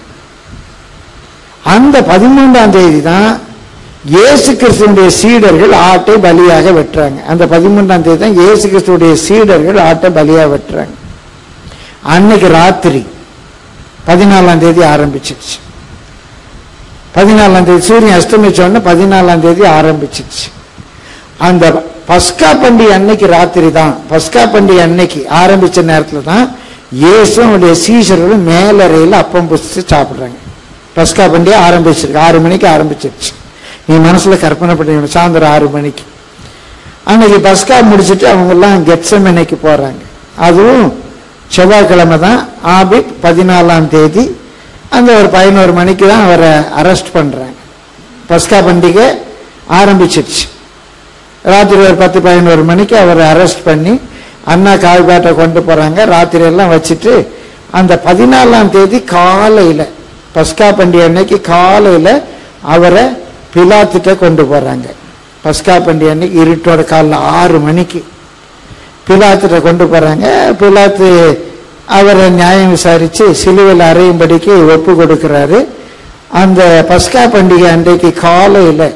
[SPEAKER 1] அந்த பதிமூன்றாம் தேதி தான் இயேசு கிறிஸ்துடைய சீடர்கள் ஆட்டை பலியாக வெட்டுறாங்க அந்த பதிமூன்றாம் தேதி தான் இயேசு கிறிஸ்துடைய சீடர்கள் ஆட்டை பலியாக வெட்டுறாங்க அன்னைக்கு ராத்திரி பதினாலாம் தேதி ஆரம்பிச்சிருச்சு பதினாலாம் தேதி சூரியன் அஸ்தமிச்ச உடனே பதினாலாம் தேதி ஆரம்பிச்சிருச்சு அந்த பஸ்கா பண்டிகை அன்னைக்கு ராத்திரி தான் பஸ்கா பண்டிகை அன்னைக்கு ஆரம்பிச்ச நேரத்துல தான் இயேசும் அவருடைய சீசர்களும் மேலறையில் அப்பம் புசிச்சு சாப்பிடுறாங்க பஸ்கா பண்டிகை ஆரம்பிச்சிருக்கு ஆறு மணிக்கு ஆரம்பிச்சிருச்சு நீ மனசுல கற்பனை பண்ணி சாயந்தரம் ஆறு மணிக்கு அன்னைக்கு பஸ்கா முடிச்சிட்டு அவங்க எல்லாம் கெட்சமனைக்கு போறாங்க அதுவும் செவ்வாய்க்கிழமை தான் ஆபிப் பதினாலாம் தேதி அந்த ஒரு பதினோரு மணிக்கு தான் அவரை அரெஸ்ட் பண்றாங்க பஸ்கா பண்டிகை ஆரம்பிச்சிருச்சு ராத்திரி ஒரு பத்து பதினோரு மணிக்கு அவரை அரெஸ்ட் பண்ணி அண்ணா கால்பேட்டை கொண்டு போறாங்க ராத்திரி எல்லாம் வச்சுட்டு அந்த பதினாலாம் தேதி காலையில பஸ்கா பண்டிகை அன்னைக்கு காலையில அவரை பிலாத்திட்ட கொண்டு போறாங்க பஸ்கா பண்டிகை அன்னைக்கு இருட்டோட காலைல ஆறு மணிக்கு பிலாத்திட்ட கொண்டு போறாங்க பிலாத்து அவரை நியாயம் விசாரிச்சு சிலுவையில் அறையும்படிக்கு ஒப்பு கொடுக்கிறாரு அந்த பஸ்கா பண்டிகை அன்றைக்கு காலையில்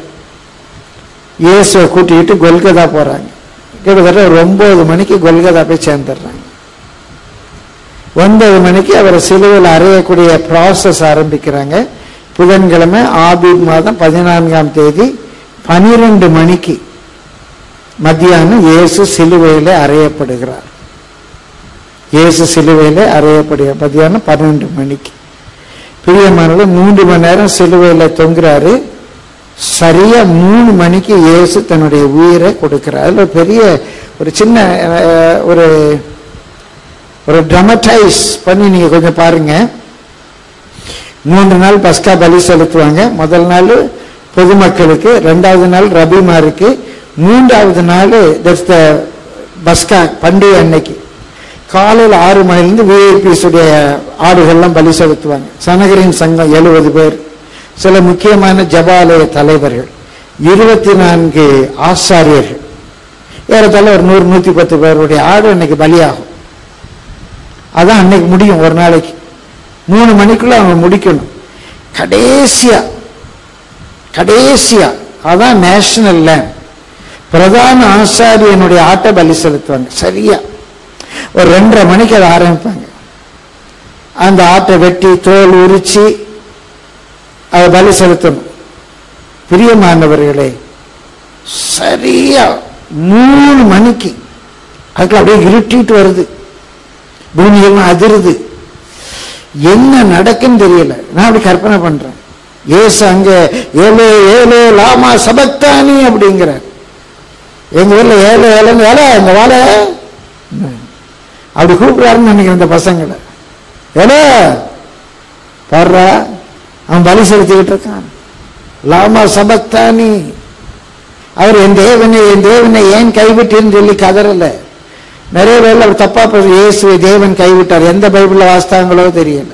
[SPEAKER 1] இயேசுவை கூட்டிக்கிட்டு கொல்கதா போறாங்க கிட்டத்தட்ட ஒரு ஒன்பது மணிக்கு கொல்கதா போய் சேர்ந்துடுறாங்க ஒன்பது மணிக்கு அவரை சிலுவையில் அறையக்கூடிய ப்ராசஸ் ஆரம்பிக்கிறாங்க புதன்கிழமை ஆபீட் மாதம் பதினான்காம் தேதி பனிரெண்டு மணிக்கு மத்தியானம் இயேசு சிலுவையிலே அறையப்படுகிறார் இயேசு சிலுவையிலே அறையப்படுகிற மத்தியானம் பன்னெண்டு மணிக்கு பிரியமானவர் மூன்று மணி நேரம் சிலுவையில் தொங்குறாரு சரியா மூணு மணிக்கு இயேசு தன்னுடைய உயிரை கொடுக்கிறார் அதுல ஒரு பெரிய ஒரு சின்ன அஹ், ஒரு ஒரு ட்ரமடைஸ் பண்ணி நீங்க கொஞ்சம் பாருங்க மூன்று நாள் பஸ்கா பலி செலுத்துவாங்க முதல் நாள் பொதுமக்களுக்கு ரெண்டாவது நாள் ரபிமாருக்கு மூன்றாவது நாள் தட்ஸ் த பஸ்கா பண்டிகை அன்னைக்கு காலையில் ஆறு மணிலேருந்து விஐபிஸ் உடைய ஆடுகள்லாம் பலி செலுத்துவாங்க சனகரின் சங்கம் எழுபது பேர் சில முக்கியமான ஜபாலய தலைவர்கள் இருபத்தி நான்கு ஆசாரியர்கள் ஏறத்தாழ ஒரு நூறு நூத்தி பத்து பேருடைய ஆடு அன்னைக்கு பலியாகும் அதான் அன்னைக்கு முடியும் ஒரு நாளைக்கு மூணு மணிக்குள்ள அவங்க முடிக்கணும் கடைசியா கடைசியா அதான் நேஷனல் லேண்ட் பிரதான ஆசாரியனுடைய ஆட்டை பலி செலுத்துவாங்க சரியா ஒரு ரெண்டரை மணிக்கு அதை ஆரம்பிப்பாங்க அந்த ஆட்டை வெட்டி தோல் உரிச்சு அதை பலி செலுத்தணும் பிரியமானவர்களே சரியா மூணு மணிக்கு அதுக்குள்ள அப்படியே இருட்டிட்டு வருது பூமியெல்லாம் அதிருது என்ன நடக்குன்னு தெரியல நான் அப்படி கற்பனை பண்றேன் ஏசு அங்க ஏழு ஏழு லாமா சபக்தானி அப்படிங்கிறார் எங்க ஊர்ல ஏழு ஏழுன்னு வேலை இந்த வேலை அப்படி கூப்பிடுறாருன்னு நினைக்கிறேன் இந்த பசங்களை ஏலே பாடுறா அவன் பலி செலுத்திக்கிட்டு இருக்கான் லாமா சபக்தானி அவர் என் தேவனை என் தேவனை ஏன் கைவிட்டேன்னு சொல்லி கதறல நிறைய பேர்ல அவர் தப்பா பேச இயேசுவை தேவன் கைவிட்டார் எந்த பைபிள்ல வாசித்தாங்களோ தெரியல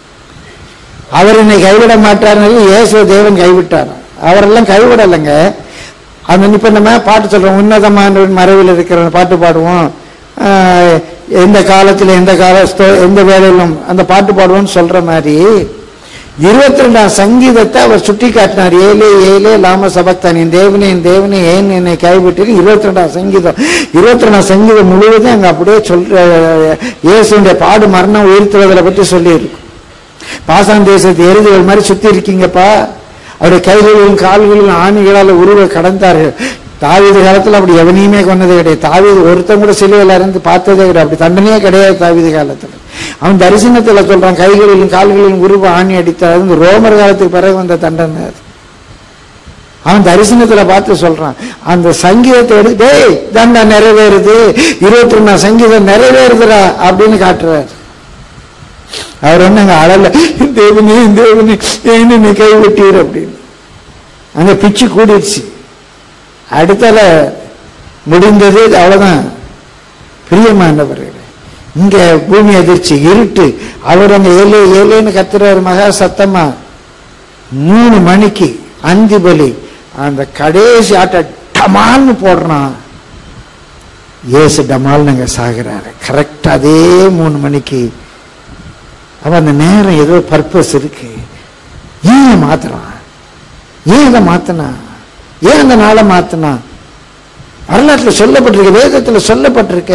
[SPEAKER 1] அவர் என்னை கைவிட மாட்டார்னு இயேசுவை தேவன் கைவிட்டார் அவரெல்லாம் கைவிடலைங்க அந்த இப்ப நம்ம பாட்டு சொல்றோம் உன்னதமான மறைவில் இருக்கிற பாட்டு பாடுவோம் ஆஹ், எந்த காலத்தில் எந்த கால எந்த வேலையிலும் அந்த பாட்டு பாடுவோம்னு சொல்ற மாதிரி இருபத்தி ரெண்டாம் சங்கீதத்தை அவர் சுட்டி காட்டினார் ஏலே ஏலே லாம சபக்தான் என் தேவனே என் தேவனே ஏன் என்னை கைவிட்டு இருபத்தி ரெண்டாம் சங்கீதம் இருபத்தி ரெண்டாம் சங்கீதம் முழுவதும் அங்க அப்படியே சொல்ற இயேசுடைய பாடு மரணம் உயிர்த்துவதை பற்றி சொல்லியிருக்கு பாசான் தேசத்து எருதுகள் மாதிரி சுத்தி இருக்கீங்கப்பா அவருடைய கைகளிலும் கால்களிலும் ஆணிகளால் உருவ கடந்தார்கள் தாவீது காலத்துல அப்படி எவனையுமே கொன்னதே கிடையாது தாவீது ஒருத்தன் கூட சிலுவையில் இருந்து பார்த்ததே கிடையாது அப்படி தண்டனையே கிடையாது தாவீது காலத்துல அவன் தரிசனத்துல சொல்றான் கைகளிலும் கால்களிலும் உருவ ஆணி அடித்தார் அது ரோமர் காலத்துக்கு பிறகு வந்த தண்டனை அது அவன் தரிசனத்துல பார்த்து சொல்றான் அந்த சங்கீதத்தை எடுத்து டேய் தண்டை நிறைவேறுது இருபத்தி ரெண்டாம் சங்கீதம் நிறைவேறுதுடா அப்படின்னு காட்டுறாரு அவர் ஒண்ணுங்க அழல தேவனே தேவனே ஏன்னு நீ கைவிட்டீர் அப்படின்னு அங்க பிச்சு கூடிடுச்சு அடுத்தால முடிந்தது அவ்வளவுதான் பிரியமானவர்களே இங்க பூமி அதிர்ச்சி இருட்டு அவர் அங்க ஏழு ஏழுன்னு கத்துறாரு மகா சத்தமா மூணு மணிக்கு அந்தி பலி அந்த கடைசி ஆட்ட டமால்னு போடுறான் ஏசு டமால்னு அங்க சாகுறாரு கரெக்ட் அதே மூணு மணிக்கு அவன் அந்த நேரம் ஏதோ பர்பஸ் இருக்கு ஏன் இதை மாத்துறான் ஏன் இதை மாத்தினா ஏன் அந்த நாளை மாத்தினா வரலாற்றுல சொல்லப்பட்டிருக்க வேதத்துல சொல்லப்பட்டிருக்க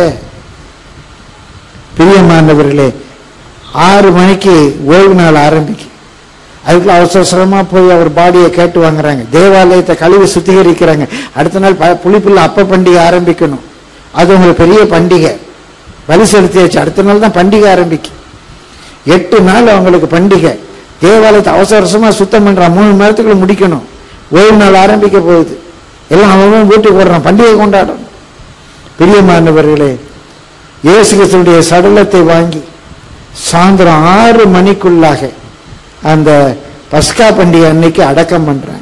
[SPEAKER 1] பிரியமானவர்களே ஆறு மணிக்கு ஓய்வு நாள் ஆரம்பிக்கும் அதுக்குள்ள அவசர அவசரமா போய் அவர் பாடியை கேட்டு வாங்குறாங்க தேவாலயத்தை கழுவி சுத்திகரிக்கிறாங்க அடுத்த நாள் ப- புளிப்புள்ள அப்ப பண்டிகை ஆரம்பிக்கணும் அது உங்களுக்கு பெரிய பண்டிகை பலி செலுத்தியாச்சு அடுத்த நாள் தான் பண்டிகை ஆரம்பிக்கும் எட்டு நாள் அவங்களுக்கு பண்டிகை தேவாலயத்தை அவசர அவசரமா சுத்தம் பண்றான் மூணு மணி நேரத்துக்குள்ள முடிக்கணும் ஓய்வு நாள் ஆரம்பிக்க போகுது எல்லாம் அவன் வீட்டுக்கு போடுறான் பண்டிகை கொண்டாடணும் பிரியமானவர்களே இயேசு கிறிஸ்துடைய சடலத்தை வாங்கி சாயந்தரம் ஆறு மணிக்குள்ளாக அந்த பஸ்கா பண்டிகை அன்னைக்கு அடக்கம் பண்றாங்க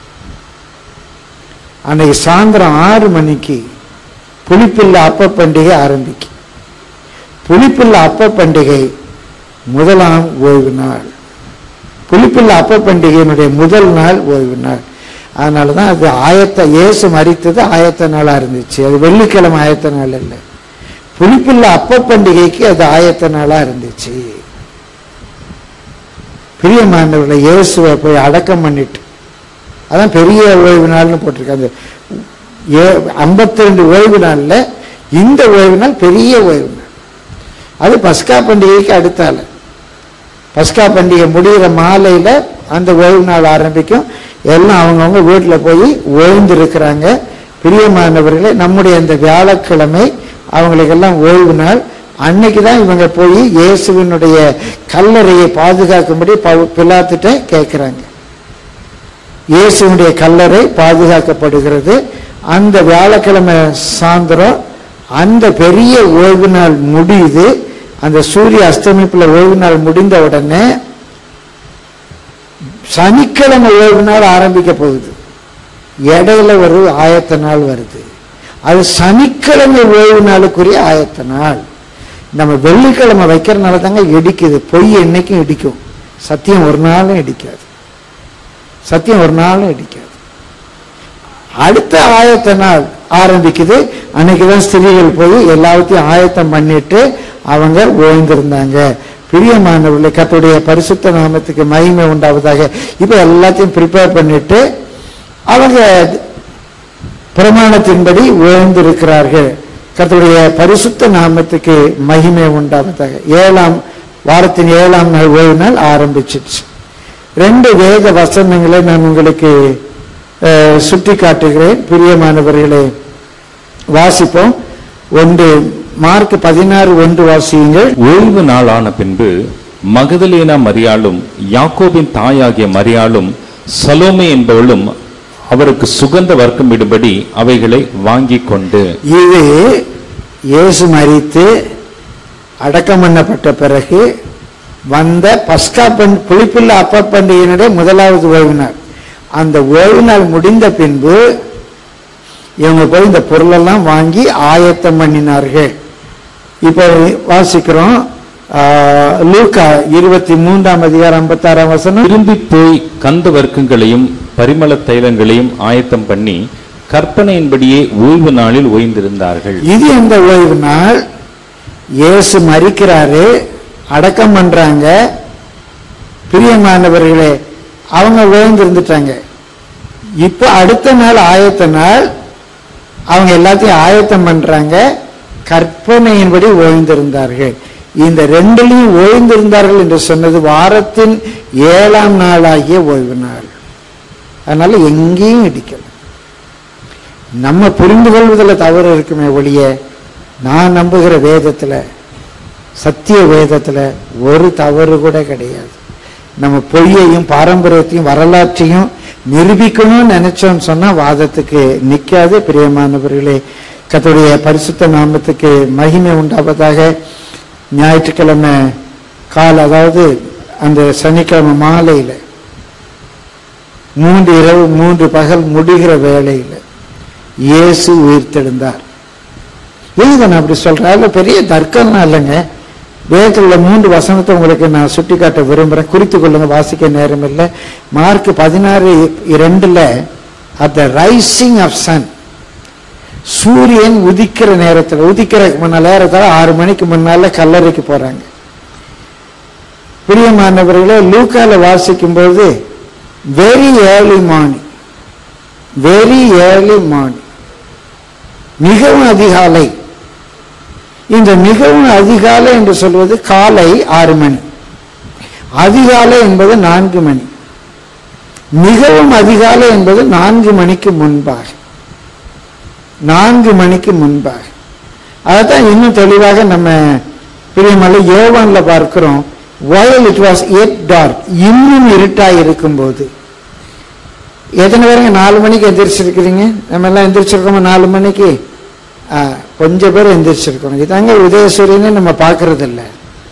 [SPEAKER 1] அன்னைக்கு சாயந்தரம் ஆறு மணிக்கு புளிப்பில்ல அப்ப பண்டிகை ஆரம்பிக்கும் புளிப்பில்ல அப்ப பண்டிகை முதலாம் ஓய்வு நாள் புளிப்பில்ல அப்ப பண்டிகையினுடைய முதல் நாள் ஓய்வு நாள் அதனால தான் அது ஆயத்த இயேசு மறித்தது ஆயத்த நாளா இருந்துச்சு அது வெள்ளிக்கிழமை ஆயத்த நாள் இல்லை புளிப்பில்ல அப்ப பண்டிகைக்கு அது ஆயத்த நாளா இருந்துச்சு பிரியமானவர்களை இயேசுவை போய் அடக்கம் பண்ணிட்டு அதான் பெரிய ஓய்வு நாள்னு போட்டிருக்காங்க ஐம்பத்தி ரெண்டு ஓய்வு நாள்ல இந்த ஓய்வு நாள் பெரிய ஓய்வு நாள் அது பஸ்கா பண்டிகைக்கு அடுத்தால பஸ்கா பண்டிகை முடிகிற மாலையில அந்த ஓய்வு நாள் ஆரம்பிக்கும் எல்லாம் அவங்கவுங்க வீட்டில் போய் ஓய்ந்து இருக்கிறாங்க பிரியமானவர்களே நம்முடைய இந்த வியாழக்கிழமை அவங்களுக்கெல்லாம் ஓய்வு நாள் அன்னைக்கு தான் இவங்க போய் இயேசுவினுடைய கல்லறையை பாதுகாக்கும்படி பவு- பிலாத்துட்ட கேட்குறாங்க இயேசுவினுடைய கல்லறை பாதுகாக்கப்படுகிறது அந்த வியாழக்கிழமை சாயந்தரம் அந்த பெரிய ஓய்வு நாள் முடியுது அந்த சூரிய அஸ்தமிப்புல ஓய்வு நாள் முடிந்த உடனே சனிக்கிழமை ஓய்வு நாள் ஆரம்பிக்க போகுது இடையில ஒரு ஆயத்த நாள் வருது அது சனிக்கிழமை ஓய்வு நாளுக்குரிய ஆயத்த நாள் நம்ம வெள்ளிக்கிழமை வைக்கிறனால தாங்க இடிக்குது பொய் என்னைக்கும் இடிக்கும் சத்தியம் ஒரு நாளும் இடிக்காது சத்தியம் ஒரு நாளும் இடிக்காது அடுத்த ஆயத்த நாள் ஆரம்பிக்குது அன்னைக்கு தான் ஸ்திரீகள் போய் எல்லாத்தையும் ஆயத்தம் பண்ணிட்டு அவங்க ஓய்ந்திருந்தாங்க பிரியமானவர்களே கர்த்தருடைய பரிசுத்த நாமத்துக்கு மகிமை உண்டாவதாக இப்ப எல்லாத்தையும் ப்ரிப்பேர் பண்ணிட்டு அவங்க பிரமாணத்தின்படி ஓய்ந்திருக்கிறார்கள் கர்த்தருடைய பரிசுத்த நாமத்துக்கு மகிமை உண்டாவதாக ஏழாம் வாரத்தின் ஏழாம் நாள் ஓய்வு நாள் ஆரம்பிச்சிடுச்சு ரெண்டு வேத வசனங்களை நான் உங்களுக்கு அஹ், சுட்டி காட்டுகிறேன் பிரியமானவர்களே வாசிப்போம் ஒன்று மார்க் பதினாறு ஒன்று வாசியுங்கள்
[SPEAKER 2] ஓய்வு நாள் ஆன பின்பு மகதலேனா மரியாளும் யாக்கோபின் தாயாகிய மரியாளும் சலோமே என்பவளும் அவருக்கு சுகந்த வர்க்கமிடும்படி அவைகளை வாங்கிக் கொண்டு
[SPEAKER 1] இது இயேசு மரித்து அடக்கம் பண்ணப்பட்ட பிறகு வந்த பஸ்கா பண் புளிப்புள்ள அப்ப பண்டிகையினுடைய முதலாவது ஓய்வு நாள் அந்த ஓய்வு நாள் முடிந்த பின்பு இவங்க போய் இந்த பொருளெல்லாம் வாங்கி ஆயத்தம் பண்ணினார்கள் இப்போ வாசிக்கிறோம் ஆஹ், லூக்கா இருபத்தி மூன்றாம் அதிகாரம் ஐம்பத்தாறாம் வசனம்
[SPEAKER 2] திரும்பி போய் கந்த வர்க்கங்களையும் பரிமள தைலங்களையும் ஆயத்தம் பண்ணி கற்பனையின்படியே ஓய்வு நாளில் ஓய்ந்திருந்தார்கள்
[SPEAKER 1] இது எந்த ஓய்வு நாள் இயேசு மறிக்கிறாரு அடக்கம் பண்றாங்க பிரியமானவர்களே அவங்க ஓய்ந்திருந்துட்டாங்க இப்போ அடுத்த நாள் ஆயத்த நாள் அவங்க எல்லாத்தையும் ஆயத்தம் பண்றாங்க கற்பனையின்படி ஓய்ந்திருந்தார்கள் இந்த ரெண்டுலையும் ஓய்ந்திருந்தார்கள் என்று சொன்னது வாரத்தின் ஏழாம் நாளாகிய ஓய்வு நாள் அதனால எங்கேயும் இடிக்கல நம்ம புரிந்து கொள்வதில் தவறு இருக்குமே ஒழிய நான் நம்புகிற வேதத்துல சத்திய வேதத்துல ஒரு தவறு கூட கிடையாது நம்ம பொய்யையும் பாரம்பரியத்தையும் வரலாற்றையும் நிரூபிக்கணும்னு நினைச்சோம்னு சொன்னா வாதத்துக்கு நிக்காது பிரியமானவர்களே கர்த்தருடைய பரிசுத்த நாமத்துக்கு மகிமை உண்டாவதாக ஞாயிற்றுக்கிழமை கால அதாவது அந்த சனிக்கிழமை மாலையில மூன்று இரவு மூன்று பகல் முடிகிற வேளையில இயேசு உயிர்த்தெழுந்தார் ஏங்க நான் அப்படி சொல்றேன் அதுல பெரிய தர்க்கம்லாம் இல்லைங்க வேதத்தில் உள்ள மூன்று வசனத்தை உங்களுக்கு நான் சுட்டி காட்ட விரும்புறேன் குறித்து கொள்ளுங்க வாசிக்க நேரம் இல்லை மார்க் பதினாறு இரண்டுல at the rising of sun சூரியன் உதிக்கிற நேரத்தில் உதிக்கிறதுக்கு முன்னால நேரத்தில் ஆறு மணிக்கு முன்னால கல்லறைக்கு போறாங்க பிரியமானவர்களே லூக்கால வாசிக்கும்போது very early morning very early morning மிகவும் அதிகாலை இந்த மிகவும் அதிகாலை என்று சொல்வது காலை ஆறு மணி அதிகாலை என்பது நான்கு மணி மிகவும் அதிகாலை என்பது நான்கு மணிக்கு முன்பாக நான்கு மணிக்கு முன்பாக அதைத்தான் இன்னும் தெளிவாக நம்ம பிரியமல்ல யோவான்ல பார்க்கிறோம் வயல் இட் வாஸ் எட் டார்க் இன்னும் இருட்டாய் இருக்கும்போது எத்தனை பேருங்க நாலு மணிக்கு எந்திரிச்சிருக்கிறீங்க நம்ம எல்லாம் எந்திரிச்சிருக்கோமா நாலு மணிக்கு ஆ, கொஞ்சம் பேர் எந்திரிச்சிருக்கோம் இதாங்க உதயசூரியனே நம்ம பார்க்கறது இல்ல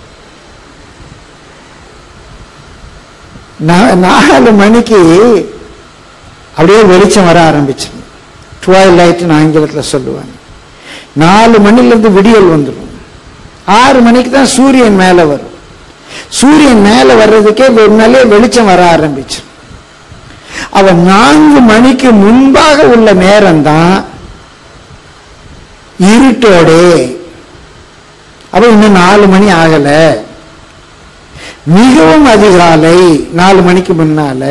[SPEAKER 1] நா- நாலு மணிக்கு அப்படியே வெளிச்சம் வர ஆரம்பிச்சிடும் டுவெல் லைட்னு ஆங்கிலத்தில் சொல்லுவாங்க நாலு மணிலேருந்து விடியல் வந்துடும் ஆறு மணிக்கு தான் சூரியன் மேலே வரும் சூரியன் மேலே வர்றதுக்கே முன்னாலே வெளிச்சம் வர ஆரம்பிச்சிடும் அவன் நான்கு மணிக்கு முன்பாக உள்ள நேரம்தான் இருட்டோடே அப்ப இன்னும் நாலு மணி ஆகல மிகவும் அதிகாலை நாலு மணிக்கு முன்னால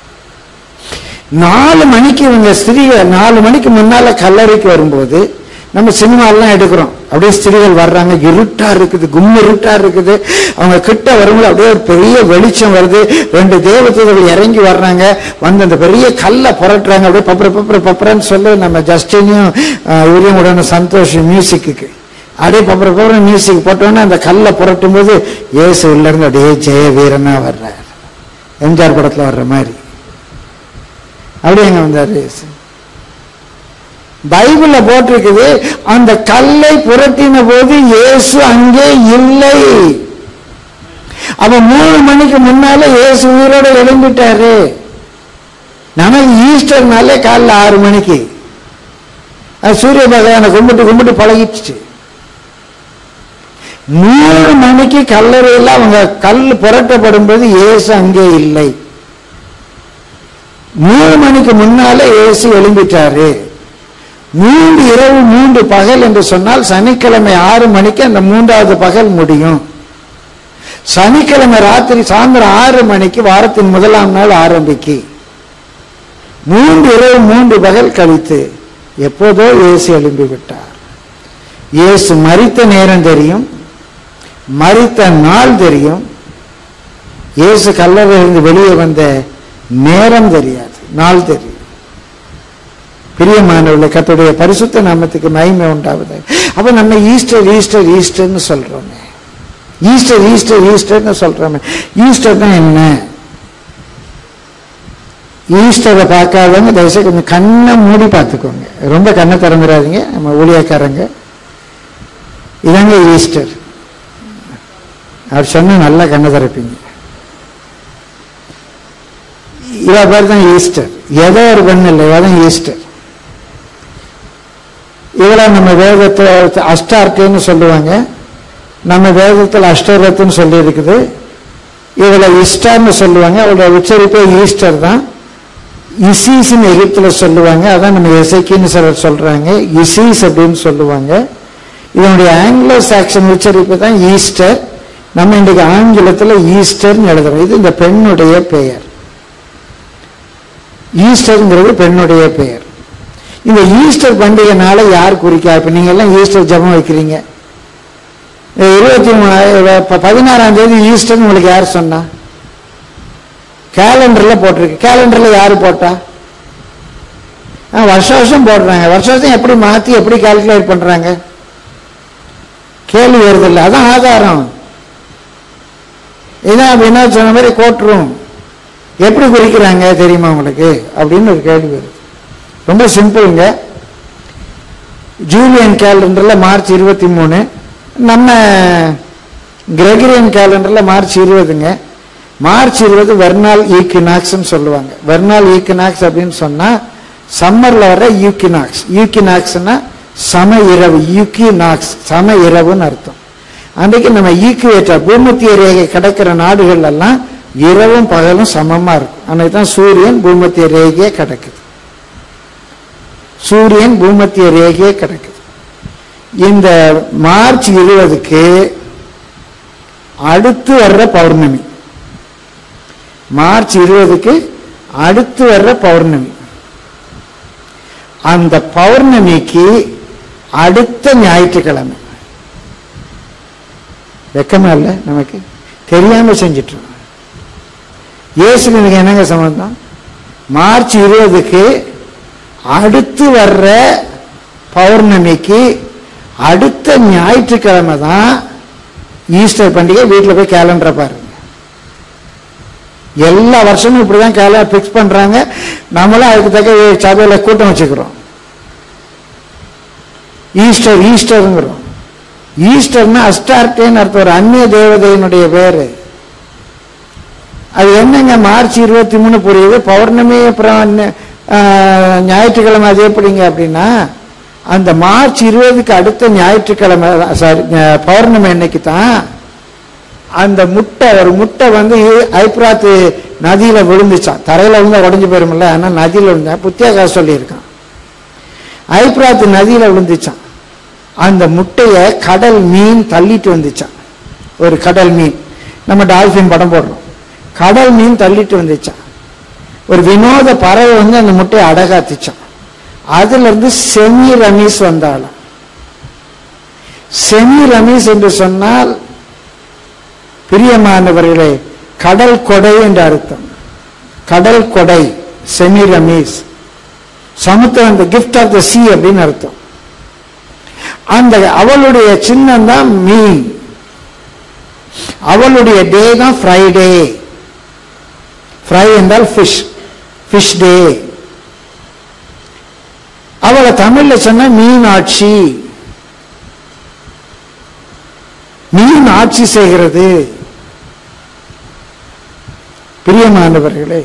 [SPEAKER 1] நாலு மணிக்கு இவங்க ஸ்திரீகள் நாலு மணிக்கு முன்னால கல்லறைக்கு வரும்போது நம்ம சினிமாலாம் எடுக்கிறோம் அப்படியே ஸ்திரீகள் வர்றாங்க இருட்டா இருக்குது கும் இருட்டா இருக்குது அவங்க கிட்ட வரும்போது அப்படியே ஒரு பெரிய வெளிச்சம் வருது ரெண்டு தேவதூதர்கள் இறங்கி வர்றாங்க வந்து அந்த பெரிய கல்லை புரட்டுறாங்க அப்படியே பப்பர பப்பர பப்பரன்னு சொல்லி நம்ம ஜஸ்டினையும் இவரையும் உடனே சந்தோஷ் மியூசிக்கு அப்படியே பப்பர பப்பர மியூசிக் போட்டோன்னே அந்த கல்லை புரட்டும் போது இயேசு உள்ள இருந்து அப்படியே ஜெய வீரனா வர்றார் எம்ஜிஆர் படத்துல வர்ற மாதிரி அப்படியே அங்க வந்தார் இயேசு பைபிள்ல போட்டிருக்குது அந்த கல்லை புரட்டின போது இயேசு அங்கே இல்லை அப்ப மூணு மணிக்கு முன்னால இயேசு உயிரோட எழும்பிட்டாரு நமக்கு ஈஸ்டர்னாலே காலைல ஆறு மணிக்கு அது சூரிய பகவானை கும்பிட்டு கும்பிட்டு பழகிடுச்சு மூணு மணிக்கு கல்லறையில் அவங்க கல் புரட்டப்படும் போது இயேசு அங்கே இல்லை மூணு மணிக்கு முன்னாலே இயேசு எழும்பிட்டாரு மூன்று இரவு மூன்று பகல் என்று சொன்னால் சனிக்கிழமை ஆறு மணிக்கு அந்த மூன்றாவது பகல் முடியும் சனிக்கிழமை ராத்திரி சாயந்தரம் ஆறு மணிக்கு வாரத்தின் முதலாம் நாள் ஆரம்பிக்கு மூன்று இரவு மூன்று பகல் கழித்து எப்போதோ இயேசு எழும்பி விட்டார் இயேசு மரித்த நேரம் தெரியும் மரித்த நாள் தெரியும் இயேசு கல்லறையிலிருந்து வெளியே வந்த நேரம் தெரியாது நாள் தெரியும் பிரியமானவர்களே கர்த்தருடைய பரிசுத்த நாமத்துக்கு மகிமை உண்டாவது அப்ப நம்ம ஈஸ்டர் ஈஸ்டர் ஈஸ்டர்னு சொல்றோமே ஈஸ்டர் ஈஸ்டர் ஈஸ்டர்னு சொல்றோமே ஈஸ்டர்னா என்ன ஈஸ்டரை பார்க்காதவங்க தயவுசெய்து கொஞ்சம் கண்ணை மூடி பார்த்துக்கோங்க ரொம்ப கண்ணை திறந்துடாதீங்க நம்ம ஊழியக்காரங்க இதாங்க ஈஸ்டர் அவர் சொன்னா நல்லா கண்ணை திறப்பீங்க இவ பேர் தான் ஈஸ்டர் ஏதோ ஒரு பெண் இல்லை இவ தான் ஈஸ்டர் இவளை நம்ம வேதத்தில் அஷ்டார்த்தேன்னு சொல்லுவாங்க நம்ம வேதத்தில் அஷ்டரத்துன்னு சொல்லி இருக்குது இவளை இஸ்டார்னு சொல்லுவாங்க அவளோட உச்சரிப்பே ஈஸ்டர் தான் இசீஸ்னு எகிப்துல சொல்லுவாங்க அதான் நம்ம எசைக்கின்னு சிலர் சொல்றாங்க இசீஸ் அப்படின்னு சொல்லுவாங்க இதனுடைய ஆங்கிலோ சாக்சன் உச்சரிப்பு தான் ஈஸ்டர் நம்ம இன்றைக்கு ஆங்கிலத்தில் ஈஸ்டர்னு எழுதுறோம் இது இந்த பெண்ணுடைய பெயர் ஈஸ்டர்ங்கிறது பெண்ணுடைய பெயர் இந்த ஈஸ்டர் பண்டிகைனால யார் குறிக்கா இப்ப நீங்க எல்லாம் ஈஸ்டர் ஜெபம் வைக்கிறீங்க இந்த இருபத்தி மூணு பதினாறாம் தேதி ஈஸ்டர் உங்களுக்கு யார் சொன்னா கேலண்டர்ல போட்டிருக்கு கேலண்டர்ல யாரு போட்டா ஆ, வருஷம் வருஷம் போடுறாங்க வருஷம் வருஷம் எப்படி மாத்தி எப்படி கால்குலேட் பண்றாங்க கேள்வி வருது இல்லை அதான் ஆதாரம் இதான் வினோத் சொன்ன மாதிரி கோட்ரூம் எப்படி குறிக்கிறாங்க தெரியுமா உங்களுக்கு அப்படின்னு ஒரு கேள்வி வருது ரொம்ப சிம்பிளுங்க ஜூலியன் கேலண்டர்ல மார்ச் இருபத்தி மூணு நம்ம கிரெகரியன் கேலண்டர்ல மார்ச் இருபதுங்க மார்ச் இருபது வெர்னால் ஈக்கினாக்ஸ்னு சொல்லுவாங்க வெர்னால் ஈக்கினாக்ஸ் அப்படின்னு சொன்னா சம்மர்ல வர யூக்கினாக்ஸ் யூக்கினாக்ஸ்னா சம இரவு யூக்கினாக்ஸ் சம இரவுன்னு அர்த்தம் அன்றைக்கு நம்ம ஈக்குவேட்டர் பூமத்திய ரேகை கிடக்கிற நாடுகள் எல்லாம் இரவும் பகலும் சமமா இருக்கும் அன்னைக்கு தான் சூரியன் பூமத்திய ரேகையே கிடக்குது சூரியன் பூமத்திய ரேகையே கிடக்குது இந்த மார்ச் இருபதுக்கு அடுத்து வர்ற பௌர்ணமி மார்ச் இருபதுக்கு அடுத்து வர்ற பௌர்ணமி அந்த பௌர்ணமிக்கு அடுத்த ஞாயிற்றுக்கிழமை வெக்கமா இல்லை நமக்கு தெரியாம செஞ்சிட்டு இருக்கோம். இயேசுக்கு எனக்கு என்னங்க சம்பந்தம் மார்ச் இருபதுக்கு அடுத்து வர்ற பௌர்ணமிக்கு அடுத்த ஞாயிற்றுக்கிழமை தான் ஈஸ்டர் பண்டிகை வீட்டில் போய் கேலண்டரை பாருங்க எல்லா வருஷமும் இப்படிதான் கேலண்டர் ஃபிக்ஸ் பண்றாங்க நம்மளும் அதுக்கு தக்க சபையில கூட்டம் வச்சுக்கிறோம் ஈஸ்டர் ஈஸ்டருங்கிறோம் ஈஸ்டர்னா அஸ்டார்டேன்னு அர்த்தம் ஒரு அந்நிய தேவதையினுடைய பேரு அது என்னங்க மார்ச் இருபத்தி மூணு புரியுது பௌர்ணமி அப்புறம் ந- ஆஹ், ஞாயிற்றுக்கிழமை அது எப்படிங்க அப்படின்னா அந்த மார்ச் இருபதுக்கு அடுத்த ஞாயிற்றுக்கிழமை சாரி பௌர்ணமி அன்னைக்கு தான் அந்த முட்டை ஒரு முட்டை வந்து ஐப்ராத்து நதியில விழுந்துச்சான் தரையில விழுந்தா உடஞ்சு போயிருமில்ல ஆனா நதியில விழுந்தா புத்தியாக சொல்லியிருக்கான் ஐப்ராத்து நதியில விழுந்துச்சான் அந்த முட்டையை கடல் மீன் தள்ளிட்டு வந்துச்சான் ஒரு கடல் மீன் நம்ம டால்பின் படம் போடுறோம் கடல் மீன் தள்ளிட்டு வந்துச்சான் ஒரு வினோத பறவை வந்து அந்த முட்டையை அடகாத்துச்சான் அதுல இருந்து செமி ரமீஸ் வந்தாலும் செமி ரமீஸ் என்று சொன்னால் பிரியமானவர்களே கடல் கொடை என்று அர்த்தம் கடல் கொடை செமி ரமீஸ் சமுத்திரம் அந்த கிஃப்ட் ஆஃப் த சி அப்படின்னு அர்த்தம் அந்த அவளுடைய சின்னம் தான் மீன் அவளுடைய டே தான் ஃப்ரைடே ஃப்ரை என்றால் ஃபிஷ் ஃபிஷ் டே அவளை தமிழ்ல சொன்ன மீனாட்சி மீன் ஆட்சி செய்கிறது பிரியமானவர்களே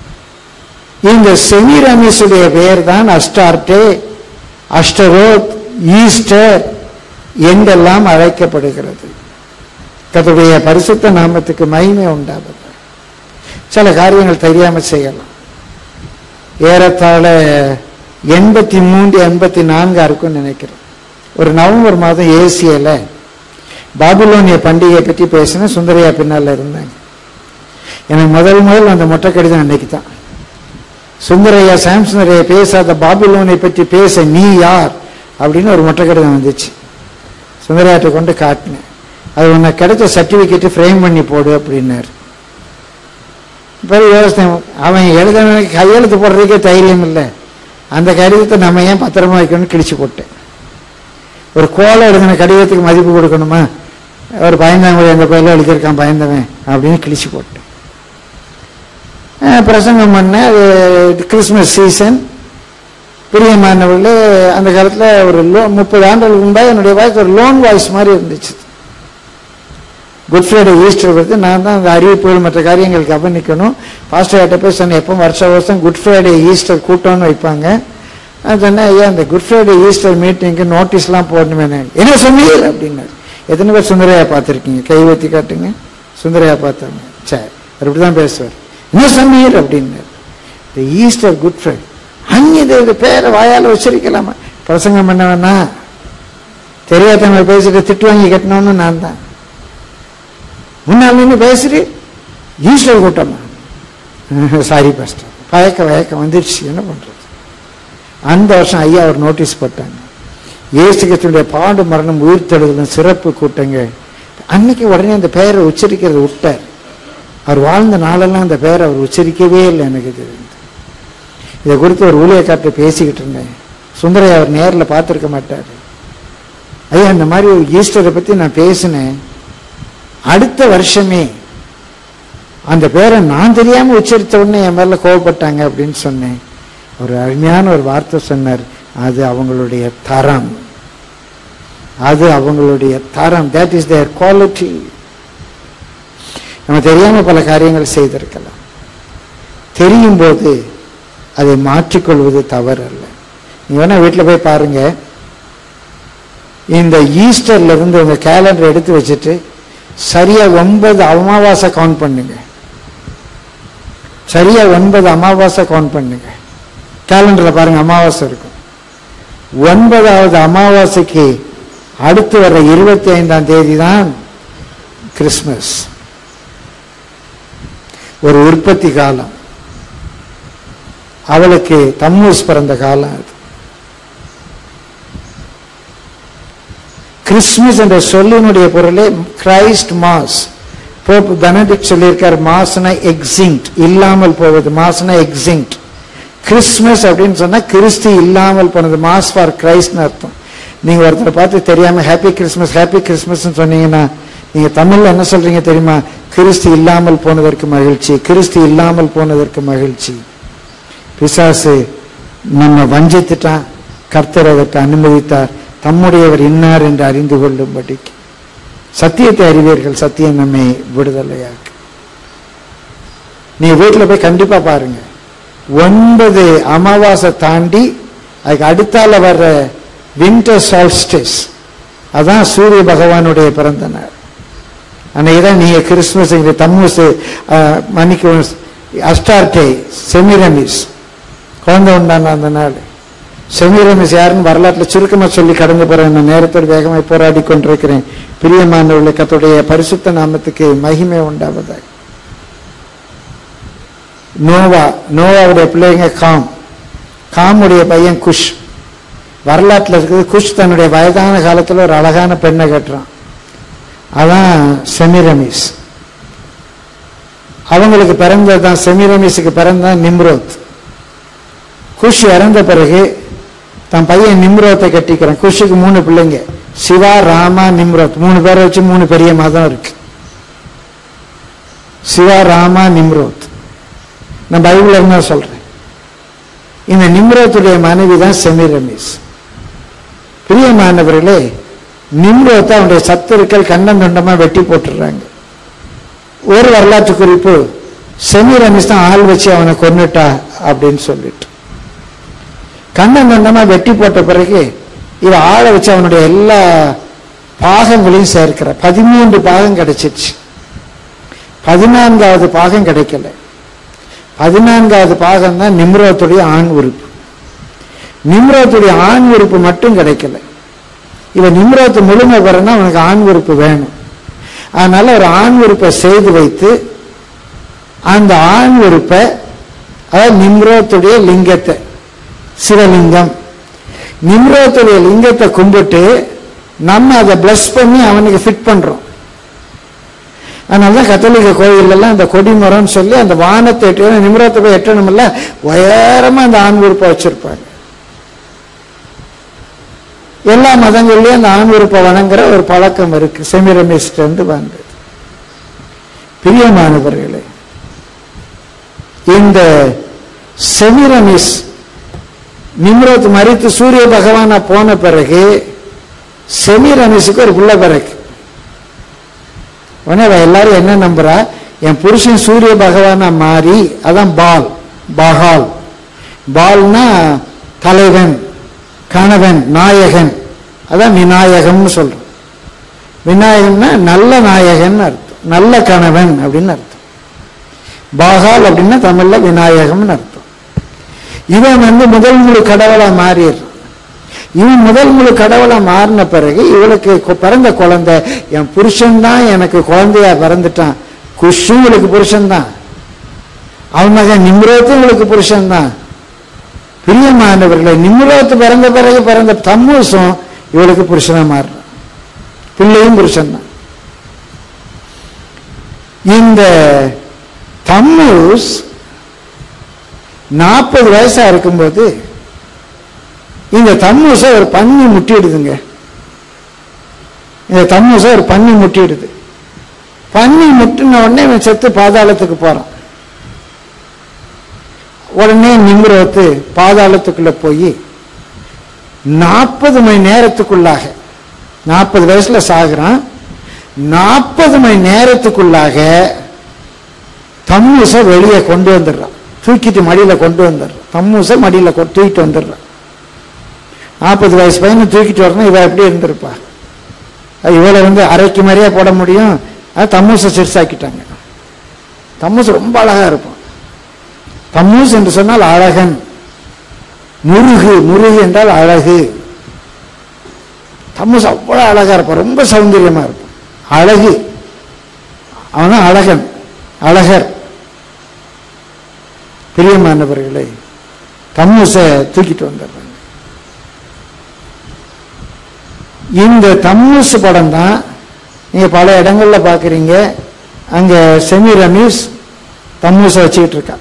[SPEAKER 1] இந்த செமிரமிஸுடைய பெயர் தான் அஸ்டார்டே அஷ்டரோத் ஈஸ்டர் என்றெல்லாம் அழைக்கப்படுகிறது கத்துடைய பரிசுத்த நாமத்துக்கு மகிமை உண்டாவது சில காரியங்கள் தெரியாம செய்யலாம் ஏறத்தாழ எண்பத்தி மூன்று எண்பத்தி நான்கா இருக்கும்னு நினைக்கிறேன் ஒரு நவம்பர் மாதம் ஏசியல பாபிலோனிய பண்டிகையை பற்றி பேசினேன் சுந்தரையா பின்னால இருந்தாங்க எனக்கு முதல் முதல் அந்த மொட்டை கடிதம் அன்னைக்கு தான் சுந்தரையா சாம்சனரையா பேசாத பாபிலோனை பற்றி பேச நீ யார் அப்படின்னு ஒரு மொட்டை கடிதம் வந்துச்சு சுந்தரையாட்ட கொண்டு காட்டினேன் அது உனக்கு கிடைச்ச சர்டிபிகேட் ஃப்ரேம் பண்ணி போடு அப்படின்னாரு பிறகு யோசனை அவன் எழுதுனவனுக்கு கையெழுத்து போடுறதுக்கே தைரியம் இல்லை அந்த கடிதத்தை நம்ம ஏன் பத்திரமா வைக்கணும்னு கிழிச்சு போட்டேன் ஒரு கோலம் எழுதின கடிதத்துக்கு மதிப்பு கொடுக்கணுமா ஒரு பயந்தாங்குடி அந்த பயில எழுதியிருக்கான் பயந்தவன் அப்படின்னு கிழிச்சு போட்டேன் அஹ் பிரசங்கம் பண்ண அது கிறிஸ்மஸ் சீசன் பிரியமானவர்களே அந்த காலத்தில் ஒரு லோ முப்பது ஆண்டுகளுக்கு முன்பாக என்னுடைய வாய்ஸ் ஒரு லோன் வாய்ஸ் மாதிரி இருந்துச்சு குட் ஃப்ரைடே ஈஸ்டர் வருது நான் தான் அந்த அறிவிப்புகள் மற்ற காரியங்கள் கவனிக்கணும் பாஸ்டர் கிட்ட போய் சொன்னேன் எப்போ வருஷ வருஷம் குட் ஃப்ரைடே ஈஸ்டர் கூட்டம்னு வைப்பாங்க நான் சொன்னேன் ஐயா அந்த குட் ஃப்ரைடே ஈஸ்டர் மீட்டிங்க்கு நோட்டீஸ்லாம் போடணுமே நான். என்ன சொன்னீர் அப்படின்னாரு எத்தனை பேர் சுந்தரையா பார்த்துருக்கீங்க கை ஊற்றி காட்டுங்க சுந்தரையா பார்த்தாங்க சரி அவர் இப்படி தான் பேசுவார் என்ன சொன்னீர் அப்படின்னாரு இந்த ஈஸ்டர் குட் ஃப்ரைடே அந்நிய பேரை வாயால் உச்சரிக்கலாமா பிரசங்கம் பண்ண வேணா தெரியாதவங்க பேசிட்டு திட்டு வாங்கி கட்டணும்னு நான் தான் முன்னால் நின்று பேசுறி ஈஸ்டர் கூட்டமா சாரி பாஸ்டர் வயக்க வயக்கம் வந்துடுச்சு என்ன பண்றது அந்த வருஷம் ஐயா ஒரு நோட்டீஸ் போட்டாங்க இயேசுகத்தினுடைய பாடு மரணம் உயிர்த்தெழுதலும் சிறப்பு கூட்டங்க அன்னைக்கு உடனே அந்த பெயரை உச்சரிக்கிறது விட்டார் அவர் வாழ்ந்த நாளெல்லாம் அந்த பெயரை அவர் உச்சரிக்கவே இல்லை எனக்கு தெரிஞ்சு இதை குறித்து ஒரு ஊழியக்கார்ட்ட பேசிக்கிட்டு இருந்தேன் சுந்தரையா அவர் நேரில் பார்த்துருக்க மாட்டார் ஐயா இந்த மாதிரி ஒரு ஈஸ்டரை பற்றி நான் பேசினேன் அடுத்த வருஷமே அந்த பேரை நான் தெரியாம உச்சரித்த உடனே என் மேல கோவப்பட்டாங்க அப்படின்னு சொன்னேன் ஒரு அருமையான ஒரு வார்த்தை சொன்னார் அது அவங்களுடைய தரம் அது அவங்களுடைய தரம் தட் இஸ் தேர் குவாலிட்டி நம்ம தெரியாம பல காரியங்கள் செய்திருக்கலாம் தெரியும் போது அதை மாற்றிக்கொள்வது தவறு அல்ல நீ வேணா வீட்டில் போய் பாருங்க இந்த ஈஸ்டர்ல இருந்து உங்க கேலண்டர் எடுத்து வச்சுட்டு சரியா ஒன்பது அமாவாசை கவுண்ட் பண்ணுங்க சரியா ஒன்பது அமாவாசை கவுண்ட் பண்ணுங்க கேலண்டர்ல பாருங்க அமாவாசை இருக்கும் ஒன்பதாவது அமாவாசைக்கு அடுத்து வர்ற இருபத்தி ஐந்தாம் தேதி தான் கிறிஸ்மஸ் ஒரு உற்பத்தி காலம் அவளுக்கு தம்மூஸ் பிறந்த காலம் அது கிறிஸ்துமஸ் என்ற சொல்லினுடைய பொருளே கிரைஸ்ட் மாஸ் போப் பெனடிக்ட் சொல்லியிருக்கார் மாஸ்னா எக்ஸிங்க்ட் இல்லாமல் போவது மாஸ்னா எக்ஸிங்க்ட் கிறிஸ்துமஸ் அப்படின்னு சொன்னா கிறிஸ்து இல்லாமல் போனது மாஸ் ஃபார் கிரைஸ்ட்னு அர்த்தம் நீங்க ஒருத்தரை பார்த்து தெரியாம ஹாப்பி கிறிஸ்மஸ் ஹாப்பி கிறிஸ்மஸ் சொன்னீங்கன்னா நீங்க தமிழ்ல என்ன சொல்றீங்க தெரியுமா கிறிஸ்து இல்லாமல் போனதற்கு மகிழ்ச்சி கிறிஸ்து இல்லாமல் போனதற்கு மகிழ்ச்சி பிசாசு நம்ம வஞ்சித்துட்டான் கர்த்தர் அதற்கு அனுமதித்தார் தம்முடையவர் இன்னார் என்று அறிந்து கொள்ளும்படிக்கு சத்தியத்தை அறிவீர்கள் சத்தியம் நம்மை விடுதலையாக்கு நீ வீட்டில் போய் கண்டிப்பா பாருங்க ஒன்பது அமாவாசை தாண்டி அதுக்கு அடுத்தால வர்ற வின்டர் சால்ஸ்டிஸ் அதான் சூரிய பகவானுடைய பிறந்த நாள் அன்னைக்கு தான் நீங்க கிறிஸ்துமஸ் இங்க தம்மூஸ் மன்னிக்கு அஸ்டார்டே செமிரமிஸ் குழந்தை உண்டான அந்த நாள் செமீரமிஸ் யாருன்னு வரலாற்றுல சுருக்கமா சொல்லி கடந்து போறேன் நான் நேரத்தோடு வேகமாய் போராடி கொண்டிருக்கிறேன் பிரியமானவர்களே கத்துடைய பரிசுத்த நாமத்துக்கு மகிமை உண்டாவதாக நோவா நோவாவுடைய பிள்ளைங்க காம் காமுடைய பையன் குஷ் வரலாற்றுல இருக்குது குஷ் தன்னுடைய வயதான காலத்துல ஒரு அழகான பெண்ணை கட்டுறான் அதான் செமிரமிஸ் அவங்களுக்கு பிறந்ததுதான் செமிரமிஸுக்கு பிறந்ததான் நிம்ரோத் குஷ் இறந்த பிறகு தன் பையன் நிம்ரோத்தை கட்டிக்கிறான் குஷுக்கு மூணு பிள்ளைங்க சிவா ராமா நிம்ரோத் மூணு பேரை வச்சு மூணு பெரிய மதம் இருக்கு சிவா ராமா நிம்ரோத் நான் பைபிள் இருந்தா சொல்றேன் இந்த நிம்ரோத்துடைய மனைவி தான் செமிரமிஸ் பிரியமானவர்களே நிம்ரோத்தை அவனுடைய சத்துருக்கள் கண்டம் கண்டமா வெட்டி போட்டுடுறாங்க ஒரு வரலாற்று குறிப்பு செமிரமிஸ் தான் ஆள் வச்சு அவனை கொன்னுட்டா அப்படின்னு சொல்லிட்டு கண்டம் கண்டமா வெட்டி போட்ட பிறகு இவ ஆளை வச்சு அவனுடைய எல்லா பாகங்களையும் சேர்க்கிற பதிமூன்று பாகம் கிடைச்சிச்சு பதினான்காவது பாகம் கிடைக்கல பதினான்காவது பாகம் தான் நிம்ரோத்துடைய ஆண் உறுப்பு நிம்ரோத்துடைய ஆண் உறுப்பு மட்டும் கிடைக்கல இவன் நிம்ரோத்து முழுமை பெறனா அவனுக்கு ஆண் உறுப்பு வேணும் அதனால ஒரு ஆண் உறுப்பை செய்து வைத்து அந்த ஆண் உறுப்பை அதாவது நிம்ரோத்துடைய லிங்கத்தை சிவலிங்கம் நிம்ரோத்துடைய லிங்கத்தை கும்பிட்டு நம்ம அதை பிளஸ் பண்ணி அவனுக்கு ஃபிட் பண்றோம் அதனாலதான் கத்தோலிக்க கோயிலெல்லாம் அந்த கொடிமரம்னு சொல்லி அந்த வானத்தை எட்டு நிமிரத்தை போய் எட்டணும் இல்ல உயரமா அந்த ஆண் உறுப்பை வச்சிருப்பாங்க எல்லா மதங்கள்லயும் அந்த ஆண் உறுப்பை வணங்குற ஒரு பழக்கம் இருக்கு செமிரமிஸ்ட் இருந்து வந்தது பிரியமானவர்களே இந்த செமிரமிஸ் நிம்ரோத் மறித்து சூரிய பகவானா போன பிறகு செமிரமிஸுக்கு ஒரு புள்ள பிறகு உடனே அவ எல்லாரும் என்ன நம்புறா என் புருஷன் சூரிய பகவானா மாறி அதான் பால் பகால் பால்னா தலைவன் கணவன் நாயகன் அதான் விநாயகம்னு சொல்றோம் விநாயகம்னா நல்ல நாயகன் அர்த்தம் நல்ல கணவன் அப்படின்னு அர்த்தம் பாகால் அப்படின்னா தமிழ்ல விநாயகம்னு அர்த்தம் இவன் வந்து முதல் முழு கடவுளா மாறிடுறான் இவன் முதல் முழு கடவுளா மாறின பிறகு இவளுக்கு கொ- பிறந்த குழந்தை என் புருஷன் தான் எனக்கு குழந்தையா பிறந்துட்டான் குஷும் இவளுக்கு புருஷன் தான் அவன் மகன் நிம்ரோத்தும் இவளுக்கு புருஷன் தான் பிரியமானவர்களே நிம்ரோத்து பிறந்த பிறகு பிறந்த தம்மூசும் இவளுக்கு புருஷனா மாறுறான் பிள்ளையும் புருஷன் தான் இந்த தம்மூஸ் நாற்பது வயசா இருக்கும்போது இந்த தம்மூசை ஒரு பன்னி முட்டிடுதுங்க இந்த தம்மூசை ஒரு பன்னி முட்டிடுது பன்னி முட்டின உடனே இவன் செத்து பாதாளத்துக்கு போறான் உடனே நிம்ரோத்து பாதாளத்துக்குள்ள போய் நாற்பது மணி நேரத்துக்குள்ளாக நாற்பது வயசுல சாகுறான் நாற்பது மணி நேரத்துக்குள்ளாக தம்மூசை வெளியே கொண்டு வந்துடுறான் தூக்கிட்டு மடியில கொண்டு வந்துடுறான் தம்மூசை மடியில கொ- தூக்கிட்டு வந்துடுறான் நாற்பது வயசு பையனை தூக்கிட்டு வரணும் இவ எப்படி இருந்திருப்பா அது இவளை வந்து அரைக்கு மாதிரியே போட முடியும் அது தம்மூசை சிறுசாக்கிட்டாங்க தம்மூசு ரொம்ப அழகா இருப்பான் தம்மூஸ் என்று சொன்னால் அழகன் முருகு முருகு என்றால் அழகு தம்மூஸ் அவ்வளவு அழகா இருப்பான் ரொம்ப சௌந்தரியமா இருப்பான் அழகு அவன் அழகன் அழகர் பிரியமானவர்களே தம்மூசை தூக்கிட்டு வந்துடுறாங்க இந்த தம்மூசு படம் தான் நீங்க பல இடங்கள்ல பாக்குறீங்க அங்க செமி ரமீஸ் தம்மூசை வச்சுக்கிட்டு இருக்கா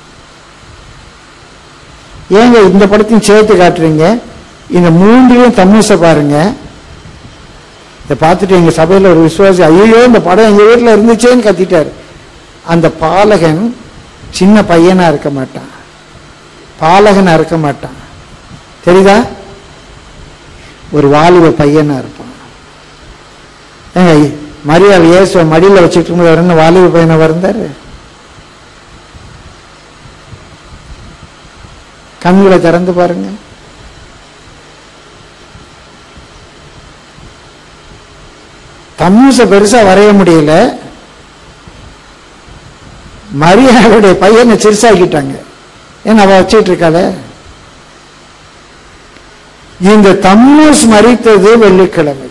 [SPEAKER 1] ஏங்க இந்த படத்தையும் சேர்த்து காட்டுறீங்க இந்த மூன்றிலும் தம்மூசை பாருங்க இதை பார்த்துட்டு எங்க சபையில ஒரு விசுவாசி ஐயோ இந்த படம் எங்க வீட்டுல இருந்துச்சேன்னு கத்திட்டாரு அந்த பாலகன் சின்ன பையனா இருக்க மாட்டான் பாலகனா இருக்க மாட்டான் தெரியுதா ஒரு வாலிப பையனா இருப்பான் ஏங்க மரியாதை இயேசுவை மடியில வச்சுட்டு இருக்கும்போது அவர் என்ன வாலிப பையனா வந்தாரு கண்களை திறந்து பாருங்க தம்மூச பெருசா வரைய முடியல மரியாதையுடைய பையனை சிறுசாக்கிட்டாங்க ஏன்னா அவ வச்சுட்டு இருக்காள இந்த தம்மூஸ் மறித்தது வெள்ளிக்கிழமை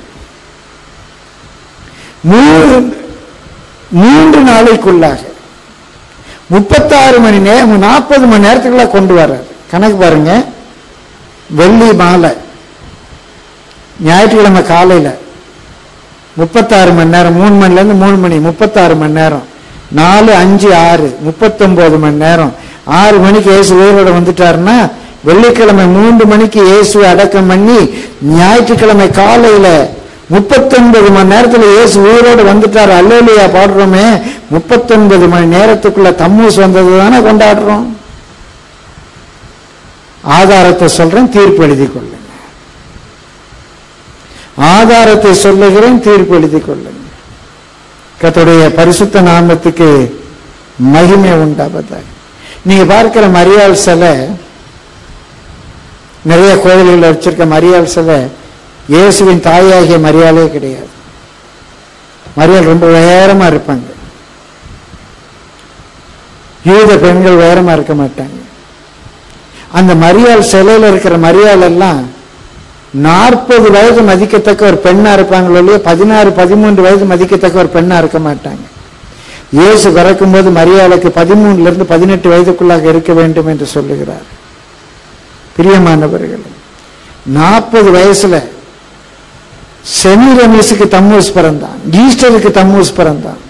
[SPEAKER 1] மூன்று மூன்று நாளைக்குள்ளாக முப்பத்தாறு மணி நேரம் நாற்பது மணி நேரத்துக்குள்ள கொண்டு வர்றார் கணக்கு பாருங்க வெள்ளி மாலை ஞாயிற்றுக்கிழமை காலையில முப்பத்தாறு மணி நேரம் மூணு மணில இருந்து மூணு மணி முப்பத்தாறு மணி நேரம் நாலு அஞ்சு ஆறு முப்பத்தொன்பது மணி நேரம் ஆறு மணிக்கு இயேசு உயிரோட வந்துட்டாருன்னா வெள்ளிக்கிழமை மூன்று மணிக்கு இயேசுவை அடக்கம் பண்ணி ஞாயிற்றுக்கிழமை காலையில முப்பத்தொன்பது மணி நேரத்துல இயேசு உயிரோடு வந்துட்டார் அல்லையா பாடுறோமே முப்பத்தொன்பது மணி நேரத்துக்குள்ள தம்மூஸ் வந்தது தானே கொண்டாடுறோம் ஆதாரத்தை சொல்றேன் தீர்ப்பு எழுதி கொள்ளுங்க ஆதாரத்தை சொல்லுகிறேன் தீர்ப்பு எழுதி கொள்ளுங்க கர்த்தருடைய பரிசுத்த நாமத்துக்கு மகிமை உண்டாவதாக நீங்க பார்க்கிற மரியாள் சிலை நிறைய கோவில்களில் வச்சிருக்க மரியாள் சிலை இயேசுவின் தாயாகிய மரியாளே கிடையாது மரியாள் ரொம்ப உயரமா இருப்பாங்க யூத பெண்கள் உயரமா இருக்க மாட்டாங்க அந்த மரியாள் சிலையில இருக்கிற மரியாள் எல்லாம் நாற்பது வயது மதிக்கத்தக்க ஒரு பெண்ணா இருப்பாங்களோ இல்லையோ பதினாறு பதிமூன்று வயது மதிக்கத்தக்க ஒரு பெண்ணா இருக்க மாட்டாங்க இயேசு பிறக்கும்போது மரியாளுக்கு பதிமூணுல இருந்து பதினெட்டு வயதுக்குள்ளாக இருக்க வேண்டும் என்று சொல்லுகிறார் பிரியமானவர்கள் நாற்பது வயசுல செமிரமீஸுக்கு தம்மூஸ் பிறந்தான் ஈஸ்டருக்கு தம்மூஸ் பிறந்தான்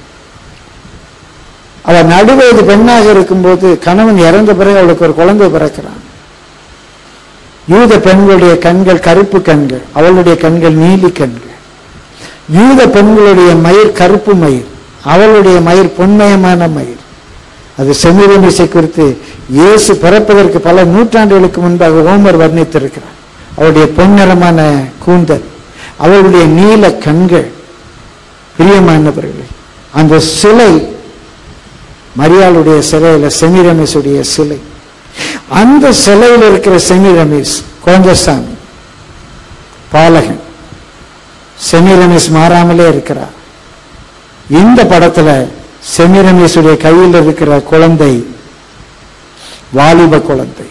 [SPEAKER 1] அவள் நடுவயது பெண்ணாக இருக்கும்போது கணவன் இறந்த பிறகு அவளுக்கு ஒரு குழந்தை பிறக்கிறான் யூத பெண்களுடைய கண்கள் கருப்பு கண்கள் அவளுடைய கண்கள் நீலி கண்கள் யூத பெண்களுடைய மயிர் கருப்பு மயிர் அவளுடைய மயிர் பொன்மயமான மயிர் அது செமிரமிசை குறித்து இயேசு பிறப்பதற்கு பல நூற்றாண்டுகளுக்கு முன்பாக ஓமர் வர்ணித்திருக்கிறார் அவருடைய பொன்னிறமான கூந்தல் அவளுடைய நீல கண்கள் பிரியமானவர்களே அந்த சிலை மரியாளுடைய சிலையில செமிரமேசுடைய சிலை அந்த சிலையில் இருக்கிற செமிரமேஸ் கோஞ்சசாமி பாலகன் செமிரமேஸ் மாறாமலே இருக்கிறார் இந்த படத்துல செமிரமேசுடைய கையில் இருக்கிற குழந்தை வாலிப குழந்தை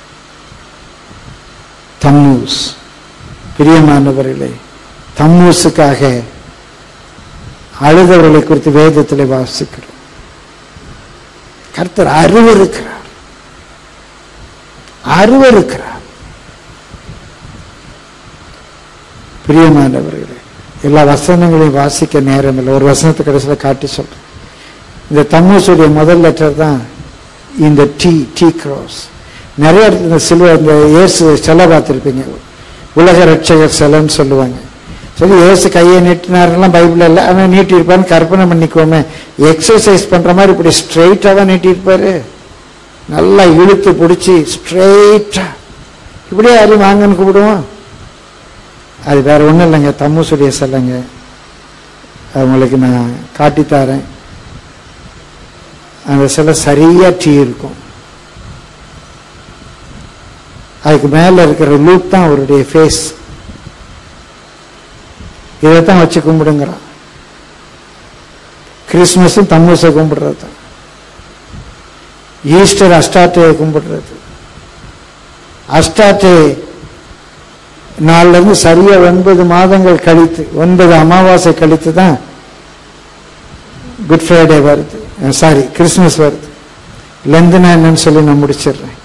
[SPEAKER 1] தம்மூஸ் பிரியமானவர்களே தம்மூஸுக்காக அழுதவர்களை குறித்து வேதத்தில் வாசிக்கிறோம் கர்த்தர் அருவருக்கிறார் அருவருக்கிறார் பிரியமானவர்களே எல்லா வசனங்களையும் வாசிக்க நேரம் இல்லை ஒரு வசனத்தை கடைசியில் காட்டி சொல்றேன் இந்த தம்மூசுடைய முதல் லெட்டர் தான் இந்த டி டி கிராஸ் நிறைய இடத்துல இந்த சிலுவை இந்த இயேசு சிலை பார்த்துருப்பீங்க உலக ரட்சகர் சிலைன்னு சொல்லுவாங்க சரி இயேசு கையை நீட்டினாரெல்லாம் பைபிள் இல்லை அவன் நீட்டியிருப்பான்னு கற்பனை பண்ணிக்கோமே எக்ஸசைஸ் பண்ற மாதிரி இப்படி ஸ்ட்ரெயிட்டாக தான் நீட்டியிருப்பாரு நல்லா இழுத்து பிடிச்சி ஸ்ட்ரெயிட்டா இப்படியே யாரும் வாங்கன்னு கூப்பிடுவோம் அது வேற ஒன்றும் இல்லைங்க தம்முசுடைய சிலைங்க அது உங்களுக்கு நான் காட்டித்தாரேன் அந்த சிலை சரியா டீ இருக்கும் அதுக்கு மேல இருக்கிற லூப் தான் அவருடைய ஃபேஸ் இதைத்தான் வச்சு கும்பிடுங்கிறான் கிறிஸ்மஸும் தம்மூசை கும்பிடுறது தான் ஈஸ்டர் அஷ்டாட்டையை கும்பிடுறது அஷ்டாட்டை நாள்ல இருந்து சரியா ஒன்பது மாதங்கள் கழித்து ஒன்பது அமாவாசை கழித்து தான் குட் ஃப்ரைடே வருது சாரி கிறிஸ்மஸ் வருது லெந்துனா என்னன்னு சொல்லி நான் முடிச்சிடுறேன்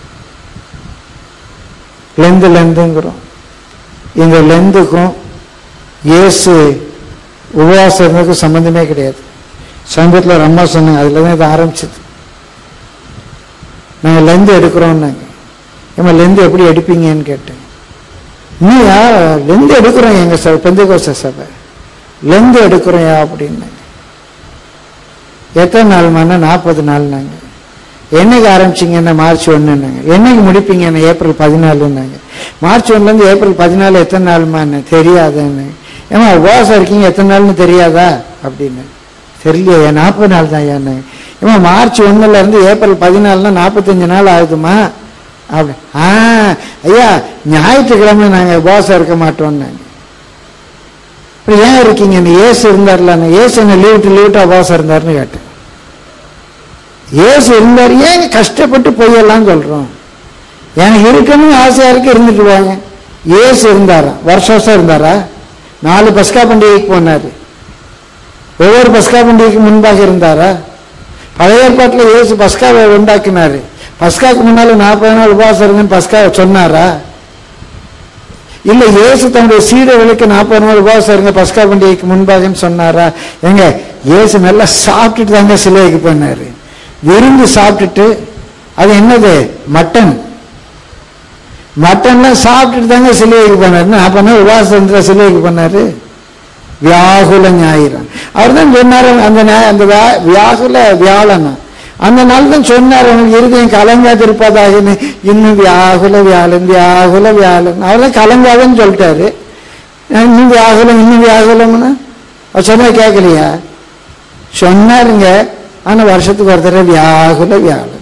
[SPEAKER 1] லெந்து லெந்துங்கிறோம் இந்த லெந்துக்கும் இயேசு உபவாசம் இருந்ததுக்கும் சம்பந்தமே கிடையாது சமீபத்தில் ஒரு அம்மா சொன்னாங்க அதில் தான் இது ஆரம்பிச்சது நாங்கள் லெந்து எடுக்கிறோம்னாங்க ஏமா லெந்து எப்படி எடுப்பீங்கன்னு கேட்டேன் இன்னும் லெந்து எடுக்கிறோம் எங்க சபை பெந்தகோச சபை லெந்து எடுக்கிறோம் அப்படின்னாங்க எத்தனை நாள் மண்ணா நாற்பது நாள்னாங்க என்னைக்கு ஆரம்பிச்சிங்கன்னா மார்ச் ஒன்றுனாங்க என்னைக்கு முடிப்பீங்கன்னா ஏப்ரல் பதினாலுன்னாங்க மார்ச் ஒன்றுலேருந்து ஏப்ரல் பதினாலு எத்தனை நாள்மான்னு தெரியாதுன்னு ஏமா உபவாசம் இருக்கீங்க எத்தனை நாள்னு தெரியாதா அப்படின்னு தெரியலையே நாற்பது நாள் தான் ஏன்னு ஏமா மார்ச் ஒன்றுல இருந்து ஏப்ரல் பதினாலுனா நாற்பத்தஞ்சு நாள் ஆகுதுமா அப்படி ஆ ஐயா ஞாயிற்றுக்கிழமை நாங்கள் உபவாசம் இருக்க மாட்டோம்னாங்க இப்படி ஏன் இருக்கீங்க ஏசு இருந்தார்ல ஏசு என்ன லீவ்ட்டு லீவ்ட்டு உபவாசம் இருந்தாருன்னு கேட்டேன் ஏசு இருந்தார் ஏன் கஷ்டப்பட்டு பொய்யெல்லாம் சொல்றோம் எனக்கு இருக்கணும் ஆசையா இருக்கு இருந்துட்டு வாங்க இயேசு இருந்தாரா வருஷம் வருஷம் இருந்தாரா நாலு பஸ்கா பண்டிகைக்கு போனாரு ஒவ்வொரு பஸ்கா பண்டிகைக்கு முன்பாக இருந்தாரா பழைய ஏற்பாட்டில் இயேசு பஸ்காவை உண்டாக்கினாரு பஸ்காக்கு முன்னால நாற்பது நாள் உபவாசம் இருங்கன்னு பஸ்காவை சொன்னாரா இல்ல இயேசு தன்னுடைய சீடர்களுக்கு நாற்பது நாள் உபவாசம் இருங்க பஸ்கா பண்டிகைக்கு முன்பாகன்னு சொன்னாரா எங்க இயேசு நல்லா சாப்பிட்டுட்டு தாங்க சிலுவைக்கு போனாரு விருந்து சாப்பிட்டுட்டு அது என்னது மட்டன் மட்டன்லாம் சாப்பிட்டுட்டு தாங்க சிலுவைக்கு போனாரு நாற்பது நாள் உபவாசம் இருந்தா சிலுவைக்கு போனாரு வியாகுல ஞாயிறு அவர் தான் சொன்னார் அந்த ஞா- அந்த வியா- வியாகுல வியாழனா அந்த நாள் தான் சொன்னார் உங்களுக்கு இருதயம் கலங்காதிருப்பதாகன்னு இன்னும் வியாகுல வியாழன் வியாகுல வியாழன் அவர்தான் கலங்காதன்னு சொல்லிட்டாரு அஹ் இன்னும் வியாகுலம் இன்னும் வியாகுலம்னு அவர் சொன்னா கேட்கலையா சொன்னாருங்க ஆனா வருஷத்துக்கு ஒரு தடவை வியாகுல வியாழன்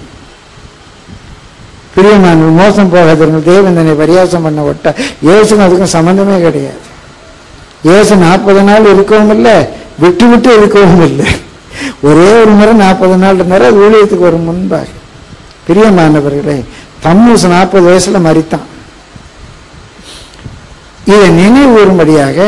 [SPEAKER 1] பிரியமான மோசம் போகாதீர்கள் தேவன் தன்னை பரியாசம் பண்ண விட்டா இயேசுக்கும் அதுக்கும் சம்பந்தமே கிடையாது இயேசு நாற்பது நாள் இருக்கவும் இல்லை விட்டு விட்டு இருக்கவும் இல்லை ஒரே ஒரு முறை நாற்பது நாள் இருந்தாரு அது ஊழியத்துக்கு ஒரு முன்பாக பிரியமானவர்களே தம்மூஸ் நாற்பது வயசுல மறித்தான் இதை நினைவுறும்படியாக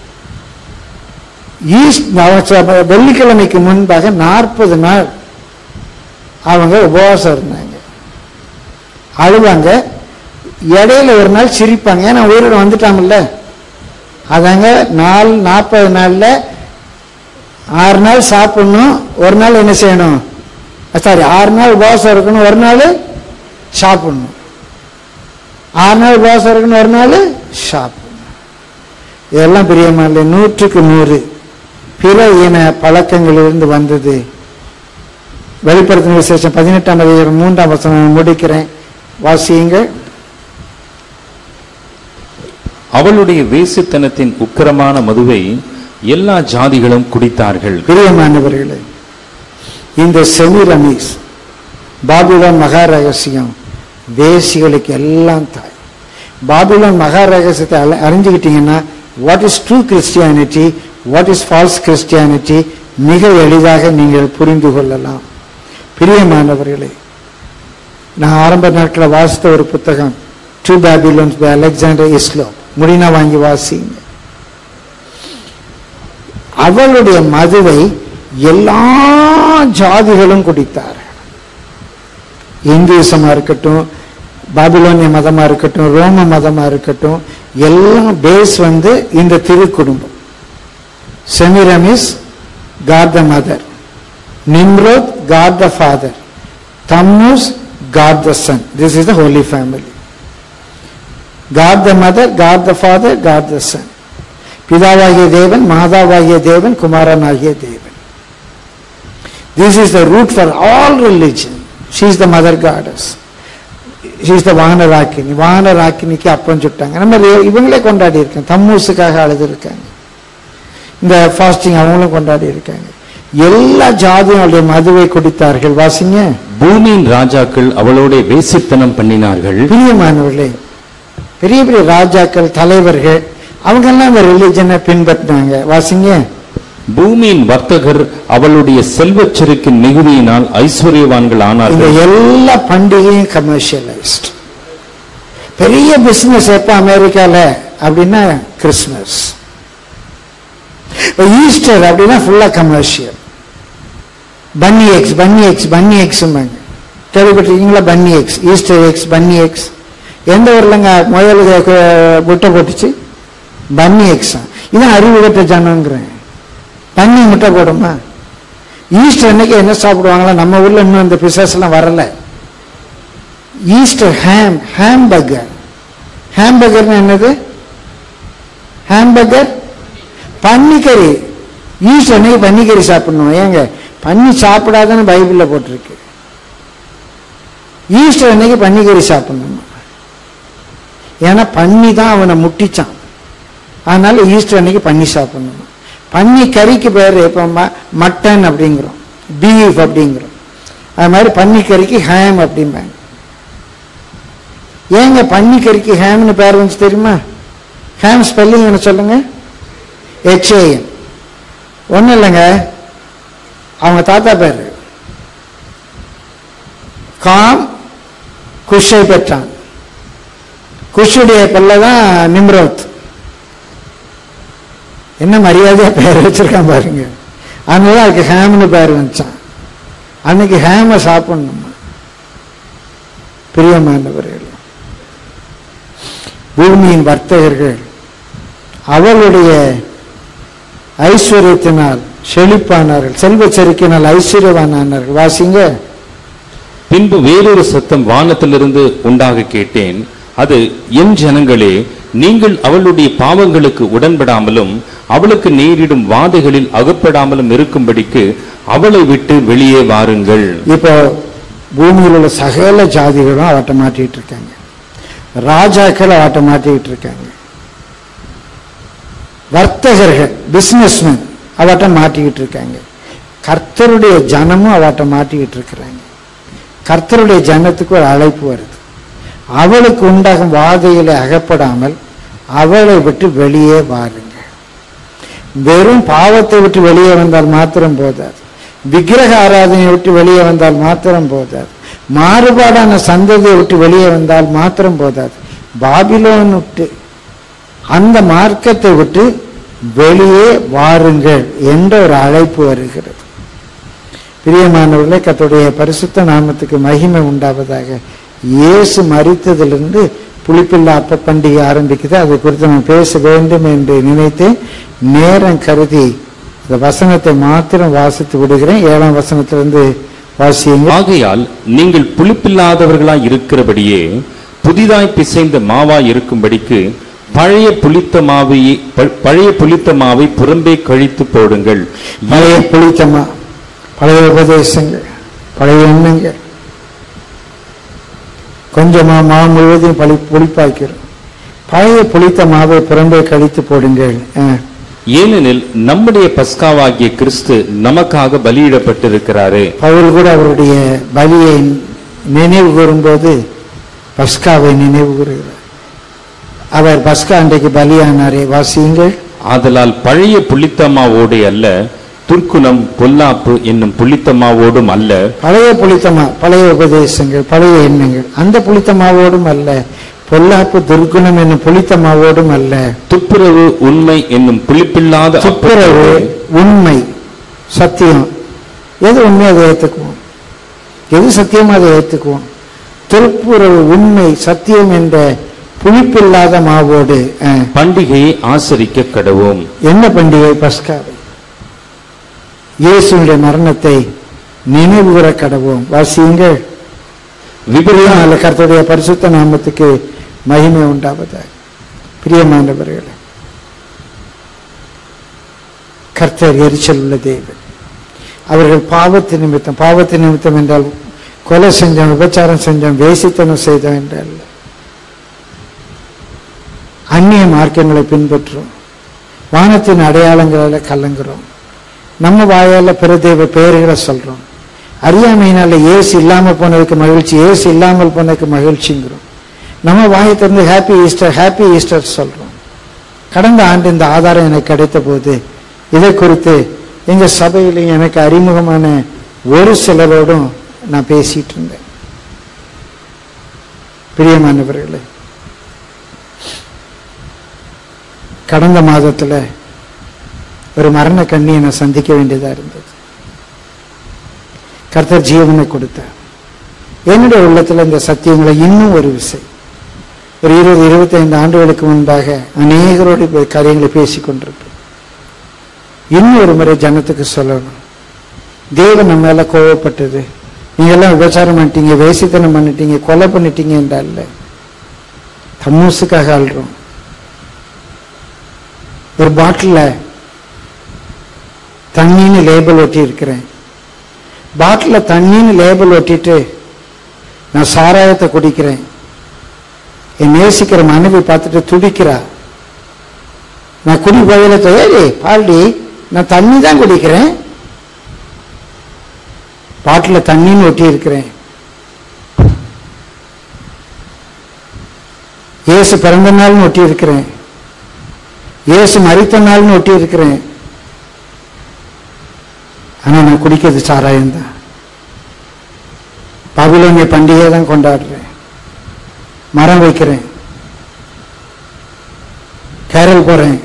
[SPEAKER 1] ஈஸ்ட் அவ- வெள்ளிக்கிழமைக்கு முன்பாக நாற்பது நாள் அவங்க உபவாசம் இருந்தாங்க அழுவாங்க இடையில ஒரு நாள் சிரிப்பாங்க ஏன்னா உயிரோட வந்துட்டாங்கல்ல அதாங்க நாள் நாற்பது நாள்ல ஆறு நாள் சாப்பிடணும் ஒரு நாள் என்ன செய்யணும் சாரி ஆறு நாள் உபவாசம் இருக்கணும் ஒரு நாள் சாப்பிடணும் ஆறு நாள் உபவாசம் இருக்கணும் ஒரு நாள் சாப்பிடணும் இதெல்லாம் பிரியமான நூற்றுக்கு நூறு பிற இன பழக்கங்களிலிருந்து வந்தது வெளிப்படுத்தின விசேஷம் பதினெட்டாம் அதிகாரம் மூன்றாம் வசனம் முடிக்கிறேன் வாசியுங்கள்
[SPEAKER 2] அவளுடைய வேசித்தனத்தின் உக்கிரமான மதுவை எல்லா ஜாதிகளும் குடித்தார்கள்
[SPEAKER 1] பிரியமானவர்களே இந்த செமிரமீஸ் பாபிலோன் மகா ரகசியம் வேசிகளுக்கு எல்லாம் தாய் பாபிலோன் மகா ரகசியத்தை அல- அறிஞ்சுக்கிட்டீங்கன்னா what is true Christianity what is false Christianity மிக எளிதாக நீங்கள் புரிந்து கொள்ளலாம் பிரியமானவர்களே நான் ஆரம்ப நாட்களில் வாசித்த ஒரு புத்தகம் two Babylons by Alexander Hislop முடினா வாங்கி வாசிங்க அவளுடைய மதுவை எல்லா ஜாதிகளும் குடித்தார்கள் இந்துசமா இருக்கட்டும் பாபிலோனிய மதமா இருக்கட்டும் ரோம மதமா இருக்கட்டும் எல்லாம் பேஸ் வந்து இந்த திரு குடும்பம் Semiramis God the mother Nimrod God the father Tammuz God the son this is the holy family God the mother God the father God the son பிதாவாகிய தேவன் மாதாவாகிய தேவன் குமாரனாகிய தேவன் this is the root for all religion she is the mother goddess she is the வானராக்கினி வானராக்கினிக்கு அப்பம் சுட்டாங்க நம்ம ரே- இவங்களே கொண்டாடி இருக்காங்க தம்மூசுக்காக அழுதுருக்காங்க இந்த ஃபாஸ்டிங் அவங்களும் கொண்டாடி இருக்காங்க எல்லா ஜாதியும் அவளுடைய மதுவை குடித்தார்கள் வாசிங்க
[SPEAKER 2] பூமியின் ராஜாக்கள் அவளோட வேசித்தனம் பண்ணினார்கள்
[SPEAKER 1] பிரியமானவர்களே பெரிய பெரிய ராஜாக்கள் தலைவர்கள் அவங்க எல்லாம் இந்த ரிலிஜனை பின்பற்றினாங்க வாசிங்க
[SPEAKER 2] பூமியின் வர்த்தகர் அவளுடைய செல்வச் செருக்கின் மிகுதியினால் ஐஸ்வர்யவான்கள்
[SPEAKER 1] இந்த
[SPEAKER 2] ஆனார்கள்
[SPEAKER 1] எல்லா பண்டிகையும் கமர்ஷியலைஸ்ட் பெரிய பிசினஸ் எப்ப அமெரிக்கால அப்படின்னா கிறிஸ்மஸ் இப்போ ஈஸ்டர் அப்படின்னா ஃபுல்லா கமர்ஷியல் பன்னி X bunny X bunny eggs கேள்விப்பட்டிருக்கீங்களா bunny eggs Easter eggs bunny eggs எந்த ஊர்லங்க முதல் முட்டை போட்டுச்சு பன்னி எக்ஸ் இதான் அறிவு கட்ட ஜனங்கிறேன் பன்னி முட்டை போடுமா ஈஸ்டர் அன்னைக்கு என்ன சாப்பிடுவாங்களா நம்ம ஊர்ல இன்னும் இந்த பிசாஸ் எல்லாம் வரல ஈஸ்டர் ஹேம் ஹேம்பர்கர் ஹேம்பர்கர்னா என்னது ஹேம்பர்கர் பன்னிக்கறி ஈஸ்டர் அன்னைக்கு பன்னிக்கறி சாப்பிடணும் ஏங்க பன்னி சாப்பிடாதன்னு பைபிள்ல போட்டிருக்கு ஈஸ்டர் அன்னைக்கு பன்னிக்கறி சாப்பிடணும் ஏன்னா பன்னி தான் அவனை முட்டிச்சான் அதனால ஈஸ்டர் அன்னைக்கு பன்னி சாப்பிடணும் பன்னி கறிக்கு பேர் இப்போ மட்டன் அப்படிங்கிறோம் பீஃப் அப்படிங்கிறோம் அது மாதிரி பன்னிக்கறிக்கு ஹேம் அப்படிம்பாங்க ஏங்க பன்னிக்கறிக்கு ஹேம்னு பேர் வந்துச்சு தெரியுமா ஹேம் ஸ்பெல்லிங் என்ன சொல்லுங்க ஹெச்ஏஎம் ஒன்றும் இல்லைங்க அவங்க தாத்தா பேர் காம் குஷை பெற்றான் குஷுடைய பிள்ளை தான் நிம்ரோத் என்ன மரியாதையா பேர் வச்சிருக்கான் பாருங்க அதனால அதுக்கு ஹேம்னு பேர் வந்துச்சான் அன்னைக்கு ஹேம சாப்பிடணுமா பிரியமானவர்கள் பூமியின் வர்த்தகர்கள் அவளுடைய ஐஸ்வர்யத்தினால் செழிப்பானார்கள் செல்வ செருக்கினால் ஐஸ்வர்யவானானார்கள் வாசிங்க
[SPEAKER 2] பின்பு வேறொரு சத்தம் வானத்திலிருந்து உண்டாக கேட்டேன் அது என் ஜனங்களே நீங்கள் அவளுடைய பாவங்களுக்கு உடன்படாமலும் அவளுக்கு நேரிடும் வாதைகளில் அகப்படாமலும் இருக்கும்படிக்கு அவளை விட்டு வெளியே வாருங்கள்
[SPEAKER 1] இப்போ பூமியில் உள்ள சகல ஜாதிகளும் அவட்ட மாட்டிட்டு இருக்காங்க ராஜாக்கள் அவட்ட மாட்டிக்கிட்டு இருக்காங்க வர்த்தகர்கள் பிசினஸ்மேன் அவட்ட மாட்டிக்கிட்டு இருக்காங்க கர்த்தருடைய ஜனமும் அவட்ட மாட்டிக்கிட்டு இருக்கிறாங்க கர்த்தருடைய ஜனத்துக்கு ஒரு அழைப்பு வருது அவளுக்கு உண்டாகும் வாதையில அகப்படாமல் அவளை விட்டு வெளியே வாருங்க வெறும் பாவத்தை விட்டு வெளியே வந்தால் மாத்திரம் போதாது விக்கிரக ஆராதனையை விட்டு வெளியே வந்தால் மாத்திரம் போதாது மாறுபாடான சந்ததியை விட்டு வெளியே வந்தால் மாத்திரம் போதாது பாபிலோன் விட்டு அந்த மார்க்கத்தை விட்டு வெளியே வாருங்கள் என்ற ஒரு அழைப்பு வருகிறது பிரியமானவர்களே கர்த்தருடைய பரிசுத்த நாமத்துக்கு மகிமை உண்டாவதாக இயேசு மரித்ததிலிருந்து புளிப்பில்லா அப்ப பண்டிகை ஆரம்பிக்குது அதை குறித்து நான் பேச வேண்டும் என்று நினைத்து நேரம் கருதி இந்த வசனத்தை மாத்திரம் வாசித்து விடுகிறேன் ஏழாம் வசனத்திலிருந்து வாசியுங்க
[SPEAKER 2] ஆகையால் நீங்கள் புளிப்பில்லாதவர்களாய் இருக்கிறபடியே புதிதாய் பிசைந்த மாவாய் இருக்கும்படிக்கு பழைய புளித்த மாவையே ப- பழைய புளித்த மாவை புறம்பே கழித்து போடுங்கள்
[SPEAKER 1] பழைய புளித்தமா பழைய உபதேசங்கள் பழைய எண்ணங்கள் கொஞ்சமா மா முழுவதையும் பழி புளிப்பாக்கிறோம் பழைய புளித்த மாவை புறம்பே கழித்து போடுங்கள் ஆ.
[SPEAKER 2] ஏனெனில் நம்முடைய பஸ்காவாகிய கிறிஸ்து நமக்காக பலியிடப்பட்டிருக்கிறாரே
[SPEAKER 1] பவுல் கூட அவருடைய பலியை நினைவு கூறும்போது பஸ்காவை நினைவு கூறுகிறார் அவர் பஸ்கா அன்றைக்கு பலியானாரே வாசியுங்கள்
[SPEAKER 2] ஆதலால் பழைய புளித்தமாவோடே அல்ல துர்க்குணம் பொல்லாப்பு என்னும் புளித்தமாவோடும் அல்ல
[SPEAKER 1] பழைய புளித்தமா பழைய உபதேசங்கள் பழைய எண்ணங்கள் அந்த புளித்தமாவோடும் அல்ல பொல்லாப்பு துர்க்குணம் என்னும் புளித்தமாவோடும் அல்ல
[SPEAKER 2] துப்புரவு உண்மை என்னும் புளிப்பில்லாத
[SPEAKER 1] துப்புரவு உண்மை சத்தியம் எது உண்மை அதை ஏற்றுக்குவோம் எது சத்தியமோ அதை ஏற்றுக்குவோம் துப்புரவு உண்மை சத்தியம் என்ற புளிப்பில்லாத மாவோடு அஹ்,
[SPEAKER 2] பண்டிகையை ஆசரிக்க கடவோம்
[SPEAKER 1] என்ன பண்டிகை பஸ்காவை இயேசுடைய மரணத்தை நினைவுகூர கடவோம் வாசியுங்கள் விபரீதம் கர்த்தருடைய பரிசுத்த நாமத்துக்கு மகிமை உண்டாவதாக பிரியமானவர்களே கர்த்தர் எரிச்சல் உள்ள தேவன் அவர்கள் பாவத்து நிமித்தம் பாவத்து நிமித்தம் என்றால் கொலை செஞ்சோம் விபச்சாரம் செஞ்சோம் வேசித்தனம் செய்தோம் என்றால் அல்ல. அந்நிய மார்க்கங்களை பின்பற்றுறோம் வானத்தின் அடையாளங்களால கலங்குறோம் நம்ம வாயால பிரதேவ பெயர்களை சொல்றோம் அறியாமையினால ஏசு இல்லாம போனதுக்கு மகிழ்ச்சி ஏசு இல்லாமல் போனதுக்கு மகிழ்ச்சிங்கிறோம் நம்ம வாயை திறந்து ஹாப்பி ஈஸ்டர் ஹாப்பி ஈஸ்டர் சொல்றோம் கடந்த ஆண்டு இந்த ஆதாரம் எனக்கு கிடைத்த போது இதை குறித்து எங்க சபையிலையும் எனக்கு அறிமுகமான ஒரு சிலரோடும் நான் பேசிட்டு இருந்தேன் பிரியமானவர்களே கடந்த மாதத்துல ஒரு மரண கண்ணியை நான் சந்திக்க வேண்டியதா இருந்தது கர்த்தர் ஜீவனை கொடுத்தார் என்னுடைய உள்ளத்துல இந்த சத்தியங்களை இன்னும் ஒரு விசை ஒரு இருபது இருபத்தைந்து ஆண்டுகளுக்கு முன்பாக அநேகரோடு இப்ப காரியங்களை பேசிக் கொண்டிருப்பேன் இன்னும் ஒரு முறை ஜனத்துக்கு சொல்லணும் தேவன் நம்ம மேல கோவப்பட்டது நீங்க எல்லாம் விபச்சாரம் பண்ணிட்டீங்க வேசித்தனம் பண்ணிட்டீங்க கொலை பண்ணிட்டீங்க என்றால் தம்மூசுக்காக அழுறோம் ஒரு பாட்டில்ல தண்ணின்னு லேபிள் ஒட்டி இருக்கிறேன் பாட்டில தண்ணின்னு லேபிள் ஒட்டிட்டு நான் சாராயத்தை குடிக்கிறேன் என் நேசிக்கிற மனைவி பார்த்துட்டு துடிக்கிறா நான் குடி போயில ஏடி பால்டி நான் தண்ணி தான் குடிக்கிறேன் பாட்டில தண்ணின்னு ஒட்டி இருக்கிறேன் இயேசு பிறந்த நாள்னு ஒட்டி இருக்கிறேன் இயேசு மறித்த நாள்னு ஒட்டி இருக்கிறேன் ஆனா நான் குடிக்கிறது சாராயம் தான் பாபிலோனிய பண்டிகை தான் கொண்டாடுறேன் மரம் வைக்கிறேன் கேரள் போறேன்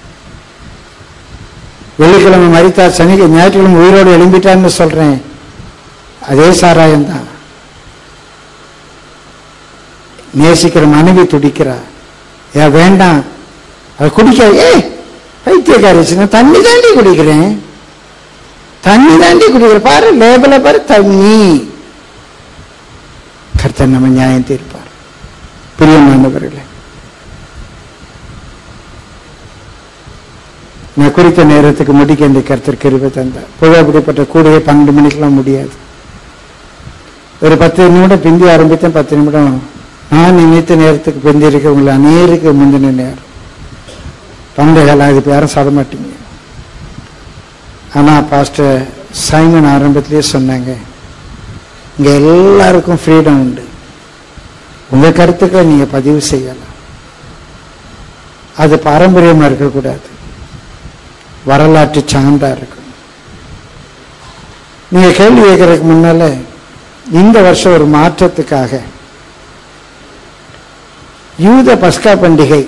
[SPEAKER 1] வெள்ளிக்கிழமை மறித்தார் சனிக்கு ஞாயிற்றுக்கிழமை உயிரோடு எழும்பிட்டான்னு சொல்றேன் அதே சாராயம் தான் நேசிக்கிற மனைவி துடிக்கிறா ஏன் வேண்டாம் அது குடிக்க ஏய் பைத்தியக்காரிச்சுன்னா தண்ணி தாண்டி குடிக்கிறேன் தண்ணி தாண்டி குடிக்கிறேன் பாரு லேபிள பாரு தண்ணி கர்த்தர் நம்ம நியாயம் தீர்ப்பார் பிரியமானவர்களே நான் குறித்த நேரத்துக்கு முடிக்க இந்த கர்த்தர் கிருபை தந்தார் பொதுவாக அப்படிப்பட்ட கூடையே பன்னெண்டு மணிக்கெல்லாம் முடியாது ஒரு பத்து நிமிடம் பிந்தி ஆரம்பித்தேன் பத்து நிமிடம் நான் நினைத்த நேரத்துக்கு பிந்தி இருக்க உங்களை அநேருக்கு முந்தின நேரம் பண்டைய காலம் இது யாரும் சொல்ல மாட்டீங்க ஆனா பாஸ்டர் சைமன் ஆரம்பத்திலேயே சொன்னாங்க இங்க எல்லாருக்கும் ஃப்ரீடம் உண்டு உங்க கருத்துக்களை நீங்க பதிவு செய்யலாம் அது பாரம்பரியமா இருக்கக்கூடாது வரலாற்று சான்றா இருக்கணும் நீங்க கேள்வி கேட்கறதுக்கு முன்னால இந்த வருஷம் ஒரு மாற்றத்துக்காக யூத பஸ்கா பண்டிகை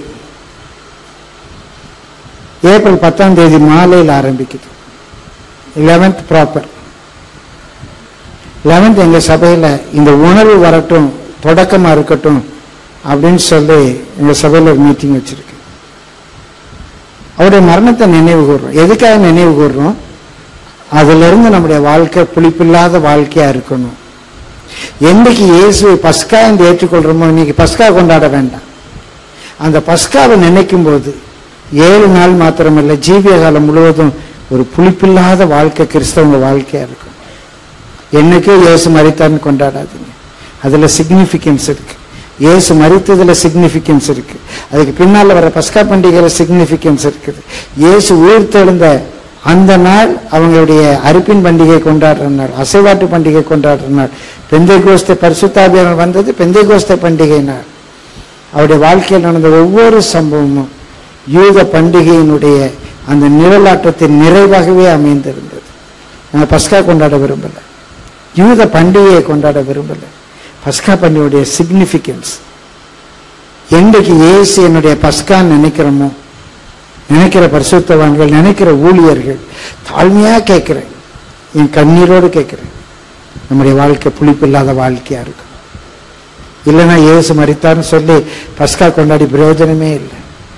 [SPEAKER 1] ஏப்ரல் பத்தாம் தேதி மாலையில் ஆரம்பிக்குது லெவன்த் ப்ராப்பர் லெவன்த் எங்க சபையில இந்த உணர்வு வரட்டும் தொடக்கமா இருக்கட்டும் அப்படின்னு சொல்லி எங்க சபையில ஒரு மீட்டிங் வச்சிருக்கு அவருடைய மரணத்தை நினைவு கூறுறோம் எதுக்காக நினைவு கூறுறோம் அதுல இருந்து நம்முடைய வாழ்க்கை புளிப்பில்லாத வாழ்க்கையா இருக்கணும் என்னைக்கு இயேசுவை பஸ்கா என்று ஏற்றுக்கொள்றோமோ இன்னைக்கு பஸ்கா கொண்டாட வேண்டாம் அந்த பஸ்காவை நினைக்கும் போது ஏழு நாள் மாத்திரமல்ல ஜீவிய காலம் முழுவதும் ஒரு புளிப்பில்லாத வாழ்க்கை கிறிஸ்தவங்க வாழ்க்கையா இருக்கும் என்னைக்கே இயேசு மறித்தார்னு கொண்டாடாதீங்க அதுல சிக்னிஃபிகன்ஸ் இருக்கு இயேசு மறித்ததுல சிக்னிஃபிகன்ஸ் இருக்கு அதுக்கு பின்னால வர பஸ்கா பண்டிகையில சிக்னிஃபிகன்ஸ் இருக்குது இயேசு உயிர்த்தெழுந்த அந்த நாள் அவங்களுடைய அரிப்பின் பண்டிகை கொண்டாடுற நாள் அசைவாட்டு பண்டிகை கொண்டாடுற நாள் பெந்தை கோஸ்தை பரிசுத்தாபியானம் வந்தது பெந்தை கோஸ்தை பண்டிகை நாள் அவருடைய வாழ்க்கையில் நடந்த ஒவ்வொரு சம்பவமும் யூத பண்டிகையினுடைய அந்த நிழலாட்டத்தின் நிறைவாகவே அமைந்திருந்தது நான் பஸ்கா கொண்டாட விரும்பல யூத பண்டிகையை கொண்டாட விரும்பல பஸ்கா பண்டிகையுடைய சிக்னிஃபிகன்ஸ் என்றைக்கு இயேசு என்னுடைய பஸ்கான்னு நினைக்கிறோமோ நினைக்கிற பரிசுத்தவான்கள் நினைக்கிற ஊழியர்கள் தாழ்மையா கேட்கிறேன் என் கண்ணீரோடு கேட்கிறேன் நம்முடைய வாழ்க்கை புளிப்பில்லாத வாழ்க்கையா இருக்கும் இல்லைன்னா இயேசு மறித்தார்னு சொல்லி பஸ்கா கொண்டாடி பிரயோஜனமே இல்லை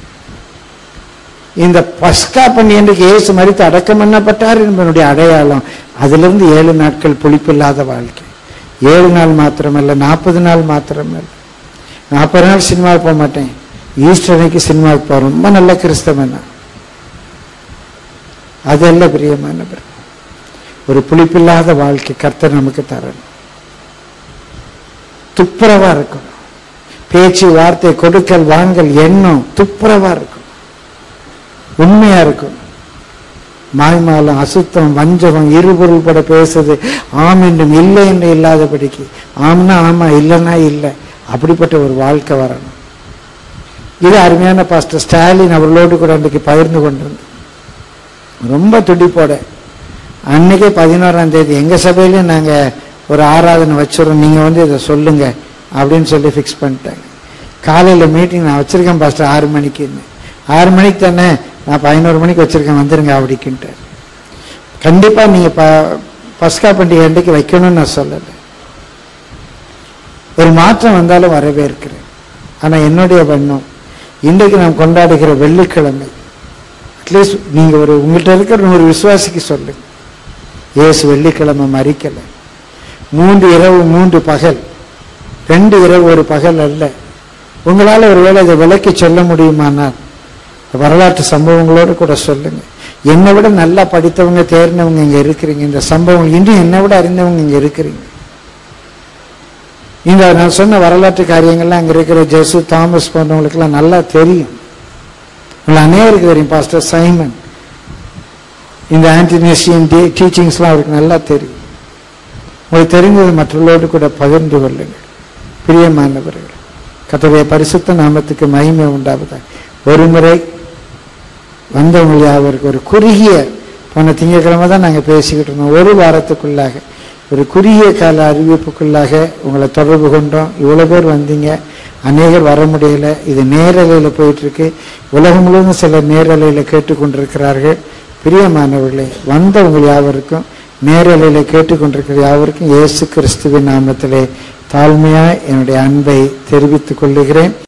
[SPEAKER 1] இந்த பஸ்கா பண்ணி என்றைக்கு இயேசு மறித்து அடக்கம் பண்ணப்பட்டார் என்பதனுடைய அடையாளம் அதிலிருந்து ஏழு நாட்கள் புளிப்பில்லாத வாழ்க்கை ஏழு நாள் மாத்திரமல்ல நாற்பது நாள் மாத்திரமல்ல நாற்பது நாள் சினிமாவுக்கு போக மாட்டேன் ஈஸ்டர் அன்னைக்கு சினிமாவுக்கு போறேன் ரொம்ப நல்ல கிறிஸ்தவன் நான். அதெல்லாம் பிரியமானவர் ஒரு புளிப்பில்லாத வாழ்க்கை கர்த்தர் நமக்கு தரணும் துப்புரவா இருக்கணும் பேச்சு வார்த்தை கொடுக்கல் வாங்கல் எண்ணம் துப்புரவா இருக்கும் உண்மையா இருக்கும் மாய்மாலம் அசுத்தம் வஞ்சகம் இருபொருள் பட பேசுது ஆம் என்றும் இல்லை என்று இல்லாதபடிக்கு ஆம்னா ஆமா இல்லைன்னா இல்லை அப்படிப்பட்ட ஒரு வாழ்க்கை வரணும் இது அருமையான பாஸ்டர் ஸ்டாலின் அவர்களோடு கூட அன்றைக்கு பகிர்ந்து கொண்டிருந்தோம் ரொம்ப துடிப்போட அன்னைக்கே பதினோராம் தேதி எங்க சபையிலயும் நாங்க ஒரு ஆராதனை வச்சிரோம் நீங்க வந்து இதை சொல்லுங்க அப்படின்னு சொல்லி ஃபிக்ஸ் பண்ணிட்டாங்க காலையில மீட்டிங் நான் வச்சிருக்கேன் பாஸ்டர் ஆறு மணிக்குன்னு ஆறு மணிக்கு தானே நான் பதினோரு மணிக்கு வச்சிருக்கேன் வந்துருங்க அப்படின்ட்டு கண்டிப்பா நீங்க ப பஸ்கா பண்டிகை அன்றைக்கு வைக்கணும்னு நான் சொல்லலை ஒரு மாற்றம் வந்தாலும் வரவேற்கிறேன் ஆனா என்னுடைய எண்ணம் இன்றைக்கு நாம் கொண்டாடுகிற வெள்ளிக்கிழமை அட்லீஸ்ட் நீங்க ஒரு உங்கள்கிட்ட இருக்கிற நூறு விசுவாசிக்கு சொல்லுங்க இயேசு வெள்ளிக்கிழமை மறிக்கல மூன்று இரவு மூன்று பகல் ரெண்டு இரவு ஒரு பகல் அல்ல உங்களால ஒருவேளை இதை விளக்கி சொல்ல முடியுமானால் வரலாற்று சம்பவங்களோடு கூட சொல்லுங்க என்னை விட நல்லா படித்தவங்க தேர்ந்தவங்க இங்க இருக்கிறீங்க இந்த சம்பவம் இன்னும் என்னை விட அறிந்தவங்க இங்க இருக்கிறீங்க இந்த நான் சொன்ன வரலாற்று காரியங்கள்லாம் அங்க இருக்கிற ஜெசு தாமஸ் போன்றவங்களுக்கெல்லாம் நல்லா தெரியும் உங்களை அநேகருக்கு தெரியும் பாஸ்டர் சைமன் இந்த ஆன்டினேஷியன் டீச்சிங்ஸ்லாம் அவருக்கு நல்லா தெரியும் உங்களுக்கு தெரிந்தது மற்றவர்களோடு கூட பகிர்ந்து கொள்ளுங்கள் பிரியமானவர்கள் கத்தருடைய பரிசுத்த நாமத்துக்கு மகிமை உண்டாவதா ஒரு முறை வந்தவங்க யாவருக்கு ஒரு குறுகிய போன திங்கட்கிழமை தான் நாங்கள் பேசிக்கிட்டு இருந்தோம் ஒரு வாரத்துக்குள்ளாக ஒரு குறுகிய கால அறிவிப்புக்குள்ளாக உங்களை தொடர்பு கொண்டோம் இவ்வளோ பேர் வந்தீங்க அநேகர் வர முடியல இது நேரலையில் போயிட்டு இருக்கு உலகம் முழுவதும் சிலர் நேரலையில் கேட்டுக்கொண்டிருக்கிறார்கள் பிரியமானவர்களே வந்தவங்க யாவருக்கும் நேரலையில் கேட்டுக்கொண்டிருக்கிற யாவருக்கும் இயேசு கிறிஸ்துவின் நாமத்திலே தாழ்மையாய் என்னுடைய அன்பை தெரிவித்துக் கொள்ளுகிறேன்